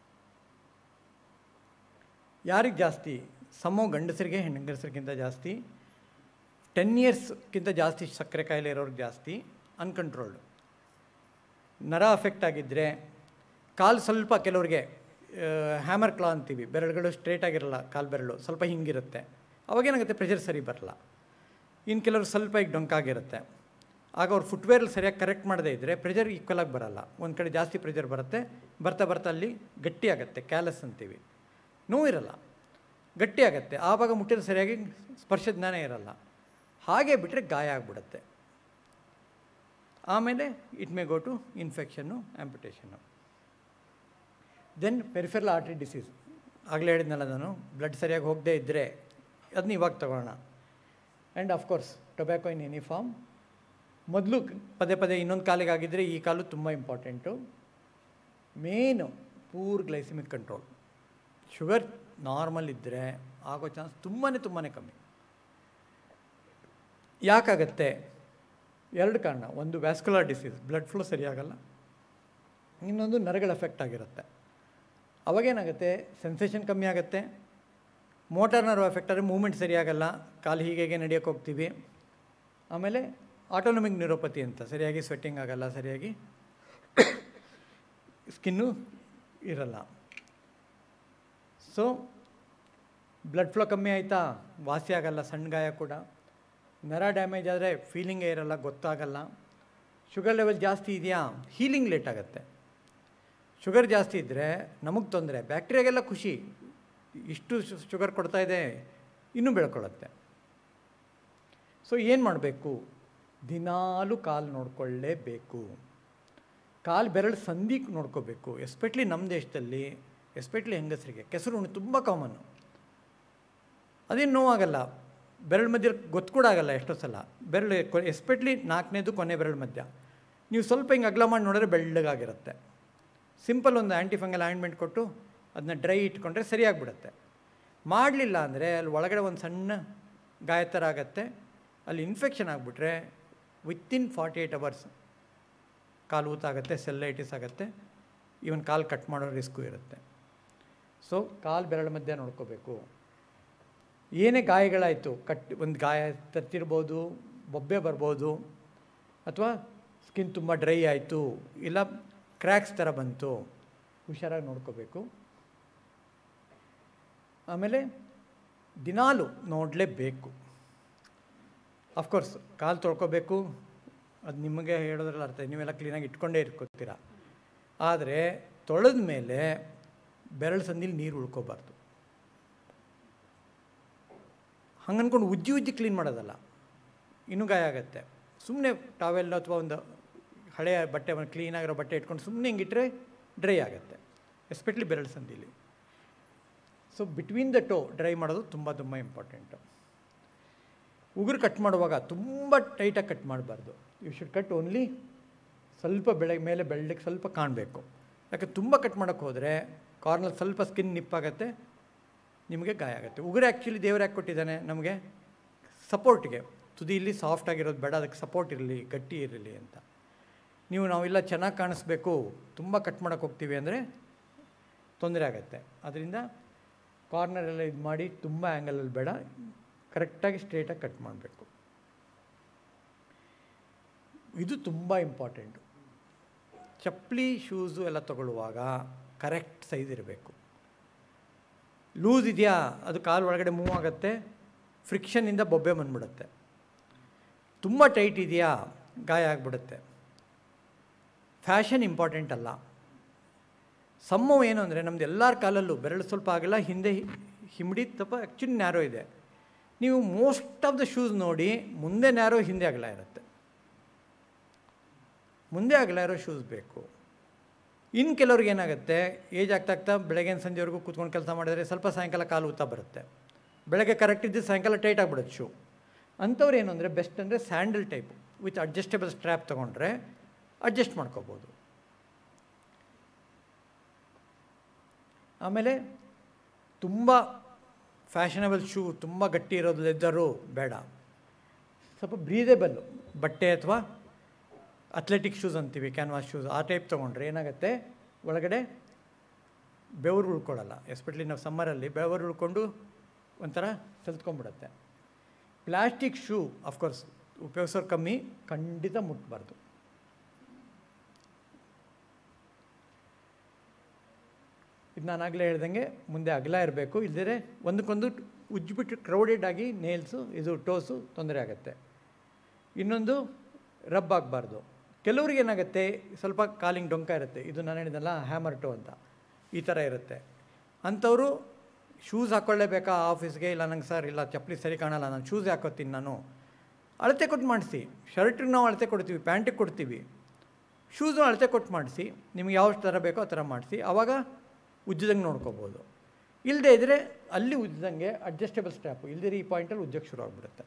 ಯಾರಿಗೆ ಜಾಸ್ತಿ ಸಮೋ ಗಂಡಸರಿಗೆ ಹೆಣ್ಣಗಸರಿಗಿಂತ ಜಾಸ್ತಿ ಟೆನ್ ಇಯರ್ಸ್ಗಿಂತ ಜಾಸ್ತಿ ಸಕ್ಕರೆ ಕಾಯಿಲೆ ಇರೋರಿಗೆ ಜಾಸ್ತಿ ಅನ್ಕಂಟ್ರೋಲ್ಡ್ ನರ ಅಫೆಕ್ಟ್ ಆಗಿದ್ದರೆ ಕಾಲು ಸ್ವಲ್ಪ ಕೆಲವ್ರಿಗೆ ಹ್ಯಾಮರ್ ಕ್ಲಾ ಅಂತೀವಿ ಬೆರಳುಗಳು ಸ್ಟ್ರೇಟ್ ಆಗಿರಲ್ಲ ಕಾಲು ಬೆರಳು ಸ್ವಲ್ಪ ಹಿಂಗಿರುತ್ತೆ ಅವಾಗೇನಾಗುತ್ತೆ ಪ್ರೆಷರ್ ಸರಿ ಬರಲ್ಲ ಇನ್ನು ಕೆಲವರು ಸ್ವಲ್ಪ ಈಗ ಡೊಂಕಾಗಿರುತ್ತೆ ಆಗ ಅವ್ರು ಫುಟ್ವೇರಲ್ಲಿ ಸರಿಯಾಗಿ ಕರೆಕ್ಟ್ ಮಾಡದೇ ಇದ್ದರೆ ಪ್ರೆಷರ್ ಈಕ್ವಲ್ ಆಗಿ ಬರಲ್ಲ ಒಂದು ಕಡೆ ಜಾಸ್ತಿ ಪ್ರೆಷರ್ ಬರುತ್ತೆ ಬರ್ತಾ ಬರ್ತಾ ಅಲ್ಲಿ ಗಟ್ಟಿ ಆಗುತ್ತೆ ಕ್ಯಾಲಸ್ ಅಂತೀವಿ ನೋವಿರಲ್ಲ ಗಟ್ಟಿ ಆಗುತ್ತೆ ಆವಾಗ ಮುಟ್ಟಿದ ಸರಿಯಾಗಿ ಸ್ಪರ್ಶ ಜ್ಞಾನ ಇರಲ್ಲ ಹಾಗೆ ಬಿಟ್ಟರೆ ಗಾಯ ಆಗಿಬಿಡುತ್ತೆ ಆಮೇಲೆ it may go to infection amputation then peripheral artery disease ಆಗಲೇ ಹೇಳಿದ್ನಲ್ಲ ನಾನು ಬ್ಲಡ್ ಸರಿಯಾಗಿ ಹೋಗದೇ ಇದ್ದರೆ ಅದನ್ನ ಇವಾಗ ತಗೊಳ್ಳೋಣ and of course tobacco in any form ಮೊದಲು ಪದೇ ಪದೇ ಇನ್ನೊಂದು ಕಾಲಿಗೆ ಆಗಿದ್ದರೆ ಈ ಕಾಲು ತುಂಬ important main poor glycaemic control sugar normal ಇದ್ದರೆ ಆಗೋ ಚಾನ್ಸ್ ತುಂಬಾ ತುಂಬಾ ಕಮ್ಮಿ ಯಾಕಾಗತ್ತೆ ಎರಡು ಕಾರಣ ಒಂದು ವ್ಯಾಸ್ಕುಲರ್ ಡಿಸೀಸ್ ಬ್ಲಡ್ ಫ್ಲೋ ಸರಿಯಾಗಲ್ಲ ಇನ್ನೊಂದು ನರಗಳ ಎಫೆಕ್ಟ್ ಆಗಿರುತ್ತೆ ಅವಾಗೇನಾಗುತ್ತೆ ಸೆನ್ಸೇಷನ್ ಕಮ್ಮಿ ಆಗುತ್ತೆ ಮೋಟಾರ್ ನರ್ವ್ ಎಫೆಕ್ಟ್ ಆದರೆ ಮೂಮೆಂಟ್ ಸರಿಯಾಗಲ್ಲ ಕಾಲು ಹೀಗೆ ಹೀಗೆ ನಡೆಯೋಕ್ಕೆ ಹೋಗ್ತೀವಿ ಆಮೇಲೆ ಆಟೋನಮಿಕ್ ನ್ಯೂರೋಪತಿ ಅಂತ ಸರಿಯಾಗಿ ಸ್ವೆಟ್ಟಿಂಗ್ ಆಗಲ್ಲ ಸರಿಯಾಗಿ ಸ್ಕಿನ್ನು ಇರಲ್ಲ ಸೊ ಬ್ಲಡ್ ಫ್ಲೋ ಕಮ್ಮಿ ಆಯಿತಾ ವಾಸಿ ಆಗಲ್ಲ ಸಣ್ಣ ಗಾಯ ಕೂಡ ನರ ಡ್ಯಾಮೇಜ್ ಆದರೆ ಫೀಲಿಂಗೇ ಇರಲ್ಲ ಗೊತ್ತಾಗಲ್ಲ ಶುಗರ್ ಲೆವೆಲ್ ಜಾಸ್ತಿ ಇದೆಯಾ ಹೀಲಿಂಗ್ ಲೇಟ್ ಆಗುತ್ತೆ ಶುಗರ್ ಜಾಸ್ತಿ ಇದ್ದರೆ ನಮಗೆ ತೊಂದರೆ ಬ್ಯಾಕ್ಟೀರಿಯಾಗೆಲ್ಲ ಖುಷಿ ಇಷ್ಟು ಶುಗರ್ ಕೊಡ್ತಾ ಇದೆ ಇನ್ನೂ ಬೆಳ್ಕೊಳ್ಳುತ್ತೆ ಸೊ ಏನು ಮಾಡಬೇಕು ದಿನಾಲು ಕಾಲು ನೋಡ್ಕೊಳ್ಳೇಬೇಕು ಕಾಲು ಬೆರಳು ಸಂಧಿ ನೋಡ್ಕೋಬೇಕು ಎಸ್ಪೆಟ್ಲಿ ನಮ್ಮ ದೇಶದಲ್ಲಿ ಎಸ್ಪೆಟ್ಲಿ ಹೆಂಗಸರಿಗೆ ಕೆಸರು ಉಣ್ಣು ತುಂಬ ಕಾಮನ್ನು ಅದೇನು ನೋವಾಗಲ್ಲ ಬೆರಳು ಮಧ್ಯ ಗೊತ್ತು ಕೂಡ ಆಗಲ್ಲ ಎಷ್ಟೋ ಸಲ ಬೆರಳು ಕೊ ಎಸ್ಪೆಟ್ಲಿ ನಾಲ್ಕನೇದು ಕೊನೆ ಬೆರಳು ಮಧ್ಯ ನೀವು ಸ್ವಲ್ಪ ಹಿಂಗೆ ಅಗಲ ಮಾಡಿ ನೋಡಿದ್ರೆ ಬೆಳ್ಳಗಾಗಿರುತ್ತೆ ಸಿಂಪಲ್ ಒಂದು ಆ್ಯಂಟಿಫಂಗಲ್ ಆಯಿಂಟ್ಮೆಂಟ್ ಕೊಟ್ಟು ಅದನ್ನ ಡ್ರೈ ಇಟ್ಕೊಂಡ್ರೆ ಸರಿಯಾಗಿಬಿಡುತ್ತೆ ಮಾಡಲಿಲ್ಲ ಅಂದರೆ ಅಲ್ಲಿ ಒಳಗಡೆ ಒಂದು ಸಣ್ಣ ಗಾಯ ಥರ ಆಗುತ್ತೆ ಅಲ್ಲಿ ಇನ್ಫೆಕ್ಷನ್ ಆಗಿಬಿಟ್ರೆ ವಿತ್ತಿನ್ ಫಾರ್ಟಿ ಏಯ್ಟ್ ಅವರ್ಸ್ ಕಾಲು ಊತಾಗುತ್ತೆ ಸೆಲ್ಲೈಟಿಸ್ ಆಗುತ್ತೆ ಈವನ್ ಕಾಲು ಕಟ್ ಮಾಡೋ ರಿಸ್ಕು ಇರುತ್ತೆ ಸೊ ಕಾಲು ಬೆರಳ ಮಧ್ಯೆ ನೋಡ್ಕೋಬೇಕು ಏನೇ ಗಾಯಗಳಾಯಿತು ಕಟ್ ಒಂದು ಗಾಯ ತರ್ತಿರ್ಬೋದು ಬೊಬ್ಬೆ ಬರ್ಬೋದು ಅಥವಾ ಸ್ಕಿನ್ ತುಂಬ ಡ್ರೈ ಆಯಿತು ಇಲ್ಲ ಕ್ರ್ಯಾಕ್ಸ್ ಥರ ಬಂತು ಹುಷಾರಾಗಿ ನೋಡ್ಕೋಬೇಕು ಆಮೇಲೆ ದಿನಾಲು ನೋಡಲೇಬೇಕು ಅಫ್ಕೋರ್ಸ್ ಕಾಲು ತೊಳ್ಕೊಬೇಕು ಅದು ನಿಮಗೆ ಹೇಳೋದ್ರಲ್ಲಿ ಅರ್ಥ ಇದೆ. ನೀವೆಲ್ಲ ಕ್ಲೀನಾಗಿ ಇಟ್ಕೊಂಡೇ ಇಟ್ಕೋತೀರ ಆದರೆ ತೊಳೆದ ಮೇಲೆ ಬೆರಳು ಸಂದಿಲಿ ನೀರು ಉಳ್ಕೋಬಾರ್ದು ಹಂಗೆ ಅಂದ್ಕೊಂಡು ಉಜ್ಜಿ ಉಜ್ಜಿ ಕ್ಲೀನ್ ಮಾಡೋದಲ್ಲ ಇನ್ನೂ ಗಾಯ ಆಗುತ್ತೆ ಸುಮ್ಮನೆ ಟಾವೆಲ್ ಅಥವಾ ಒಂದು ಹಳೆಯ ಬಟ್ಟೆ ಕ್ಲೀನಾಗಿರೋ ಬಟ್ಟೆ ಇಟ್ಕೊಂಡು ಸುಮ್ಮನೆ ಹಿಂಗಿಟ್ರೆ ಡ್ರೈ ಆಗುತ್ತೆ ಎಸ್ಪೆಷಲಿ ಬೆರಳು ಸಂದಿಲಿ so between the toe dry ಮಾಡೋದು ತುಂಬ ತುಂಬ ಇಂಪಾರ್ಟೆಂಟು ಉಗುರು ಕಟ್ ಮಾಡುವಾಗ ತುಂಬ ಟೈಟಾಗಿ ಕಟ್ ಮಾಡಬಾರ್ದು ಯು ಶುಡ್ ಕಟ್ ಓನ್ಲಿ ಸ್ವಲ್ಪ ಬೆಳಗ್ಗೆ ಮೇಲೆ ಬೆಳ್ಳಗೆ ಸ್ವಲ್ಪ ಕಾಣಬೇಕು ಯಾಕೆ ತುಂಬ ಕಟ್ ಮಾಡೋಕ್ಕೆ ಹೋದರೆ ಕಾರ್ನಲ್ಲಿ ಸ್ವಲ್ಪ ಸ್ಕಿನ್ ನಿಪ್ಪಾಗತ್ತೆ ನಿಮಗೆ ಗಾಯ ಆಗುತ್ತೆ ಉಗುರು ಆ್ಯಕ್ಚುಲಿ ದೇವ್ರು ಯಾಕೆ ಕೊಟ್ಟಿದ್ದಾನೆ ನಮಗೆ ಸಪೋರ್ಟ್ಗೆ ತುದಿಯಲ್ಲಿ ಸಾಫ್ಟ್ ಆಗಿರೋದು ಬೇಡ ಅದಕ್ಕೆ ಸಪೋರ್ಟ್ ಇರಲಿ ಗಟ್ಟಿ ಇರಲಿ ಅಂತ ನೀವು ನಾವೆಲ್ಲ ಚೆನ್ನಾಗಿ ಕಾಣಿಸ್ಬೇಕು ತುಂಬ ಕಟ್ ಮಾಡೋಕ್ಕೆ ಹೋಗ್ತೀವಿ ಅಂದರೆ ತೊಂದರೆ ಆಗುತ್ತೆ ಅದರಿಂದ ಕಾರ್ನರೆಲ್ಲ ಇದು ಮಾಡಿ ತುಂಬ ಆ್ಯಂಗಲಲ್ಲಿ ಬೇಡ ಕರೆಕ್ಟಾಗಿ ಸ್ಟ್ರೇಟಾಗಿ ಕಟ್ ಮಾಡಬೇಕು ಇದು ತುಂಬ ಇಂಪಾರ್ಟೆಂಟು ಚಪ್ಪಲಿ ಶೂಸು ಎಲ್ಲ ತಗೊಳ್ಳುವಾಗ ಕರೆಕ್ಟ್ ಸೈಜ್ ಇರಬೇಕು ಲೂಸ್ ಇದೆಯಾ ಅದು ಕಾಲು ಒಳಗಡೆ ಮೂವ್ ಆಗುತ್ತೆ ಫ್ರಿಕ್ಷನ್ನಿಂದ ಬೊಬ್ಬೆ ಬಂದ್ಬಿಡುತ್ತೆ ತುಂಬ ಟೈಟ್ ಇದೆಯಾ ಗಾಯ ಆಗಿಬಿಡುತ್ತೆ ಫ್ಯಾಷನ್ ಇಂಪಾರ್ಟೆಂಟ್ ಅಲ್ಲ ಸಮ್ಮವು ಏನು ಅಂದರೆ ನಮ್ದು ಎಲ್ಲರ ಕಾಲಲ್ಲೂ ಬೆರಳು ಸ್ವಲ್ಪ ಆಗಲ್ಲ ಹಿಂದೆ ಹಿಮ್ಡಿ ತಪ್ಪ ಆ್ಯಕ್ಚುಲಿ ನ್ಯಾರೋ ಇದೆ ನೀವು ಮೋಸ್ಟ್ ಆಫ್ ದ ಶೂಸ್ ನೋಡಿ ಮುಂದೆ ನ್ಯಾರೋ ಹಿಂದೆ ಅಗಲ ಇರುತ್ತೆ ಮುಂದೆ ಅಗಲ ಇರೋ ಶೂಸ್ ಬೇಕು ಇನ್ನು ಕೆಲವ್ರಿಗೆ ಏನಾಗುತ್ತೆ ಏಜ್ ಆಗ್ತಾ ಆಗ್ತಾ ಬೆಳಗ್ಗೆ ಸಂಜೆವರೆಗೂ ಕೂತ್ಕೊಂಡು ಕೆಲಸ ಮಾಡಿದರೆ ಸ್ವಲ್ಪ ಸಾಯಂಕಾಲ ಕಾಲು ಊತ ಬರುತ್ತೆ ಬೆಳಗ್ಗೆ ಕರೆಕ್ಟ್ ಇದ್ದು ಸಾಯಂಕಾಲ ಟೈಟ್ ಆಗಿಬಿಡುತ್ತೆ ಶೂ ಅಂಥವ್ರು ಏನು ಅಂದರೆ ಬೆಸ್ಟ್ ಅಂದರೆ sandal type with adjustable strap ತೊಗೊಂಡ್ರೆ ಅಡ್ಜಸ್ಟ್ ಮಾಡ್ಕೋಬೋದು ಆಮೇಲೆ ತುಂಬ ಫ್ಯಾಷನಬಲ್ ಶೂ ತುಂಬ ಗಟ್ಟಿ ಇರೋದು ಲೆದ್ದರು ಬೇಡ ಸ್ವಲ್ಪ ಬ್ರೀದೇಬಲ್ಲು ಬಟ್ಟೆ ಅಥವಾ ಅಥ್ಲೆಟಿಕ್ ಶೂಸ್ ಅಂತೀವಿ ಕ್ಯಾನ್ವಾಸ್ ಶೂಸ್ ಆ ಟೈಪ್ ತೊಗೊಂಡ್ರೆ ಏನಾಗುತ್ತೆ ಒಳಗಡೆ ಬೆವರು ಉಳ್ಕೊಳ್ಳಲ್ಲ ಎಸ್ಪೆಷಲಿ ನಾವು ಸಮ್ಮರಲ್ಲಿ ಬೆವರು ಉಳ್ಕೊಂಡು ಒಂಥರ ಸಲ್ತ್ಕೊಂಡ್ಬಿಡುತ್ತೆ ಪ್ಲಾಸ್ಟಿಕ್ ಶೂ ಅಫ್ಕೋರ್ಸ್ ಉಪಯೋಗಿಸೋರು ಕಮ್ಮಿ ಖಂಡಿತ ಮುಟ್ಬಾರ್ದು ಇದು ನಾನು ಆಗಲೇ ಹೇಳ್ದಂಗೆ ಮುಂದೆ ಅಗಲ ಇರಬೇಕು ಇಲ್ಲದೇ ಒಂದಕ್ಕೊಂದು ಉಜ್ಜಿಬಿಟ್ಟು ಕ್ರೌಡೆಡ್ ಆಗಿ ನೇಲ್ಸು ಇದು ಟೋಸು ತೊಂದರೆ ಆಗುತ್ತೆ ಇನ್ನೊಂದು ರಬ್ ಆಗಬಾರ್ದು ಕೆಲವ್ರಿಗೆ ಏನಾಗುತ್ತೆ ಸ್ವಲ್ಪ ಕಾಲಿಂಗ್ ಡೊಂಕ ಇರುತ್ತೆ ಇದು ನಾನು ಹೇಳಿದ್ನಲ್ಲ ಹ್ಯಾಮರ್ ಟೋ ಅಂತ ಈ ಥರ ಇರುತ್ತೆ ಅಂಥವರು ಶೂಸ್ ಹಾಕ್ಕೊಳ್ಳೇಬೇಕಾ ಆಫೀಸ್ಗೆ ಇಲ್ಲ ನಂಗೆ ಸರ್ ಇಲ್ಲ ಚಪ್ಪಲಿ ಸರಿ ಕಾಣಲ್ಲ ನಾನು ಶೂಸ್ ಹಾಕೋತೀನಿ ನಾನು ಅಳತೆ ಕೊಟ್ಟು ಮಾಡಿಸಿ ಶರ್ಟಿಗೆ ನಾವು ಅಳತೆ ಕೊಡ್ತೀವಿ ಪ್ಯಾಂಟಿಗೆ ಕೊಡ್ತೀವಿ ಶೂಸು ಅಳತೆ ಕೊಟ್ಟು ಮಾಡಿಸಿ ನಿಮ್ಗೆ ಯಾವ ಥರ ಬೇಕೋ ಆ ಥರ ಮಾಡಿಸಿ ಆವಾಗ ಉಜ್ಜದಂಗೆ ನೋಡ್ಕೋಬೋದು ಇಲ್ಲದೇ ಇದ್ದರೆ ಅಲ್ಲಿ ಉಜ್ಜದಂಗೆ ಅಡ್ಜಸ್ಟೇಬಲ್ ಸ್ಟ್ಯಾಪು ಇಲ್ಲದೇ ಈ ಪಾಯಿಂಟಲ್ಲಿ ಉಜ್ಜಕ್ಕೆ ಶುರು ಆಗಿಬಿಡುತ್ತೆ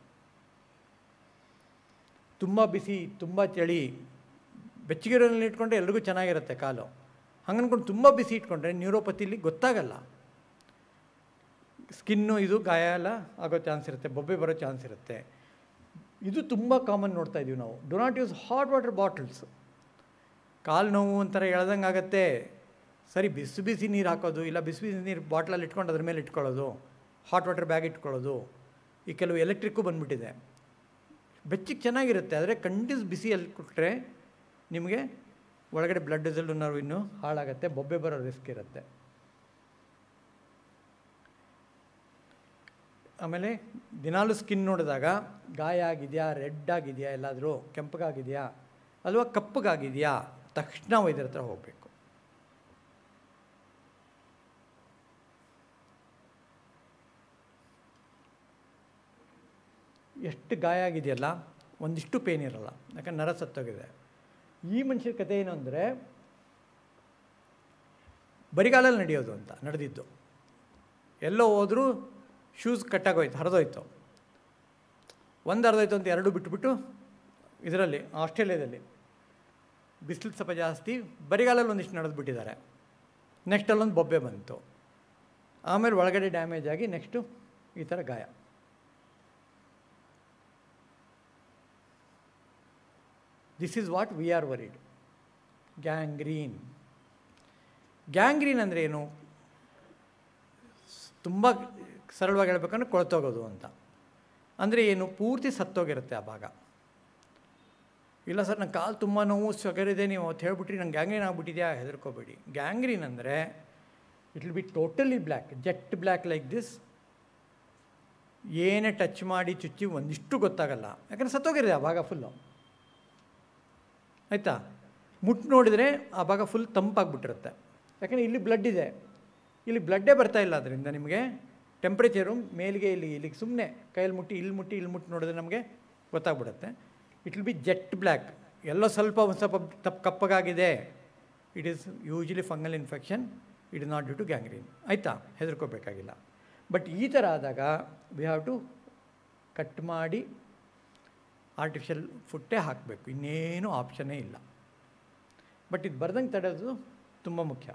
ತುಂಬ ಬಿಸಿ ತುಂಬ ಚಳಿ ಬೆಚ್ಚಗಿರೋನಲ್ಲಿ ಇಟ್ಕೊಂಡ್ರೆ ಎಲ್ರಿಗೂ ಚೆನ್ನಾಗಿರುತ್ತೆ ಕಾಲು ಹಂಗೆ ಅಂದ್ಕೊಂಡು ತುಂಬ ಬಿಸಿ ಇಟ್ಕೊಂಡ್ರೆ ನ್ಯೂರೋಪತಿಲಿ ಗೊತ್ತಾಗಲ್ಲ ಸ್ಕಿನ್ನು ಇದು ಗಾಯ ಎಲ್ಲ ಆಗೋ ಚಾನ್ಸ್ ಇರುತ್ತೆ ಬೊಬ್ಬೆ ಬರೋ ಚಾನ್ಸ್ ಇರುತ್ತೆ ಇದು ತುಂಬ ಕಾಮನ್ ನೋಡ್ತಾ ಇದ್ದೀವಿ ನಾವು do not use hot water bottles ಕಾಲು ನೋವು ಒಂಥರ ಎಳ್ದಂಗೆ ಆಗುತ್ತೆ ಸರಿ ಬಿಸಿ ಬಿಸಿ ನೀರು ಹಾಕೋದು ಇಲ್ಲ ಬಿಸಿ ಬಿಸಿ ನೀರು ಬಾಟ್ಲಲ್ಲಿ ಇಟ್ಕೊಂಡು ಅದ್ರ ಮೇಲೆ ಇಟ್ಕೊಳ್ಳೋದು ಹಾಟ್ ವಾಟರ್ ಬ್ಯಾಗ್ ಇಟ್ಕೊಳ್ಳೋದು ಈ ಕೆಲವು ಎಲೆಕ್ಟ್ರಿಕ್ಕು ಬಂದುಬಿಟ್ಟಿದೆ ಬೆಚ್ಚಿಗೆ ಚೆನ್ನಾಗಿರುತ್ತೆ ಆದರೆ ಕಂಟಿನ್ಯೂಸ್ ಬಿಸಿಯಲ್ಲಿ ಕೊಟ್ಟರೆ ನಿಮಗೆ ಒಳಗಡೆ ಬ್ಲಡ್ ವೆಸಲ್ ನರ್ವ್ ಇನ್ನೂ ಹಾಳಾಗುತ್ತೆ ಬೊಬ್ಬೆ ಬರೋ ರಿಸ್ಕ್ ಇರುತ್ತೆ ಆಮೇಲೆ ದಿನಾಲು ಸ್ಕಿನ್ ನೋಡಿದಾಗ ಗಾಯ ಆಗಿದೆಯಾ ರೆಡ್ ಆಗಿದೆಯಾ ಎಲ್ಲಾದರೂ ಕೆಂಪಗಾಗಿದೆಯಾ ಅಥವಾ ಕಪ್ಪಗಾಗಿದೆಯಾ ತಕ್ಷಣ ವೈದ್ಯರ ಹತ್ರ ಹೋಗಬೇಕು ಎಷ್ಟು ಗಾಯ ಆಗಿದೆಯಲ್ಲ ಒಂದಿಷ್ಟು ಪೇನ್ ಇರಲ್ಲ ಯಾಕಂದ್ರೆ ನರ ಸತ್ತೋಗಿದೆ ಈ ಮನುಷ್ಯರ ಕಥೆ ಏನು ಅಂದರೆ ಬರಿಗಾಲಲ್ಲಿ ನಡೆಯೋದು ಅಂತ ನಡೆದಿದ್ದು ಎಲ್ಲೋ ಹೋದರೂ ಶೂಸ್ ಕಟ್ಟಾಗೋಯ್ತು ಹರಿದೋಯ್ತು ಒಂದು ಹರಿದೋಯ್ತು ಅಂತ ಎರಡು ಬಿಟ್ಬಿಟ್ಟು ಇದರಲ್ಲಿ ಆಸ್ಟ್ರೇಲಿಯಾದಲ್ಲಿ ಬಿಸಿಲು ಸ್ವಲ್ಪ ಜಾಸ್ತಿ ಬರಿಗಾಲಲ್ಲಿ ಒಂದಿಷ್ಟು ನಡೆದು ಬಿಟ್ಟಿದ್ದಾರೆ ನೆಕ್ಸ್ಟ್ ಅಲ್ಲೊಂದು ಬೊಬ್ಬೆ ಬಂತು ಆಮೇಲೆ ಒಳಗಡೆ ಡ್ಯಾಮೇಜ್ ಆಗಿ ನೆಕ್ಸ್ಟು ಈ ಥರ ಗಾಯ this is what we are worried gangrene gangrene ಅಂದರೆ ಏನು ತುಂಬ ಸರಳವಾಗಿ ಹೇಳ್ಬೇಕಂದ್ರೆ ಕೊಳ್ತೋಗೋದು ಅಂತ ಅಂದರೆ ಏನು ಪೂರ್ತಿ ಸತ್ತೋಗಿರುತ್ತೆ ಆ ಭಾಗ ಇಲ್ಲ ಸರ್ ನನ್ನ ಕಾಲು ತುಂಬ ನೋವು ಸೊಗರಿದೆ ನೀವು ಅವತ್ತು ಹೇಳ್ಬಿಟ್ರಿ ನಂಗೆ ಗ್ಯಾಂಗ್ರೀನ್ ಆಗ್ಬಿಟ್ಟಿದೆಯಾ ಹೆದರ್ಕೋಬೇಡಿ ಗ್ಯಾಂಗ್ರೀನ್ ಅಂದರೆ it will be totally black jet black like this ಏನೇ ಟಚ್ ಮಾಡಿ ಚುಚ್ಚಿ ಒಂದಿಷ್ಟು ಗೊತ್ತಾಗಲ್ಲ ಯಾಕಂದರೆ ಸತ್ತೋಗಿರುತ್ತೆ ಆ ಭಾಗ ಫುಲ್ಲು ಆಯಿತಾ ಮುಟ್ಟು ನೋಡಿದರೆ ಆ ಭಾಗ ಫುಲ್ ತಂಪಾಗ್ಬಿಟ್ಟಿರುತ್ತೆ ಯಾಕಂದರೆ ಇಲ್ಲಿ ಬ್ಲಡ್ ಇದೆ ಇಲ್ಲಿ ಬ್ಲಡ್ಡೇ ಬರ್ತಾ ಇಲ್ಲ ಅದರಿಂದ ನಿಮಗೆ ಟೆಂಪ್ರೇಚರು ಮೇಲಿಗೆ ಇಲ್ಲಿ ಇಲ್ಲಿಗೆ ಸುಮ್ಮನೆ ಕೈಯಲ್ಲಿ ಮುಟ್ಟಿ ಇಲ್ಲಿ ಮುಟ್ಟಿ ಇಲ್ಲಿ ಮುಟ್ಟಿ ನೋಡಿದ್ರೆ ನಮಗೆ ಗೊತ್ತಾಗ್ಬಿಡುತ್ತೆ it will be jet black ಎಲ್ಲೋ ಸ್ವಲ್ಪ ಒಂದು ಸ್ವಲ್ಪ ತಪ್ಪು ಕಪ್ಪಗಾಗಿದೆ it is usually fungal infection it is not due to gangrene ಆಯಿತಾ ಹೆದರ್ಕೋಬೇಕಾಗಿಲ್ಲ ಬಟ್ ಈ ಥರ ಆದಾಗ ವಿ ಹ್ಯಾವ್ ಟು ಕಟ್ ಮಾಡಿ ಆರ್ಟಿಫಿಷಿಯಲ್ ಫುಟ್ಟೇ ಹಾಕಬೇಕು ಇನ್ನೇನು ಆಪ್ಷನ್ನೇ ಇಲ್ಲ ಬಟ್ ಇದು ಬರ್ದಂಗೆ ತಡೆಯೋದು ತುಂಬ ಮುಖ್ಯ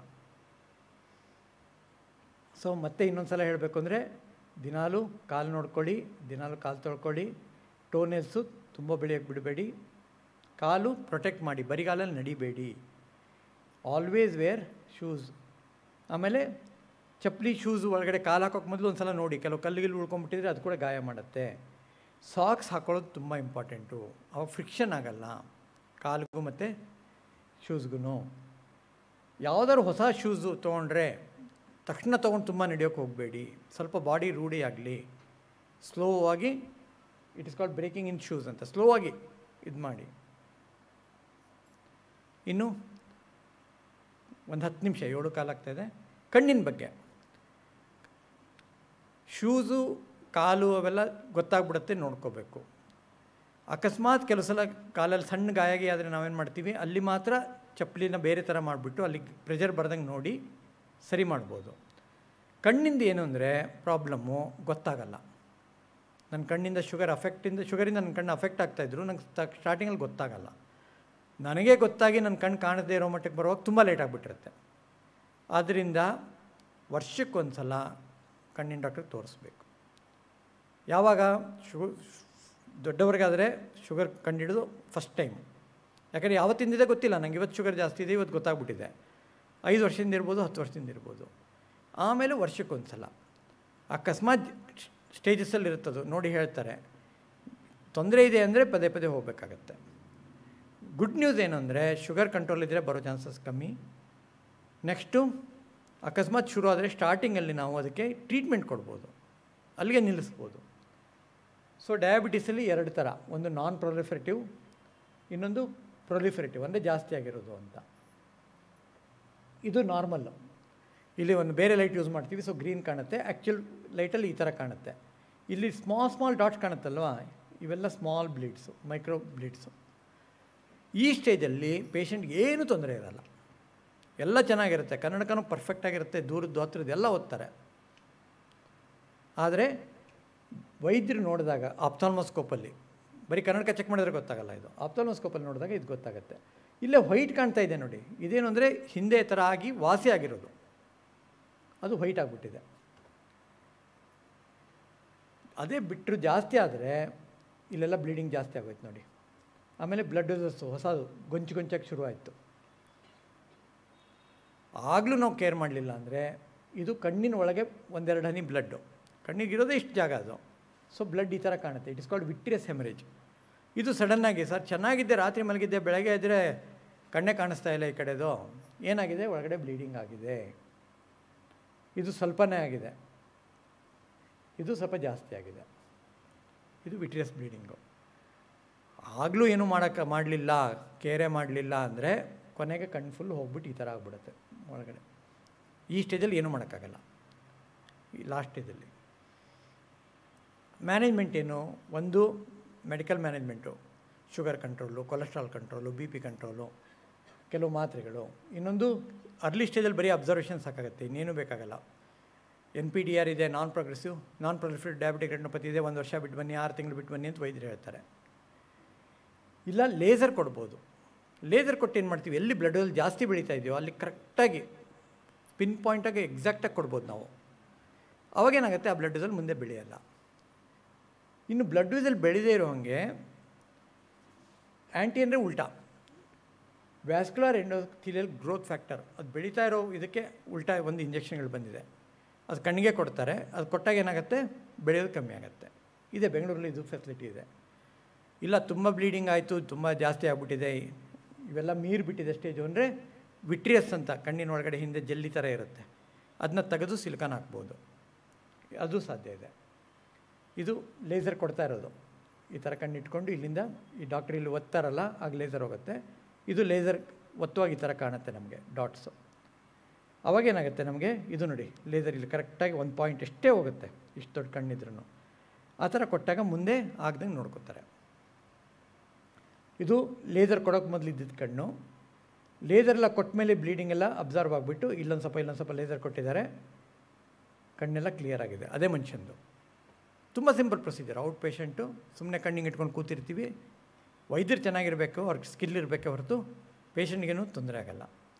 ಸೊ ಮತ್ತೆ ಇನ್ನೊಂದು ಸಲ ಹೇಳಬೇಕು ಅಂದರೆ ದಿನಾಲು ಕಾಲು ನೋಡ್ಕೊಳ್ಳಿ ದಿನಾಲು ಕಾಲು ತೊಳ್ಕೊಳ್ಳಿ ಟೋನೆಲ್ಸು ತುಂಬ ಬೆಳೆಯೋಕ್ಕೆ ಬಿಡಬೇಡಿ ಕಾಲು ಪ್ರೊಟೆಕ್ಟ್ ಮಾಡಿ ಬರಿಗಾಲಲ್ಲಿ ನಡಿಬೇಡಿ ಆಲ್ವೇಸ್ ವೇರ್ ಶೂಸ್ ಆಮೇಲೆ ಚಪ್ಪಲಿ ಶೂಸು ಒಳಗಡೆ ಕಾಲು ಹಾಕೋಕೆ ಮೊದಲು ಒಂದು ಸಲ ನೋಡಿ ಕೆಲವು ಕಲ್ಲಿಗಿಲ್ಲಿ ಉಳ್ಕೊಂಬಿಟ್ಟಿದ್ರೆ ಅದು ಕೂಡ ಗಾಯ ಮಾಡುತ್ತೆ ಸಾಕ್ಸ್ ಹಾಕೊಳ್ಳೋದು ತುಂಬ ಇಂಪಾರ್ಟೆಂಟು ಅವಾಗ ಫ್ರಿಕ್ಷನ್ ಆಗಲ್ಲ ಕಾಲಿಗೂ ಮತ್ತು ಶೂಸ್ಗೂ ಯಾವುದಾದ್ರು ಹೊಸ ಶೂಸು ತೊಗೊಂಡ್ರೆ ತಕ್ಷಣ ತೊಗೊಂಡು ತುಂಬ ನಡೆಯೋಕ್ಕೆ ಹೋಗಬೇಡಿ ಸ್ವಲ್ಪ ಬಾಡಿ ರೂಢಿ ಆಗಲಿ ಸ್ಲೋ ಆಗಿ it is called breaking in shoes ಅಂತ ಸ್ಲೋ ಆಗಿ ಇದು ಮಾಡಿ ಇನ್ನು ಒಂದು ಹತ್ತು ನಿಮಿಷ ಏಳು ಕಾಲಾಗ್ತಾಯಿದೆ ಕಣ್ಣಿನ ಬಗ್ಗೆ ಶೂಸು ಕಾಲು ಅವೆಲ್ಲ ಗೊತ್ತಾಗ್ಬಿಡುತ್ತೆ ನೋಡ್ಕೋಬೇಕು ಅಕಸ್ಮಾತ್ ಕೆಲವು ಸಲ ಕಾಲಲ್ಲಿ ಸಣ್ಣ ಗಾಯಾಗಿ ಆದರೆ ನಾವೇನು ಮಾಡ್ತೀವಿ ಅಲ್ಲಿ ಮಾತ್ರ ಚಪ್ಪಲಿನ ಬೇರೆ ಥರ ಮಾಡಿಬಿಟ್ಟು ಅಲ್ಲಿ ಪ್ರೆಷರ್ ಬರ್ದಂಗೆ ನೋಡಿ ಸರಿ ಮಾಡ್ಬೋದು ಕಣ್ಣಿಂದ ಏನು ಅಂದರೆ ಪ್ರಾಬ್ಲಮ್ಮು ಗೊತ್ತಾಗಲ್ಲ ನನ್ನ ಕಣ್ಣಿಂದ ಶುಗರ್ ಅಫೆಕ್ಟಿಂದ ಶುಗರಿಂದ ನನ್ನ ಕಣ್ಣು ಅಫೆಕ್ಟ್ ಆಗ್ತಾಯಿದ್ರು ನಂಗೆ ಸ್ಟಾರ್ಟಿಂಗಲ್ಲಿ ಗೊತ್ತಾಗಲ್ಲ ನನಗೆ ಗೊತ್ತಾಗಿ ನನ್ನ ಕಣ್ಣು ಕಾಣದೇ ಇರೋ ಮಟ್ಟಕ್ಕೆ ಬರುವಾಗ ತುಂಬ ಲೇಟ್ ಆಗಿಬಿಟ್ಟಿರುತ್ತೆ ಆದ್ದರಿಂದ ವರ್ಷಕ್ಕೊಂದು ಸಲ ಕಣ್ಣಿನ ಡಾಕ್ಟ್ರಿಗೆ ತೋರಿಸ್ಬೇಕು ಯಾವಾಗ ಶು ದೊಡ್ಡವ್ರಿಗಾದರೆ ಶುಗರ್ ಕಂಡಿಡಿದು ಫಸ್ಟ್ ಟೈಮ್ ಯಾಕಂದರೆ ಯಾವತ್ತಿಂದಿದೆ ಗೊತ್ತಿಲ್ಲ ನಂಗೆ ಇವತ್ತು ಶುಗರ್ ಜಾಸ್ತಿ ಇದೆ ಇವತ್ತು ಗೊತ್ತಾಗ್ಬಿಟ್ಟಿದೆ ಐದು ವರ್ಷದಿಂದ ಇರ್ಬೋದು ಹತ್ತು ವರ್ಷದಿಂದ ಇರ್ಬೋದು ಆಮೇಲೆ ವರ್ಷಕ್ಕೊಂದು ಸಲ ಅಕಸ್ಮಾತ್ ಸ್ಟೇಜಸಲ್ಲಿ ಇರುತ್ತದು ನೋಡಿ ಹೇಳ್ತಾರೆ ತೊಂದರೆ ಇದೆ ಅಂದರೆ ಪದೇ ಪದೇ ಹೋಗಬೇಕಾಗತ್ತೆ ಗುಡ್ ನ್ಯೂಸ್ ಏನು ಅಂದರೆ ಶುಗರ್ ಕಂಟ್ರೋಲ್ ಇದ್ದರೆ ಬರೋ ಚಾನ್ಸಸ್ ಕಮ್ಮಿ ನೆಕ್ಸ್ಟು ಅಕಸ್ಮಾತ್ ಶುರು ಆದರೆ ಸ್ಟಾರ್ಟಿಂಗಲ್ಲಿ ನಾವು ಅದಕ್ಕೆ ಟ್ರೀಟ್ಮೆಂಟ್ ಕೊಡ್ಬೋದು ಅಲ್ಲಿಗೆ ನಿಲ್ಲಿಸ್ಬೋದು ಸೊ ಡಯಾಬಿಟೀಸಲ್ಲಿ ಎರಡು ಥರ ಒಂದು ನಾನ್ ಪ್ರೊಲಿಫರೇಟಿವ್ ಇನ್ನೊಂದು ಪ್ರೊಲಿಫರೇಟಿವ್ ಅಂದರೆ ಜಾಸ್ತಿ ಆಗಿರೋದು ಅಂತ ಇದು ನಾರ್ಮಲ್ಲು ಇಲ್ಲಿ ಒಂದು ಬೇರೆ ಲೈಟ್ ಯೂಸ್ ಮಾಡ್ತೀವಿ ಸೊ ಗ್ರೀನ್ ಕಾಣುತ್ತೆ ಆ್ಯಕ್ಚುಲ್ ಲೈಟಲ್ಲಿ ಈ ಥರ ಕಾಣುತ್ತೆ ಇಲ್ಲಿ ಸ್ಮಾಲ್ ಸ್ಮಾಲ್ ಡಾಟ್ಸ್ ಕಾಣುತ್ತಲ್ವಾ ಇವೆಲ್ಲ ಸ್ಮಾಲ್ ಬ್ಲೀಡ್ಸು ಮೈಕ್ರೋ ಬ್ಲೀಡ್ಸು ಈ ಸ್ಟೇಜಲ್ಲಿ ಪೇಷಂಟ್ಗೆ ಏನೂ ತೊಂದರೆ ಇರಲ್ಲ ಎಲ್ಲ ಚೆನ್ನಾಗಿರುತ್ತೆ ಕನ್ನಡಕನೂ ಪರ್ಫೆಕ್ಟಾಗಿರುತ್ತೆ ದೂರದ್ದು ಹತ್ರದ್ದು ಎಲ್ಲ ಓದ್ತಾರೆ ಆದರೆ ವೈದ್ಯರು ನೋಡಿದಾಗ ಆಪ್ಥಾಲ್ಮೋಸ್ಕೋಪಲ್ಲಿ ಬರೀ ಕನ್ನಡಕ ಚೆಕ್ ಮಾಡಿದ್ರೆ ಗೊತ್ತಾಗಲ್ಲ ಇದು ಆಪ್ಥಾಲ್ಮೋಸ್ಕೋಪಲ್ಲಿ ನೋಡಿದಾಗ ಇದು ಗೊತ್ತಾಗುತ್ತೆ ಇಲ್ಲೇ ವೈಟ್ ಕಾಣ್ತಾ ಇದೆ ನೋಡಿ ಇದೇನು ಅಂದರೆ ಹಿಂದೆ ಥರ ಆಗಿ ವಾಸಿ ಆಗಿರೋದು ಅದು ವೈಟ್ ಆಗಿಬಿಟ್ಟಿದೆ ಅದೇ ಬಿಟ್ಟರು ಜಾಸ್ತಿ ಆದರೆ ಇಲ್ಲೆಲ್ಲ ಬ್ಲೀಡಿಂಗ್ ಜಾಸ್ತಿ ಆಗೋಯ್ತು ನೋಡಿ ಆಮೇಲೆ ಬ್ಲಡ್ ವೆಸಲ್ಸು ಹೊಸದು ಗೊಂಚು ಗೊಂಚಾಗಿ ಶುರುವಾಯಿತು ಆಗಲೂ ನಾವು ಕೇರ್ ಮಾಡಲಿಲ್ಲ ಅಂದರೆ ಇದು ಕಣ್ಣಿನ ಒಳಗೆ ಒಂದೆರಡು ಹನಿ ಬ್ಲಡ್ಡು ಕಣ್ಣಿಗಿರೋದೇ ಇಷ್ಟು ಜಾಗ ಅದು ಸೊ ಬ್ಲಡ್ ಈ ಥರ ಕಾಣುತ್ತೆ it is called vitreous haemorrhage ಇದು ಸಡನ್ನಾಗಿ ಸರ್ ಚೆನ್ನಾಗಿದ್ದೆ ರಾತ್ರಿ ಮಲಗಿದ್ದೆ ಬೆಳಗ್ಗೆ ಇದ್ದರೆ ಕಣ್ಣೇ ಕಾಣಿಸ್ತಾ ಇಲ್ಲ ಈ ಕಡೆದು ಏನಾಗಿದೆ ಒಳಗಡೆ ಬ್ಲೀಡಿಂಗ್ ಆಗಿದೆ ಇದು ಸ್ವಲ್ಪನೇ ಆಗಿದೆ ಇದು ಸ್ವಲ್ಪ ಜಾಸ್ತಿ ಆಗಿದೆ ಇದು ವಿಟ್ರಿಯಸ್ ಬ್ಲೀಡಿಂಗು ಆಗಲೂ ಏನೂ ಮಾಡೋಕ್ಕೆ ಮಾಡಲಿಲ್ಲ ಕೇರೆ ಮಾಡಲಿಲ್ಲ ಅಂದರೆ ಕೊನೆಗೆ ಕಣ್ಣು ಫುಲ್ ಹೋಗ್ಬಿಟ್ಟು ಈ ಥರ ಆಗ್ಬಿಡುತ್ತೆ ಒಳಗಡೆ ಈ ಸ್ಟೇಜಲ್ಲಿ ಏನೂ ಮಾಡೋಕ್ಕಾಗಲ್ಲ ಈ ಲಾಸ್ಟ್ ಸ್ಟೇಜಲ್ಲಿ ಮ್ಯಾನೇಜ್ಮೆಂಟ್ ಏನು ಒಂದು medical management sugar control cholesterol control B P control ಕೆಲವು ಮಾತ್ರೆಗಳು ಇನ್ನೊಂದು ಅರ್ಲಿ ಸ್ಟೇಜಲ್ಲಿ ಬರೀ ಅಬ್ಸರ್ವೇಷನ್ ಸಾಕಾಗುತ್ತೆ ಇನ್ನೇನು ಬೇಕಾಗಲ್ಲ ಎನ್ ಪಿ ಡಿ ಆರ್ ಇದೆ non progressive non proliferative diabetic retinopathy ಇದೆ ಒಂದು ವರ್ಷ ಬಿಟ್ಟು ಬನ್ನಿ ಆರು ತಿಂಗಳು ಬಿಟ್ಟು ಬನ್ನಿ ಅಂತ ವೈದ್ಯರು ಹೇಳ್ತಾರೆ ಇಲ್ಲ ಲೇಸರ್ ಕೊಡ್ಬೋದು ಲೇಸರ್ ಕೊಟ್ಟು ಏನು ಮಾಡ್ತೀವಿ ಎಲ್ಲಿ ಬ್ಲಡ್ ವೆಲ್ ಜಾಸ್ತಿ ಬೆಳೀತಾ ಇದೆಯೋ ಅಲ್ಲಿ ಕರೆಕ್ಟಾಗಿ ಪಿನ್ ಪಾಯಿಂಟಾಗಿ ಎಕ್ಸಾಕ್ಟಾಗಿ ಕೊಡ್ಬೋದು ನಾವು ಅವಾಗೇನಾಗುತ್ತೆ ಆ ಬ್ಲಡ್ ವೆಸಲ್ ಮುಂದೆ ಬೆಳೆಯಲ್ಲ ಇನ್ನು ಬ್ಲಡ್ ವೆಸಲ್ ಬೆಳೆದೇ ಇರೋ ಹಾಗೆ ಆ್ಯಂಟಿ ಅಂದರೆ ಉಲ್ಟಾ ವ್ಯಾಸ್ಕ್ಯುಲರ್ ಎಂಡೋಥಿಲಿಯಲ್ ಗ್ರೋತ್ ಫ್ಯಾಕ್ಟರ್ ಅದು ಬೆಳೀತಾ ಇರೋ ಇದಕ್ಕೆ ಉಲ್ಟಾ ಒಂದು ಇಂಜೆಕ್ಷನ್ಗಳು ಬಂದಿದೆ ಅದು ಕಣ್ಣಿಗೆ ಕೊಡ್ತಾರೆ ಅದು ಕೊಟ್ಟಾಗ ಏನಾಗುತ್ತೆ ಬೆಳೆಯೋದು ಕಮ್ಮಿ ಆಗುತ್ತೆ ಇದೆ ಬೆಂಗಳೂರಲ್ಲಿ ಇದು ಫೆಸಿಲಿಟಿ ಇದೆ ಇಲ್ಲ ತುಂಬ ಬ್ಲೀಡಿಂಗ್ ಆಯಿತು ತುಂಬ ಜಾಸ್ತಿ ಆಗಿಬಿಟ್ಟಿದೆ ಇವೆಲ್ಲ ಮೀರಿ ಬಿಟ್ಟಿದೆ ಸ್ಟೇಜು ಅಂದರೆ ವಿಟ್ರಿಯಸ್ ಅಂತ ಕಣ್ಣಿನ ಒಳಗಡೆ ಹಿಂದೆ ಜಲ್ಲಿ ಥರ ಇರುತ್ತೆ ಅದನ್ನ ತೆಗೆದು ಸಿಲಿಕಾನ್ ಹಾಕ್ಬೋದು ಅದು ಸಾಧ್ಯ ಇದೆ ಇದು ಲೇಸರ್ ಕೊಡ್ತಾ ಇರೋದು ಈ ಥರ ಕಣ್ಣಿಟ್ಕೊಂಡು ಇಲ್ಲಿಂದ ಈ ಡಾಕ್ಟ್ರ್ ಇಲ್ಲಿ ಒತ್ತಾರಲ್ಲ ಆಗ ಲೇಸರ್ ಹೋಗುತ್ತೆ ಇದು ಲೇಸರ್ ಒತ್ತುವಾಗ ಈ ಥರ ಕಾಣುತ್ತೆ ನಮಗೆ ಡಾಟ್ಸು ಅವಾಗೇನಾಗುತ್ತೆ ನಮಗೆ ಇದು ನೋಡಿ ಲೇಸರ್ ಇಲ್ಲಿ ಕರೆಕ್ಟಾಗಿ ಒಂದು ಪಾಯಿಂಟ್ ಎಷ್ಟೇ ಹೋಗುತ್ತೆ ಇಷ್ಟು ದೊಡ್ಡ ಕಣ್ಣಿದ್ರೂ ಆ ಥರ ಕೊಟ್ಟಾಗ ಮುಂದೆ ಆಗ್ದಂಗೆ ನೋಡ್ಕೋತಾರೆ ಇದು ಲೇಸರ್ ಕೊಡೋಕೆ ಮೊದಲು ಇದ್ದಿದ್ದು ಕಣ್ಣು ಲೇಸರ್ ಎಲ್ಲ ಕೊಟ್ಟ ಮೇಲೆ ಬ್ಲೀಡಿಂಗ್ ಎಲ್ಲ ಅಬ್ಸರ್ವ್ ಆಗಿಬಿಟ್ಟು ಇಲ್ಲೊಂದು ಸ್ವಲ್ಪ ಇಲ್ಲೊಂದು ಸ್ವಲ್ಪ ಲೇಸರ್ ಕೊಟ್ಟಿದ್ದಾರೆ ಕಣ್ಣೆಲ್ಲ ಕ್ಲಿಯರ್ ಆಗಿದೆ ಅದೇ ಮನುಷ್ಯಂದು ತುಂಬ ಸಿಂಪಲ್ ಪ್ರೊಸೀಜರ್ ಔಟ್ ಪೇಷಂಟು ಸುಮ್ಮನೆ ಕಣ್ಣಿಗೆ ಇಟ್ಕೊಂಡು ಕೂತಿರ್ತೀವಿ ವೈದ್ಯರು ಚೆನ್ನಾಗಿರಬೇಕು ಅವ್ರಿಗೆ ಸ್ಕಿಲ್ ಇರಬೇಕೆ ಹೊರತು ಪೇಷಂಟ್ಗೇನು ತೊಂದರೆ ಆಗಲ್ಲ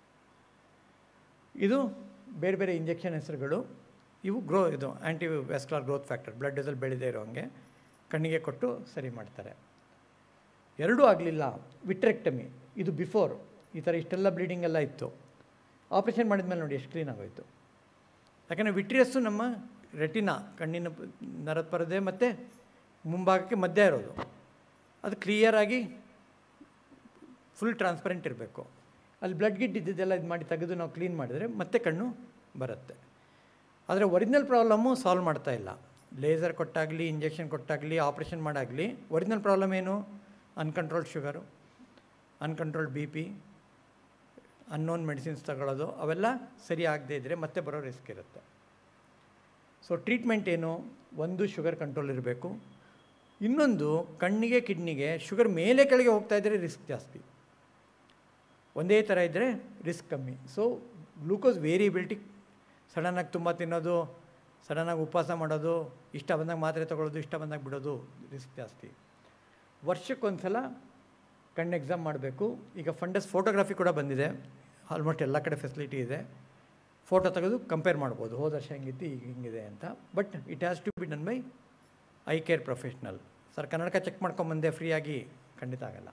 ಇದು ಬೇರೆ ಬೇರೆ ಇಂಜೆಕ್ಷನ್ ಹೆಸರುಗಳು ಇವು ಗ್ರೋ ಇದು anti vascular growth factor blood vessel ಬೆಳೆದೇ ಇರೋ ಹಂಗೆ ಕಣ್ಣಿಗೆ ಕೊಟ್ಟು ಸರಿ ಮಾಡ್ತಾರೆ ಎರಡೂ ಆಗಲಿಲ್ಲ ವಿಟ್ರೆಕ್ಟಮಿ ಇದು ಬಿಫೋರ್ ಈ ಥರ ಇಷ್ಟೆಲ್ಲ ಬ್ಲೀಡಿಂಗ್ ಎಲ್ಲ ಇತ್ತು ಆಪ್ರೇಷನ್ ಮಾಡಿದ್ಮೇಲೆ ನೋಡಿ ಎಷ್ಟು ಕ್ಲೀನ್ ಆಗೋಯ್ತು ಯಾಕಂದರೆ ವಿಟ್ರಿಯಸ್ಸು ನಮ್ಮ ರೆಟಿನಾ ಕಣ್ಣಿನ ಪ- ನರದ ಪರದೆ ಮತ್ತು ಮುಂಭಾಗಕ್ಕೆ ಮಧ್ಯ ಇರೋದು ಅದು ಕ್ಲಿಯರಾಗಿ ಫುಲ್ ಟ್ರಾನ್ಸ್ಪರೆಂಟ್ ಇರಬೇಕು ಅಲ್ಲಿ ಬ್ಲಡ್ ಗಿಡ್ ಇದ್ದಿದ್ದೆಲ್ಲ ಇದು ಮಾಡಿ ತೆಗೆದು ನಾವು ಕ್ಲೀನ್ ಮಾಡಿದರೆ ಮತ್ತೆ ಕಣ್ಣು ಬರುತ್ತೆ ಆದರೆ ಒರಿಜಿನಲ್ ಪ್ರಾಬ್ಲಮ್ಮು ಸಾಲ್ವ್ ಮಾಡ್ತಾ ಇಲ್ಲ ಲೇಸರ್ ಕೊಟ್ಟಾಗಲಿ ಇಂಜೆಕ್ಷನ್ ಕೊಟ್ಟಾಗಲಿ ಆಪ್ರೇಷನ್ ಮಾಡಾಗಲಿ ಒರಿಜಿನಲ್ ಪ್ರಾಬ್ಲಮ್ ಏನು uncontrolled sugar uncontrolled B P unknown medicines ತಗೊಳ್ಳೋದು ಅವೆಲ್ಲ ಸರಿ ಆಗದೇ ಇದ್ದರೆ ಮತ್ತೆ ಬರೋ ರಿಸ್ಕ್ ಇರುತ್ತೆ ಸೊ ಟ್ರೀಟ್ಮೆಂಟ್ ಏನು ಒಂದು ಶುಗರ್ ಕಂಟ್ರೋಲ್ ಇರಬೇಕು ಇನ್ನೊಂದು ಕಣ್ಣಿಗೆ ಕಿಡ್ನಿಗೆ ಶುಗರ್ ಮೇಲೆ ಕೆಳಗೆ ಹೋಗ್ತಾ ಇದ್ದರೆ ರಿಸ್ಕ್ ಜಾಸ್ತಿ ಒಂದೇ ಥರ ಇದ್ದರೆ ರಿಸ್ಕ್ ಕಮ್ಮಿ ಸೊ ಗ್ಲೂಕೋಸ್ ವೇರಿಯಬಿಲಿಟಿ ಸಡನ್ನಾಗಿ ತುಂಬ ತಿನ್ನೋದು ಸಡನ್ನಾಗಿ ಉಪವಾಸ ಮಾಡೋದು ಇಷ್ಟ ಬಂದಾಗ ಮಾತ್ರೆ ತೊಗೊಳ್ಳೋದು ಇಷ್ಟ ಬಂದಾಗ ಬಿಡೋದು ರಿಸ್ಕ್ ಜಾಸ್ತಿ ವರ್ಷಕ್ಕೊಂದು ಸಲ ಕಣ್ಣು ಎಕ್ಸಾಮ್ ಮಾಡಬೇಕು ಈಗ ಫಂಡಸ್ ಫೋಟೋಗ್ರಫಿ ಕೂಡ ಬಂದಿದೆ ಆಲ್ಮೋಸ್ಟ್ ಎಲ್ಲ ಕಡೆ ಫೆಸಿಲಿಟಿ ಇದೆ ಫೋಟೋ ತೆಗೆದು ಕಂಪೇರ್ ಮಾಡ್ಬೋದು ಹೋದ ವರ್ಷ ಹೆಂಗಿತ್ತು ಈಗ ಹಿಂಗಿದೆ ಅಂತ but it has to be done by eye care professional sir ಕನ್ನಡಕ ಚೆಕ್ ಮಾಡ್ಕೊಂಬಂದೆ ಫ್ರೀಯಾಗಿ ಖಂಡಿತ ಆಗಲ್ಲ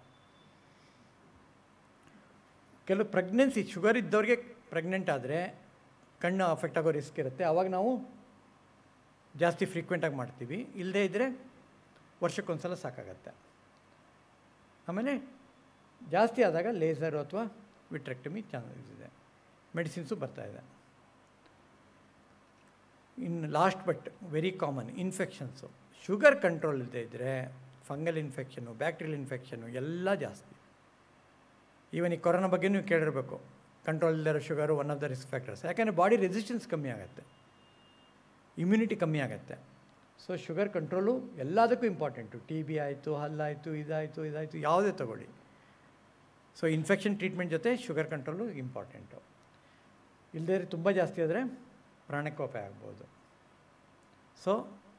ಕೆಲವು ಪ್ರೆಗ್ನೆನ್ಸಿ ಶುಗರ್ ಇದ್ದವ್ರಿಗೆ ಪ್ರೆಗ್ನೆಂಟ್ ಆದರೆ ಕಣ್ಣು ಅಫೆಕ್ಟ್ ಆಗೋ ರಿಸ್ಕ್ ಇರುತ್ತೆ ಆವಾಗ ನಾವು ಜಾಸ್ತಿ ಫ್ರೀಕ್ವೆಂಟಾಗಿ ಮಾಡ್ತೀವಿ ಇಲ್ಲದೇ ಇದ್ದರೆ ವರ್ಷಕ್ಕೊಂದು ಸಲ ಸಾಕಾಗತ್ತೆ ಆಮೇಲೆ ಜಾಸ್ತಿ ಆದಾಗ ಲೇಸರು ಅಥವಾ ವಿಟ್ರೆಕ್ಟಮಿ ಚಾನ್ಸಸ್ ಇದೆ ಮೆಡಿಸಿನ್ಸು ಬರ್ತಾ ಇದೆ ಇನ್ನು last but very common infections sugar control ಇಲ್ಲದೆ ಇದ್ದರೆ ಫಂಗಲ್ ಇನ್ಫೆಕ್ಷನು ಬ್ಯಾಕ್ಟೀರಿಯಲ್ ಇನ್ಫೆಕ್ಷನು ಎಲ್ಲ ಜಾಸ್ತಿ ಈವನ್ ಈ ಕೊರೋನಾ ಬಗ್ಗೆ ನೀವು ಕೇಳಿರಬೇಕು ಕಂಟ್ರೋಲ್ ಇಲ್ಲದಿರೋ sugar one of the risk factors ಯಾಕಂದರೆ ಬಾಡಿ ರೆಸಿಸ್ಟೆನ್ಸ್ ಕಮ್ಮಿ ಆಗುತ್ತೆ ಇಮ್ಯುನಿಟಿ ಕಮ್ಮಿ ಆಗುತ್ತೆ ಸೊ ಶುಗರ್ ಕಂಟ್ರೋಲು ಎಲ್ಲದಕ್ಕೂ ಇಂಪಾರ್ಟೆಂಟು ಟಿ ಬಿ ಆಯಿತು ಹಲ್ಲಾಯಿತು ಇದಾಯಿತು ಇದಾಯಿತು ಯಾವುದೇ ತಗೊಳ್ಳಿ ಸೊ ಇನ್ಫೆಕ್ಷನ್ ಟ್ರೀಟ್ಮೆಂಟ್ ಜೊತೆ ಶುಗರ್ ಕಂಟ್ರೋಲು ಇಂಪಾರ್ಟೆಂಟು ಇಲ್ಲದೇ ತುಂಬ ಜಾಸ್ತಿ ಆದರೆ ಪ್ರಾಣಕ್ಕೋಪಾಯ ಆಗ್ಬೋದು ಸೊ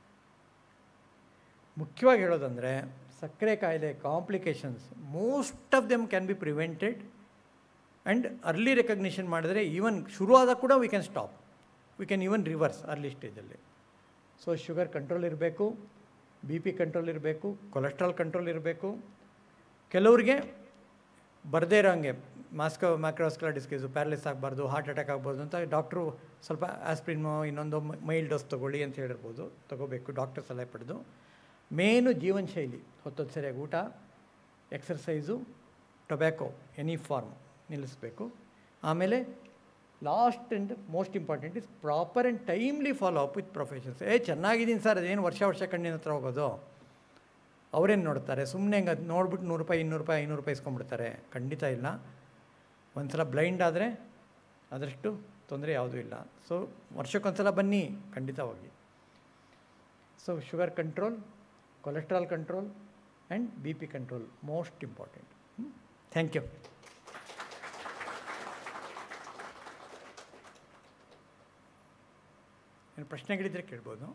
ಮುಖ್ಯವಾಗಿ ಹೇಳೋದಂದರೆ ಸಕ್ಕರೆ ಕಾಯಿಲೆ complications most of them can be prevented and early recognition ಮಾಡಿದ್ರೆ ಈವನ್ ಶುರುವಾದಾಗ ಕೂಡ we can stop we can even reverse early ಸ್ಟೇಜಲ್ಲಿ ಸೊ ಶುಗರ್ ಕಂಟ್ರೋಲ್ ಇರಬೇಕು ಬಿ ಪಿ ಕಂಟ್ರೋಲ್ ಇರಬೇಕು ಕೊಲೆಸ್ಟ್ರಾಲ್ ಕಂಟ್ರೋಲ್ ಇರಬೇಕು ಕೆಲವ್ರಿಗೆ ಬರದೇ ಇರೋಂಗೆ ಮಾಸ್ಕೋ ಮ್ಯಾಕ್ರೋಸ್ಕುಲರ್ ಡಿಸ್ಕೀಸು ಪ್ಯಾರಲಿಸ್ ಆಗಬಾರ್ದು ಹಾರ್ಟ್ ಅಟ್ಯಾಕ್ ಆಗ್ಬೋದು ಅಂತ ಡಾಕ್ಟ್ರು ಸ್ವಲ್ಪ ಆಸ್ಪ್ರಿನ್ಮೋ ಇನ್ನೊಂದು ಮೈಲ್ಡ್ ಡೋಸ್ ತೊಗೊಳ್ಳಿ ಅಂತ ಹೇಳಿರ್ಬೋದು ತೊಗೋಬೇಕು ಡಾಕ್ಟರ್ ಸಲಹೆ ಪಡೆದು ಮೇನು ಜೀವನ ಶೈಲಿ ಹೊತ್ತೊತ್ತು ಸರಿಯಾಗಿ ಊಟ ಎಕ್ಸರ್ಸೈಸು ಟೊಬ್ಯಾಕೊ ಎನಿ ಫಾರ್ಮ್ ನಿಲ್ಲಿಸಬೇಕು ಆಮೇಲೆ last and most important is proper and timely follow up with professions ಏ ಚೆನ್ನಾಗಿದ್ದೀನಿ ಸರ್ ಅದೇನು ವರ್ಷ ವರ್ಷ ಕಣ್ಣಿನ ಹತ್ರ ಹೋಗೋದು ಅವರೇನು ನೋಡ್ತಾರೆ ಸುಮ್ಮನೆ ಹಂಗೆ ಅದು ನೋಡ್ಬಿಟ್ಟು ನೂರು ರೂಪಾಯಿ ಇನ್ನೂರು ರೂಪಾಯಿ ಐನೂರು ರೂಪಾಯಿ ಇಸ್ಕೊಂಡ್ಬಿಡ್ತಾರೆ ಖಂಡಿತ ಇಲ್ಲ ಒಂದು ಸಲ ಬ್ಲೈಂಡ್ ಆದರೆ ಅದರಷ್ಟು ತೊಂದರೆ ಯಾವುದೂ ಇಲ್ಲ ಸೊ ವರ್ಷಕ್ಕೊಂದು ಸಲ ಬನ್ನಿ ಖಂಡಿತ ಹೋಗಿ so sugar control cholesterol control and B P control most important thank you ಏನು ಪ್ರಶ್ನೆಗಳಿದ್ದರೆ ಕೇಳ್ಬೋದು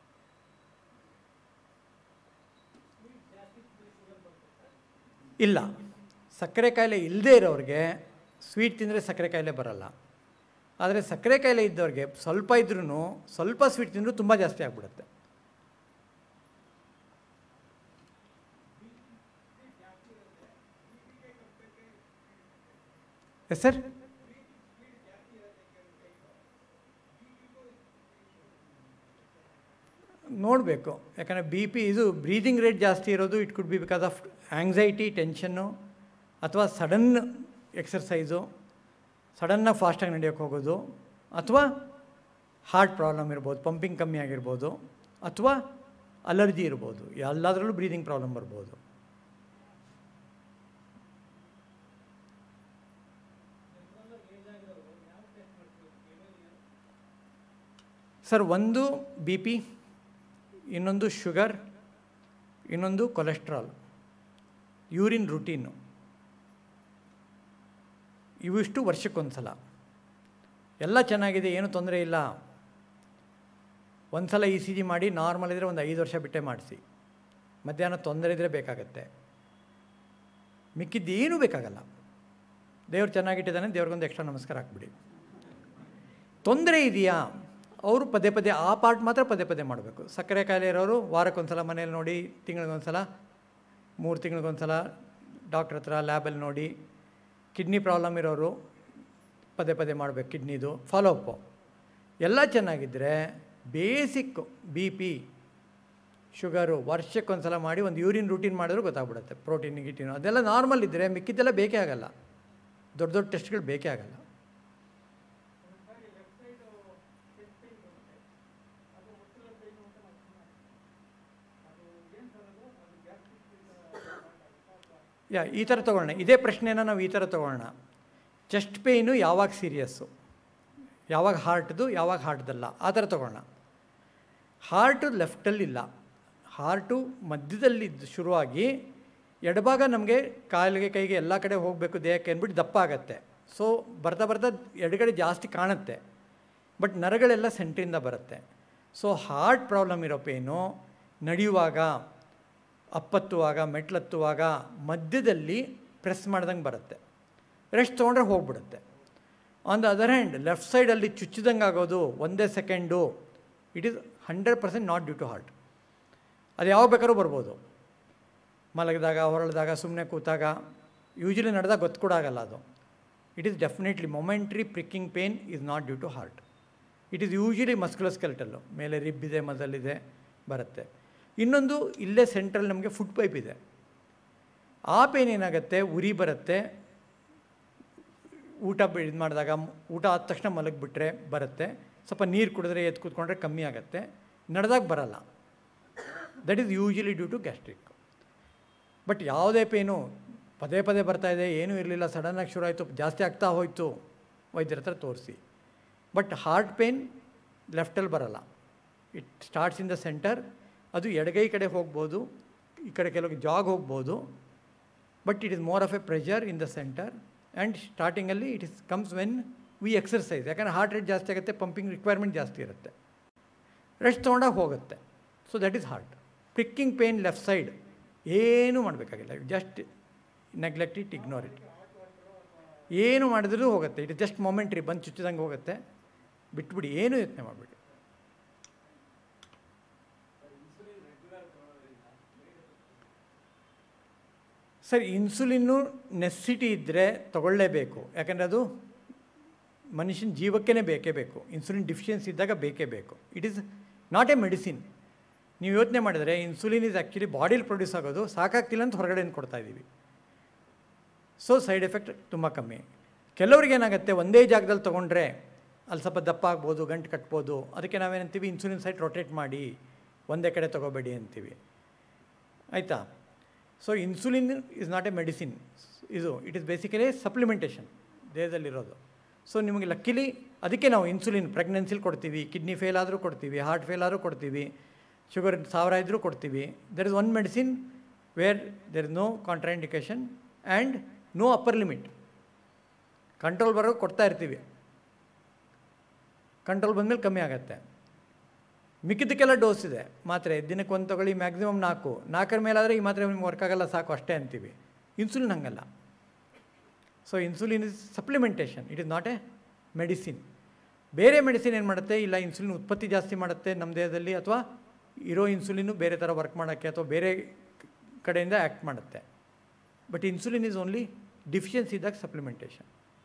ಇಲ್ಲ ಸಕ್ಕರೆ ಕಾಯಿಲೆ ಇಲ್ಲದೇ ಇರೋರಿಗೆ ಸ್ವೀಟ್ ತಿಂದರೆ ಸಕ್ಕರೆ ಕಾಯಿಲೆ ಬರಲ್ಲ ಆದರೆ ಸಕ್ಕರೆ ಕಾಯಿಲೆ ಇದ್ದವ್ರಿಗೆ ಸ್ವಲ್ಪ ಇದ್ರೂ ಸ್ವಲ್ಪ ಸ್ವೀಟ್ ತಿಂದರೂ ತುಂಬ ಜಾಸ್ತಿ ಆಗಿಬಿಡುತ್ತೆ ಎಸ್ ಸರ್ ನೋಡಬೇಕು ಯಾಕಂದರೆ ಬಿ ಪಿ ಇದು ಬ್ರೀದಿಂಗ್ ರೇಟ್ ಜಾಸ್ತಿ ಇರೋದು it could be because of anxiety tension ಅಥವಾ ಸಡನ್ ಎಕ್ಸರ್ಸೈಸು ಸಡನ್ನಾಗಿ ಫಾಸ್ಟಾಗಿ ನಡೆಯೋಕ್ಕೆ ಹೋಗೋದು ಅಥವಾ ಹಾರ್ಟ್ ಪ್ರಾಬ್ಲಮ್ ಇರ್ಬೋದು ಪಂಪಿಂಗ್ ಕಮ್ಮಿ ಆಗಿರ್ಬೋದು ಅಥವಾ ಅಲರ್ಜಿ ಇರ್ಬೋದು ಎಲ್ಲದರಲ್ಲೂ ಬ್ರೀದಿಂಗ್ ಪ್ರಾಬ್ಲಮ್ ಬರ್ಬೋದು ಸರ್ ಒಂದು ಬಿ ಪಿ ಇನ್ನೊಂದು ಶುಗರ್ ಇನ್ನೊಂದು ಕೊಲೆಸ್ಟ್ರಾಲ್ ಯೂರಿನ್ ರುಟೀನು ಇವಿಷ್ಟು ವರ್ಷಕ್ಕೊಂದು ಸಲ ಎಲ್ಲ ಚೆನ್ನಾಗಿದೆ ಏನೂ ತೊಂದರೆ ಇಲ್ಲ ಒಂದು ಸಲ ಇ ಸಿ ಜಿ ಮಾಡಿ ನಾರ್ಮಲ್ ಇದ್ದರೆ ಒಂದು ಐದು ವರ್ಷ ಬಿಟ್ಟೆ ಮಾಡಿಸಿ ಮಧ್ಯಾಹ್ನ ತೊಂದರೆ ಇದ್ದರೆ ಬೇಕಾಗತ್ತೆ ಮಿಕ್ಕಿದ್ದು ಏನೂ ಬೇಕಾಗಲ್ಲ ದೇವ್ರು ಚೆನ್ನಾಗಿಟ್ಟಿದ್ದಾನೆ ದೇವ್ರಿಗೊಂದು ಎಕ್ಸ್ಟ್ರಾ ನಮಸ್ಕಾರ ಹಾಕ್ಬಿಡಿ ತೊಂದರೆ ಇದೆಯಾ ಅವರು ಪದೇ ಪದೇ ಆ ಪಾರ್ಟ್ ಮಾತ್ರ ಪದೇ ಪದೇ ಮಾಡಬೇಕು ಸಕ್ಕರೆ ಕಾಯಿಲೆ ಇರೋರು ವಾರಕ್ಕೊಂದು ಸಲ ಮನೇಲಿ ನೋಡಿ ತಿಂಗಳಿಗೊಂದು ಸಲ ಮೂರು ತಿಂಗಳಿಗೊಂದು ಸಲ ಡಾಕ್ಟ್ರ್ ಹತ್ರ ಲ್ಯಾಬಲ್ಲಿ ನೋಡಿ ಕಿಡ್ನಿ ಪ್ರಾಬ್ಲಮ್ ಇರೋರು ಪದೇ ಪದೇ ಮಾಡಬೇಕು ಕಿಡ್ನಿದು ಫಾಲೋ ಅಪ್ಪು ಎಲ್ಲ ಚೆನ್ನಾಗಿದ್ದರೆ ಬೇಸಿಕ್ಕು ಬಿ ಪಿ ಶುಗರು ವರ್ಷಕ್ಕೊಂದು ಸಲ ಮಾಡಿ ಒಂದು ಯೂರಿನ್ ರೂಟೀನ್ ಮಾಡಿದ್ರು ಗೊತ್ತಾಗ್ಬಿಡುತ್ತೆ ಪ್ರೋಟೀನ್ ಗಿಟೀನು ಅದೆಲ್ಲ ನಾರ್ಮಲ್ ಇದ್ದರೆ ಮಿಕ್ಕಿದ್ದೆಲ್ಲ ಬೇಕೇ ಆಗಲ್ಲ ದೊಡ್ಡ ದೊಡ್ಡ ಟೆಸ್ಟ್ಗಳು ಬೇಕೇ ಆಗಲ್ಲ ಯಾ ಈ ಥರ ತೊಗೊಳ್ಳೋಣ ಇದೇ ಪ್ರಶ್ನೆನ ನಾವು ಈ ಥರ ತೊಗೊಳ್ಳೋಣ ಚೆಸ್ಟ್ ಪೇಯ್ನು ಯಾವಾಗ ಸೀರಿಯಸ್ಸು ಯಾವಾಗ ಹಾರ್ಟ್ದು ಯಾವಾಗ ಹಾರ್ಟ್ದಲ್ಲ ಆ ಥರ ತೊಗೊಳ್ಳೋಣ ಹಾರ್ಟು ಲೆಫ್ಟಲ್ಲಿಲ್ಲ ಹಾರ್ಟು ಮಧ್ಯದಲ್ಲಿ ಇದ್ದು ಶುರುವಾಗಿ ಎಡಭಾಗ ನಮಗೆ ಕಾಲಿಗೆ ಕೈಗೆ ಎಲ್ಲ ಕಡೆ ಹೋಗಬೇಕು ದೇಹಕ್ಕೆ ಅಂದ್ಬಿಟ್ಟು ದಪ್ಪ ಆಗತ್ತೆ ಸೊ ಬರ್ತಾ ಬರ್ತಾ ಎಡಗಡೆ ಜಾಸ್ತಿ ಕಾಣುತ್ತೆ ಬಟ್ ನರಗಳೆಲ್ಲ ಸೆಂಟ್ರಿಂದ ಬರುತ್ತೆ ಸೊ ಹಾರ್ಟ್ ಪ್ರಾಬ್ಲಮ್ ಇರೋ ಪೇನು ನಡೆಯುವಾಗ ಅಪ್ಪತ್ತುವಾಗ ಮೆಟ್ಲತ್ತುವಾಗ ಮಧ್ಯದಲ್ಲಿ ಪ್ರೆಸ್ ಮಾಡ್ದಂಗೆ ಬರುತ್ತೆ ರೆಸ್ಟ್ ತೊಗೊಂಡ್ರೆ ಹೋಗ್ಬಿಡುತ್ತೆ on the other hand left ಸೈಡಲ್ಲಿ ಚುಚ್ಚಿದಂಗೆ ಆಗೋದು ಒಂದೇ second it is hundred percent not due to heart ಅದು ಯಾವಾಗ ಬೇಕಾದ್ರೂ ಬರ್ಬೋದು ಮಲಗಿದಾಗ ಹೊರಳಿದಾಗ ಸುಮ್ಮನೆ ಕೂತಾಗ ಯೂಶ್ವಲಿ ನಡೆದಾಗ ಗೊತ್ತು ಕೂಡ ಆಗಲ್ಲ ಅದು it is definitely momentary pricking pain is not due to heart it is usually musculoskeletal ಮೇಲೆ ರಿಬ್ಬಿದೆ ಮಸಲಿದೆ ಬರುತ್ತೆ ಇನ್ನೊಂದು ಇಲ್ಲೇ ಸೆಂಟ್ರಲ್ ನಮಗೆ ಫುಡ್ ಪೈಪ್ ಇದೆ ಆ ಪೇನ್ ಏನಾಗುತ್ತೆ ಉರಿ ಬರುತ್ತೆ ಊಟ ಇದು ಮಾಡಿದಾಗ ಊಟ ಆದ ತಕ್ಷಣ ಮಲಗಿಬಿಟ್ರೆ ಬರುತ್ತೆ ಸ್ವಲ್ಪ ನೀರು ಕುಡಿದ್ರೆ ಎದ್ದು ಕೂತ್ಕೊಂಡ್ರೆ ಕಮ್ಮಿ ಆಗುತ್ತೆ ನಡೆದಾಗ ಬರಲ್ಲ that is usually due to gastric but ಯಾವುದೇ ಪೇನು ಪದೇ ಪದೇ ಬರ್ತಾ ಇದೆ ಏನೂ ಇರಲಿಲ್ಲ ಸಡನ್ನಾಗಿ ಶುರು ಆಯಿತು ಜಾಸ್ತಿ ಆಗ್ತಾ ಹೋಯಿತು ವೈದ್ಯರ ಹತ್ರ ತೋರಿಸಿ ಬಟ್ ಹಾರ್ಟ್ ಪೇನ್ ಲೆಫ್ಟಲ್ಲಿ ಬರಲ್ಲ it starts in the centre ಅದು ಎಡಗೈ ಕಡೆ ಹೋಗ್ಬೋದು ಈ ಕಡೆ ಕೆಲವು ಜಾಗ್ ಹೋಗ್ಬೋದು but it is more of a pressure in the centre and ಸ್ಟಾರ್ಟಿಂಗಲ್ಲಿ it is comes when we exercise ಯಾಕಂದರೆ ಹಾರ್ಟ್ ರೇಟ್ ಜಾಸ್ತಿ ಆಗುತ್ತೆ ಪಂಪಿಂಗ್ ರಿಕ್ವೈರ್ಮೆಂಟ್ ಜಾಸ್ತಿ ಇರುತ್ತೆ ರೆಸ್ಟ್ ತೊಗೊಂಡಾಗ ಹೋಗುತ್ತೆ so that is heart pricking pain left side ಏನೂ ಮಾಡಬೇಕಾಗಿಲ್ಲ just neglect it ignore it ಏನು ಮಾಡಿದ್ರೂ ಹೋಗುತ್ತೆ ಇಟ್ ಜಸ್ಟ್ ಮೊಮೆಂಟ್ರಿ ಬಂದು ಚುಚ್ಚಿದಂಗೆ ಹೋಗುತ್ತೆ ಬಿಟ್ಬಿಡಿ ಏನೂ ಯೋಚನೆ ಮಾಡಿಬಿಡಿ ಸರ್ ಇನ್ಸುಲಿನ್ನು ನೆಸ್ಸಿಟಿ ಇದ್ದರೆ ತಗೊಳ್ಳೇಬೇಕು ಯಾಕಂದರೆ ಅದು ಮನುಷ್ಯನ ಜೀವಕ್ಕೇ ಬೇಕೇ ಬೇಕು ಇನ್ಸುಲಿನ್ ಡಿಫಿಷಿಯನ್ಸಿ ಇದ್ದಾಗ ಬೇಕೇ ಬೇಕು it is not a medicine ನೀವು ಯೋಚನೆ ಮಾಡಿದರೆ ಇನ್ಸುಲಿನ್ ಇಸ್ ಆ್ಯಕ್ಚುಲಿ ಬಾಡಿಲಿ ಪ್ರೊಡ್ಯೂಸ್ ಆಗೋದು ಸಾಕಾಗ್ತಿಲ್ಲ ಅಂತ ಹೊರಗಡೆಯಿಂದ ಕೊಡ್ತಾ ಇದ್ದೀವಿ ಸೊ ಸೈಡ್ ಎಫೆಕ್ಟ್ ತುಂಬ ಕಮ್ಮಿ ಕೆಲವ್ರಿಗೆ ಏನಾಗುತ್ತೆ ಒಂದೇ ಜಾಗದಲ್ಲಿ ತೊಗೊಂಡ್ರೆ ಅಲ್ಲಿ ಸ್ವಲ್ಪ ದಪ್ಪ ಆಗ್ಬೋದು ಗಂಟು ಕಟ್ಬೋದು ಅದಕ್ಕೆ ನಾವೇನಂತೀವಿ ಇನ್ಸುಲಿನ್ ಸೈಟ್ ರೊಟೇಟ್ ಮಾಡಿ ಒಂದೇ ಕಡೆ ತೊಗೋಬೇಡಿ ಅಂತೀವಿ ಆಯಿತಾ so insulin is not a medicine ಇದು ಇಟ್ ಇಸ್ ಬೇಸಿಕಲಿ ಸಪ್ಲಿಮೆಂಟೇಷನ್ ದೇಹದಲ್ಲಿರೋದು ಸೊ ನಿಮಗೆ ಲಕ್ಕಿಲಿ ಅದಕ್ಕೆ ನಾವು ಇನ್ಸುಲಿನ್ ಪ್ರೆಗ್ನೆನ್ಸಿಲಿ ಕೊಡ್ತೀವಿ ಕಿಡ್ನಿ ಫೇಲ್ ಆದರೂ ಕೊಡ್ತೀವಿ ಹಾರ್ಟ್ ಫೇಲ್ ಆದರೂ ಕೊಡ್ತೀವಿ ಶುಗರ್ ಸಾವಿರ ಇದ್ದರೂ ಕೊಡ್ತೀವಿ there is one medicine where there is no contraindication and no upper limit control ಬರೋ ಕೊಡ್ತಾ ಇರ್ತೀವಿ ಕಂಟ್ರೋಲ್ ಬಂದಮೇಲೆ ಕಮ್ಮಿ ಆಗುತ್ತೆ ಮಿಕ್ಕಿದ್ದಕ್ಕೆಲ್ಲ ಡೋಸ್ ಇದೆ ಮಾತ್ರೆ ದಿನಕ್ಕೆ ಒಂದು ತಗೊಳ್ಳಿ ಮ್ಯಾಕ್ಸಿಮಮ್ ನಾಲ್ಕು ನಾಲ್ಕರ ಮೇಲಾದರೆ ಈ ಮಾತ್ರೆ ನಿಮ್ಗೆ ವರ್ಕ್ ಆಗಲ್ಲ ಸಾಕು ಅಷ್ಟೇ ಅಂತೀವಿ ಇನ್ಸುಲಿನ್ ಹಂಗಲ್ಲ so insulin is supplementation it is not a medicine ಬೇರೆ ಮೆಡಿಸಿನ್ ಏನು ಮಾಡುತ್ತೆ ಇಲ್ಲ ಇನ್ಸುಲಿನ್ ಉತ್ಪತ್ತಿ ಜಾಸ್ತಿ ಮಾಡುತ್ತೆ ನಮ್ಮ ದೇಹದಲ್ಲಿ ಅಥವಾ ಇರೋ ಇನ್ಸುಲಿನ್ನು ಬೇರೆ ಥರ ವರ್ಕ್ ಮಾಡೋಕ್ಕೆ ಅಥವಾ ಬೇರೆ ಕಡೆಯಿಂದ ಆ್ಯಕ್ಟ್ ಮಾಡುತ್ತೆ but insulin is only deficiency ಇದ್ದಾಗ ಸಪ್ಲಿಮೆಂಟೇಷನ್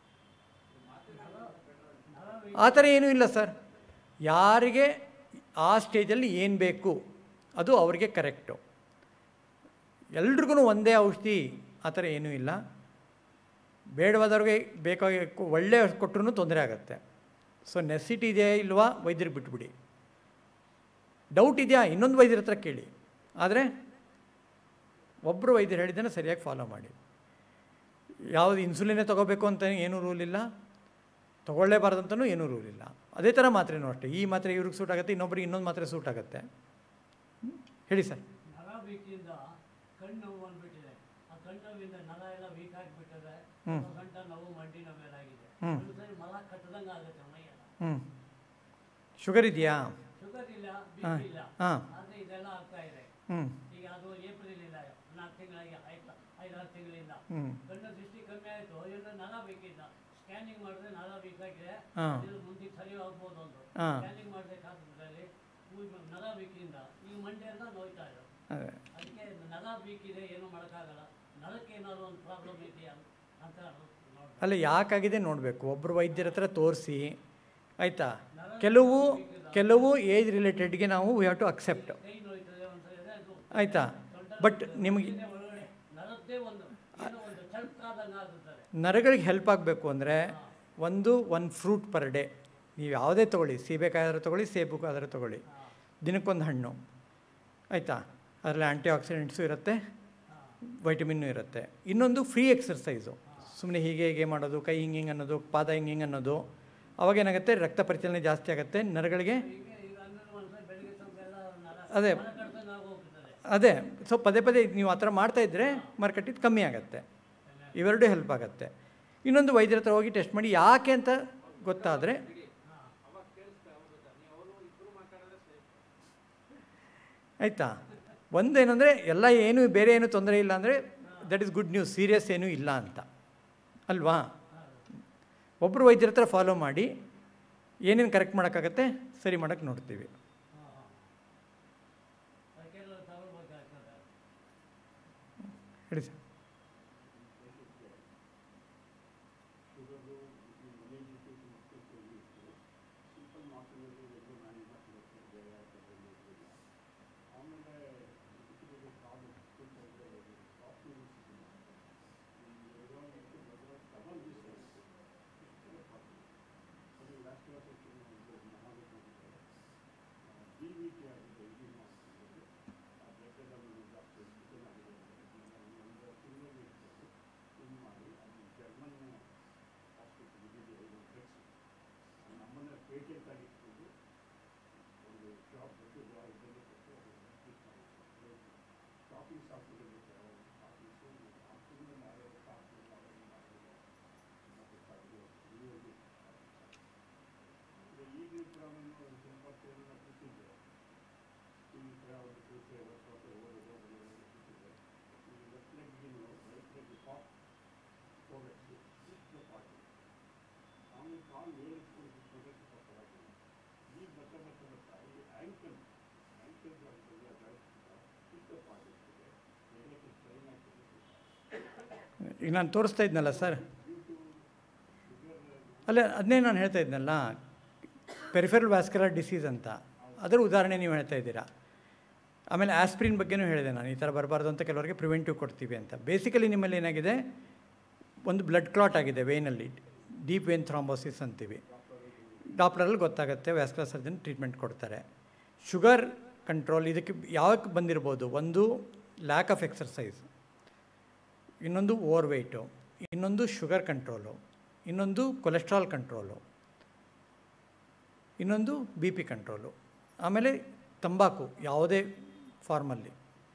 ಆ ಥರ ಏನೂ ಇಲ್ಲ ಸರ್ ಯಾರಿಗೆ ಆ ಸ್ಟೇಜಲ್ಲಿ ಏನು ಬೇಕು ಅದು ಅವ್ರಿಗೆ ಕರೆಕ್ಟು ಎಲ್ರಿಗೂ ಒಂದೇ ಔಷಧಿ ಆ ಥರ ಏನೂ ಇಲ್ಲ ಬೇಡವಾದವ್ರಿಗೆ ಬೇಕಾಗಿ ಒಳ್ಳೆ ಕೊಟ್ಟರು ತೊಂದರೆ ಆಗುತ್ತೆ ಸೊ ನೆಸಿಟಿ ಇದೆಯಾ ಇಲ್ವಾ ವೈದ್ಯರಿಗೆ ಬಿಟ್ಬಿಡಿ ಡೌಟ್ ಇದೆಯಾ ಇನ್ನೊಂದು ವೈದ್ಯರ ಹತ್ರ ಕೇಳಿ ಆದರೆ ಒಬ್ಬರು ವೈದ್ಯರು ಹೇಳಿದ್ದನ್ನು ಸರಿಯಾಗಿ ಫಾಲೋ ಮಾಡಿ ಯಾವುದು ಇನ್ಸುಲಿನೇ ತೊಗೋಬೇಕು ಅಂತ ಏನೂ ರೂಲ್ ಇಲ್ಲ ತೊಗೊಳ್ಳೇಬಾರ್ದು ಅಂತಲೂ ಏನೂ ರೂಲ್ ಇಲ್ಲ ಅದೇ ಥರ ಮಾತ್ರೆನೂ ಅಷ್ಟೇ ಈ ಮಾತ್ರೆ ಇವ್ರಿಗೆ ಸೂಟ್ ಆಗುತ್ತೆ ಇನ್ನೊಬ್ರಿಗೆ ಇನ್ನೊಂದು ಮಾತ್ರೆ ಸೂಟ್ ಆಗುತ್ತೆ ಹ್ಮ್? ಹೇಳಿ ಸರ್ ನರ ವೀಕಿಂದ ಕಣ್ಣು ನೋವು ಬಂದ್ಬಿಟ್ಟಿದೆ ಆ ಕಣ್ಣು ನೋವಿಂದ ನರ ಎಲ್ಲ ವೀಕ್ ಆಗಿಬಿಟ್ಟಿದೆ ಹ್ಮ್. ಗಂಟ ನೋವು ಮಂಡಿನ ಮೇಲಾಗಿದೆ ಹ್ಮ್. ಒಂದ್ಸರಿ ಮಲ ಕಟ್ಟದಂಗೆ ಆಗುತ್ತೆ ಮೈಯೆಲ್ಲ ಹ್ಞೂ ಶುಗರ್ ಇದೆಯಾ ಶುಗರ್ ಇಲ್ಲ ಹಾಂ ಬಿ ಇಲ್ಲ ಹಾಂ ಆದರೆ ಇದೆಲ್ಲ ಆಗ್ತಾ ಇದೆ ಹ್ಞೂ ಈಗ ಅದು ಏಪ್ರಿಲ್ ಇಲ್ಲ ನಾಲ್ಕು ತಿಂಗಳಿಗೆ ಐದು ಐದಾರು ತಿಂಗಳಿಂದ ಹ್ಞೂ ಕಣ್ಣು ದೃಷ್ಟಿ ಕಮ್ಮಿ ಆಯಿತು ಇಲ್ಲ ನರ ವೀಕಿಂದ ಸ್ಕ್ಯಾನಿಂಗ್ ಮಾಡಿದ್ರೆ ನರ ವೀಕ್ ಆಗಿದೆ ಹಾಂ ಇದು ಮುಂದೆ ಸರಿ ಆಗ್ಬೋದು ಒಂದು ಹಾಂ ಸ್ಕ್ಯಾನಿಂಗ್ ಮಾಡಬೇಕಾದ್ರಲ್ಲಿ ನರ ವೀಕಿಂದ ಈ ಮಂಡೆ ಎಲ್ಲ ನೋಯ್ತಾ ಇದೆ ಅದೇ ಅದಕ್ಕೆ ನರ ವೀಕ್ ಇದೆ ಏನೂ ಮಾಡೋಕ್ಕಾಗಲ್ಲ ನರಕ್ಕೆ ಏನಾದ್ರು ಒಂದು ಪ್ರಾಬ್ಲಮ್ ಇದೆಯಾ ಅಂತ ನೋಡ್ಬೇಕು ಅಲ್ಲ ಯಾಕಾಗಿದೆ ನೋಡಬೇಕು ಒಬ್ಬರು ವೈದ್ಯರ ಹತ್ರ ತೋರಿಸಿ ಆಯಿತಾ ಕೆಲವು ಕೆಲವು ಏಜ್ ರಿಲೇಟೆಡ್ಗೆ ನಾವು ವಿ ಹ್ಯಾವ್ ಟು ಅಕ್ಸೆಪ್ಟ್ ಕೈ ನೋಯ್ತದೆ ಒಂದ್ಸರಿ ಅದೇ ಅದು ಆಯಿತಾ ಬಟ್ ನಿಮಗೆ ಇದೆ ಒಳಗಡೆ ನರದ್ದೇ ಒಂದು ಏನೋ ಒಂದು ಚಳ್ಕಾದಂಗೆ ಆಗುತ್ತದೆ ನರಗಳಿಗೆ ಹೆಲ್ಪ್ ಆಗಬೇಕು ಅಂದರೆ ಒಂದು ಒನ್ ಫ್ರೂಟ್ ಪರ್ ಡೇ ನೀವು ಯಾವುದೇ ತೊಗೊಳ್ಳಿ ಸೀಬೆಕಾಯಾದರೂ ತೊಗೊಳ್ಳಿ ಸೇಬು ಆದರೂ ತೊಗೊಳ್ಳಿ ದಿನಕ್ಕೊಂದು ಹಣ್ಣು ಆಯಿತಾ ಅದರಲ್ಲಿ ಆ್ಯಂಟಿ ಆಕ್ಸಿಡೆಂಟ್ಸು ಇರುತ್ತೆ ವೈಟಮಿನ್ನು ಇರುತ್ತೆ ಇನ್ನೊಂದು ಫ್ರೀ ಎಕ್ಸರ್ಸೈಸು ಸುಮ್ಮನೆ ಹೀಗೆ ಹೀಗೆ ಮಾಡೋದು ಕೈ ಹಿಂಗೆ ಹಿಂಗೆ ಅನ್ನೋದು ಪಾದ ಹಿಂಗೆ ಹಿಂಗೆ ಅನ್ನೋದು ಅವಾಗ ಏನಾಗುತ್ತೆ ರಕ್ತ ಪರಿಚಲನೆ ಜಾಸ್ತಿ ಆಗುತ್ತೆ ನರಗಳಿಗೆ ಈಗ ಈಗ ಅಂದ್ರೆ ಒಂದ್ಸರಿ ಬೆಳಿಗ್ಗೆ ಸ್ವಲ್ಪ ಎಲ್ಲ ನರ ಅದೇ ನರ ಕಡ್ದಂಗೆ ಆಗೋಗ್ತದೆ ಅದೇ ಸೊ ಪದೇ ಪದೇ ನೀವು ಆ ಥರ ಮಾಡ್ತಾಯಿದ್ರೆ ಮರಕಟ್ಟಿದ್ದು ಕಮ್ಮಿ ಆಗುತ್ತೆ ಇವೆರಡೂ ಹೆಲ್ಪ್ ಆಗುತ್ತೆ ಇನ್ನೊಂದು ವೈದ್ಯರ ಹತ್ರ ಹೋಗಿ ಟೆಸ್ಟ್ ಮಾಡಿ ಯಾಕೆ ಅಂತ ಗೊತ್ತಾದರೆ ಆಯಿತಾ ಒಂದೇನೆಂದರೆ ಎಲ್ಲ ಏನು ಬೇರೆ ಏನು ತೊಂದರೆ ಇಲ್ಲ ಅಂದರೆ that is good news serious ಏನೂ ಇಲ್ಲ ಅಂತ ಅಲ್ವಾ ಒಬ್ಬರು ವೈದ್ಯರ ಹತ್ರ ಫಾಲೋ ಮಾಡಿ ಏನೇನು ಕರೆಕ್ಟ್ ಮಾಡೋಕ್ಕಾಗತ್ತೆ ಸರಿ ಮಾಡೋಕ್ಕೆ ನೋಡ್ತೀವಿ ಅದಕ್ಕೆಲ್ಲ ತಗೊಳ್ಬೇಕಾಗ್ತದೆ ಹೇಳಿ ಸರ್ ಈಗ ನಾನು ತೋರಿಸ್ತಾ ಇದ್ನಲ್ಲ ಸರ್ ಅಲ್ಲ ಅದನ್ನೇ ನಾನು ಹೇಳ್ತಾ ಇದ್ನಲ್ಲ ಪೆರಿಫೆರಲ್ ವ್ಯಾಸ್ಕ್ಯುಲರ್ ಡಿಸೀಸ್ ಅಂತ ಅದರ ಉದಾಹರಣೆ ನೀವು ಹೇಳ್ತಾ ಇದ್ದೀರಾ ಆಮೇಲೆ ಆಸ್ಪ್ರಿನ್ ಬಗ್ಗೆನೂ ಹೇಳಿದೆ ನಾನು ಈ ಥರ ಬರಬಾರ್ದು ಅಂತ ಕೆಲವರಿಗೆ ಪ್ರಿವೆಂಟಿವ್ ಕೊಡ್ತೀವಿ ಅಂತ ಬೇಸಿಕಲಿ ನಿಮ್ಮಲ್ಲಿ ಏನಾಗಿದೆ ಒಂದು ಬ್ಲಡ್ ಕ್ಲಾಟ್ ಆಗಿದೆ ವೇನಲ್ಲಿ ಡೀಪ್ ವೇನ್ ಥ್ರಾಂಬೋಸಿಸ್ ಅಂತೀವಿ ಡಾಕ್ಟ್ರಲ್ಲಿ ಗೊತ್ತಾಗುತ್ತೆ ವ್ಯಾಸ್ಕ್ಯುಲರ್ ಸರ್ಜನ್ ಟ್ರೀಟ್ಮೆಂಟ್ ಕೊಡ್ತಾರೆ ಶುಗರ್ ಕಂಟ್ರೋಲ್ ಇದಕ್ಕೆ ಯಾವಕ್ಕೆ ಬಂದಿರ್ಬೋದು ಒಂದು ಲ್ಯಾಕ್ ಆಫ್ ಎಕ್ಸರ್ಸೈಸ್ ಇನ್ನೊಂದು ಓವರ್ ವೆಯ್ಟು ಇನ್ನೊಂದು ಶುಗರ್ ಕಂಟ್ರೋಲು ಇನ್ನೊಂದು ಕೊಲೆಸ್ಟ್ರಾಲ್ ಕಂಟ್ರೋಲು ಇನ್ನೊಂದು ಬಿ ಪಿ ಕಂಟ್ರೋಲು ಆಮೇಲೆ ತಂಬಾಕು ಯಾವುದೇ ಫಾರ್ಮಲ್ಲಿ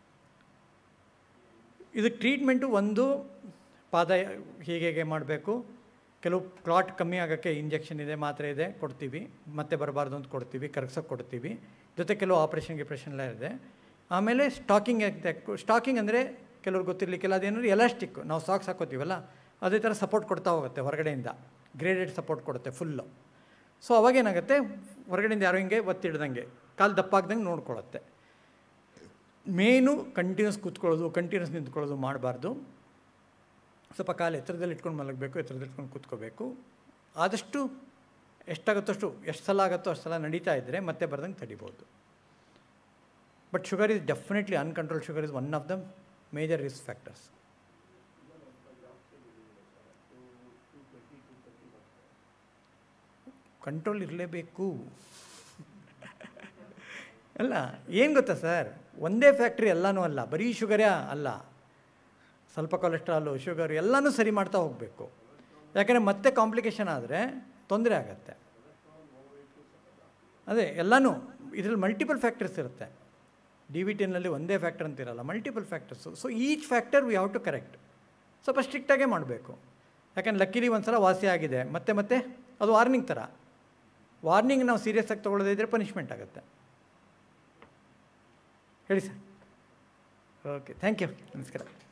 ಇದಕ್ಕೆ ಟ್ರೀಟ್ಮೆಂಟು ಒಂದು ಪಾದ ಹೀಗೆ ಹೀಗೆ ಮಾಡಬೇಕು ಕೆಲವು ಕ್ಲಾಟ್ ಕಮ್ಮಿ ಆಗೋಕ್ಕೆ ಇಂಜೆಕ್ಷನ್ ಇದೆ ಮಾತ್ರೆ ಇದೆ ಕೊಡ್ತೀವಿ ಮತ್ತೆ ಬರಬಾರ್ದು ಅಂತ ಕೊಡ್ತೀವಿ ಕರಗ್ಸೋಕ್ಕೆ ಕೊಡ್ತೀವಿ ಜೊತೆ ಕೆಲವು ಆಪ್ರೇಷನ್ ಗಿಪ್ರೇಷನ್ ಎಲ್ಲ ಇದೆ ಆಮೇಲೆ ಸ್ಟಾಕಿಂಗ್ ಸ್ಟಾಕಿಂಗ್ ಅಂದರೆ ಕೆಲವ್ರು ಗೊತ್ತಿರಲಿಕ್ಕೆಲ್ಲ ಅದೇನಂದ್ರೆ ಎಲಾಸ್ಟಿಕ್ ನಾವು ಸಾಕ್ಸ್ ಹಾಕೋತೀವಲ್ಲ ಅದೇ ಥರ ಸಪೋರ್ಟ್ ಕೊಡ್ತಾ ಹೋಗುತ್ತೆ ಹೊರಗಡೆಯಿಂದ ಗ್ರೇಡೆಡ್ ಸಪೋರ್ಟ್ ಕೊಡುತ್ತೆ ಫುಲ್ಲು ಸೊ ಅವಾಗೇನಾಗುತ್ತೆ ಹೊರಗಡೆಯಿಂದ ಯಾರೋ ಹಿಂಗೆ ಒತ್ತಿಡ್ದಂಗೆ ಕಾಲು ದಪ್ಪಾಗ್ದಂಗೆ ನೋಡ್ಕೊಳ್ಳುತ್ತೆ ಮೇನು ಕಂಟಿನ್ಯೂಸ್ ಕೂತ್ಕೊಳ್ಳೋದು ಕಂಟಿನ್ಯೂಸ್ ನಿಂತ್ಕೊಳ್ಳೋದು ಮಾಡಬಾರ್ದು ಸ್ವಲ್ಪ ಕಾಲು ಎತ್ತರದಲ್ಲಿ ಇಟ್ಕೊಂಡು ಮಲಗಬೇಕು ಎತ್ತರದಲ್ಲಿ ಇಟ್ಕೊಂಡು ಕೂತ್ಕೋಬೇಕು ಆದಷ್ಟು ಎಷ್ಟಾಗುತ್ತೋ ಅಷ್ಟು ಎಷ್ಟು ಸಲ ಆಗುತ್ತೋ ಅಷ್ಟು ಸಲ ನಡೀತಾ ಇದ್ದರೆ ಮತ್ತೆ ಬರ್ದಂಗೆ ತಡಿಬೋದು but sugar is definitely uncontrol sugar is one of the major risk factors control ಇರಲೇಬೇಕು ಅಲ್ಲ ಏನು ಗೊತ್ತಾ ಸರ್ ಒಂದೇ ಫ್ಯಾಕ್ಟ್ರಿ ಎಲ್ಲನೂ ಅಲ್ಲ ಬರೀ ಶುಗರೇ ಅಲ್ಲ ಸ್ವಲ್ಪ ಕೊಲೆಸ್ಟ್ರಾಲು ಶುಗರ್ ಎಲ್ಲನೂ ಸರಿ ಮಾಡ್ತಾ ಹೋಗಬೇಕು ಯಾಕಂದರೆ ಮತ್ತೆ ಕಾಂಪ್ಲಿಕೇಶನ್ ಆದರೆ ತೊಂದರೆ ಆಗತ್ತೆ ಅದೇ ಎಲ್ಲನೂ ಇದರಲ್ಲಿ ಮಲ್ಟಿಪಲ್ ಫ್ಯಾಕ್ಟರ್ಸ್ ಇರುತ್ತೆ ಡಿ ವಿ ಟಿನಲ್ಲಿ ಒಂದೇ ಫ್ಯಾಕ್ಟರ್ ಅಂತಿರಲ್ಲ multiple factors so each factor we have to correct ಸ್ವಲ್ಪ ಸ್ಟ್ರಿಕ್ಟಾಗೇ ಮಾಡಬೇಕು ಯಾಕಂದ್ರೆ ಲಕ್ಕಿಲಿ ಒಂದು ಸಲ ವಾಸಿ ಆಗಿದೆ ಮತ್ತೆ ಮತ್ತೆ ಅದು ವಾರ್ನಿಂಗ್ ಥರ ವಾರ್ನಿಂಗ್ ನಾವು ಸೀರಿಯಸ್ ಆಗಿ ತೊಗೊಳ್ಳೋದೇ ಇದ್ದರೆ ಪನಿಷ್ಮೆಂಟ್ ಆಗುತ್ತೆ ಹೇಳಿ ಸರ್ ಓಕೆ ಥ್ಯಾಂಕ್ ಯು ನಮಸ್ಕಾರ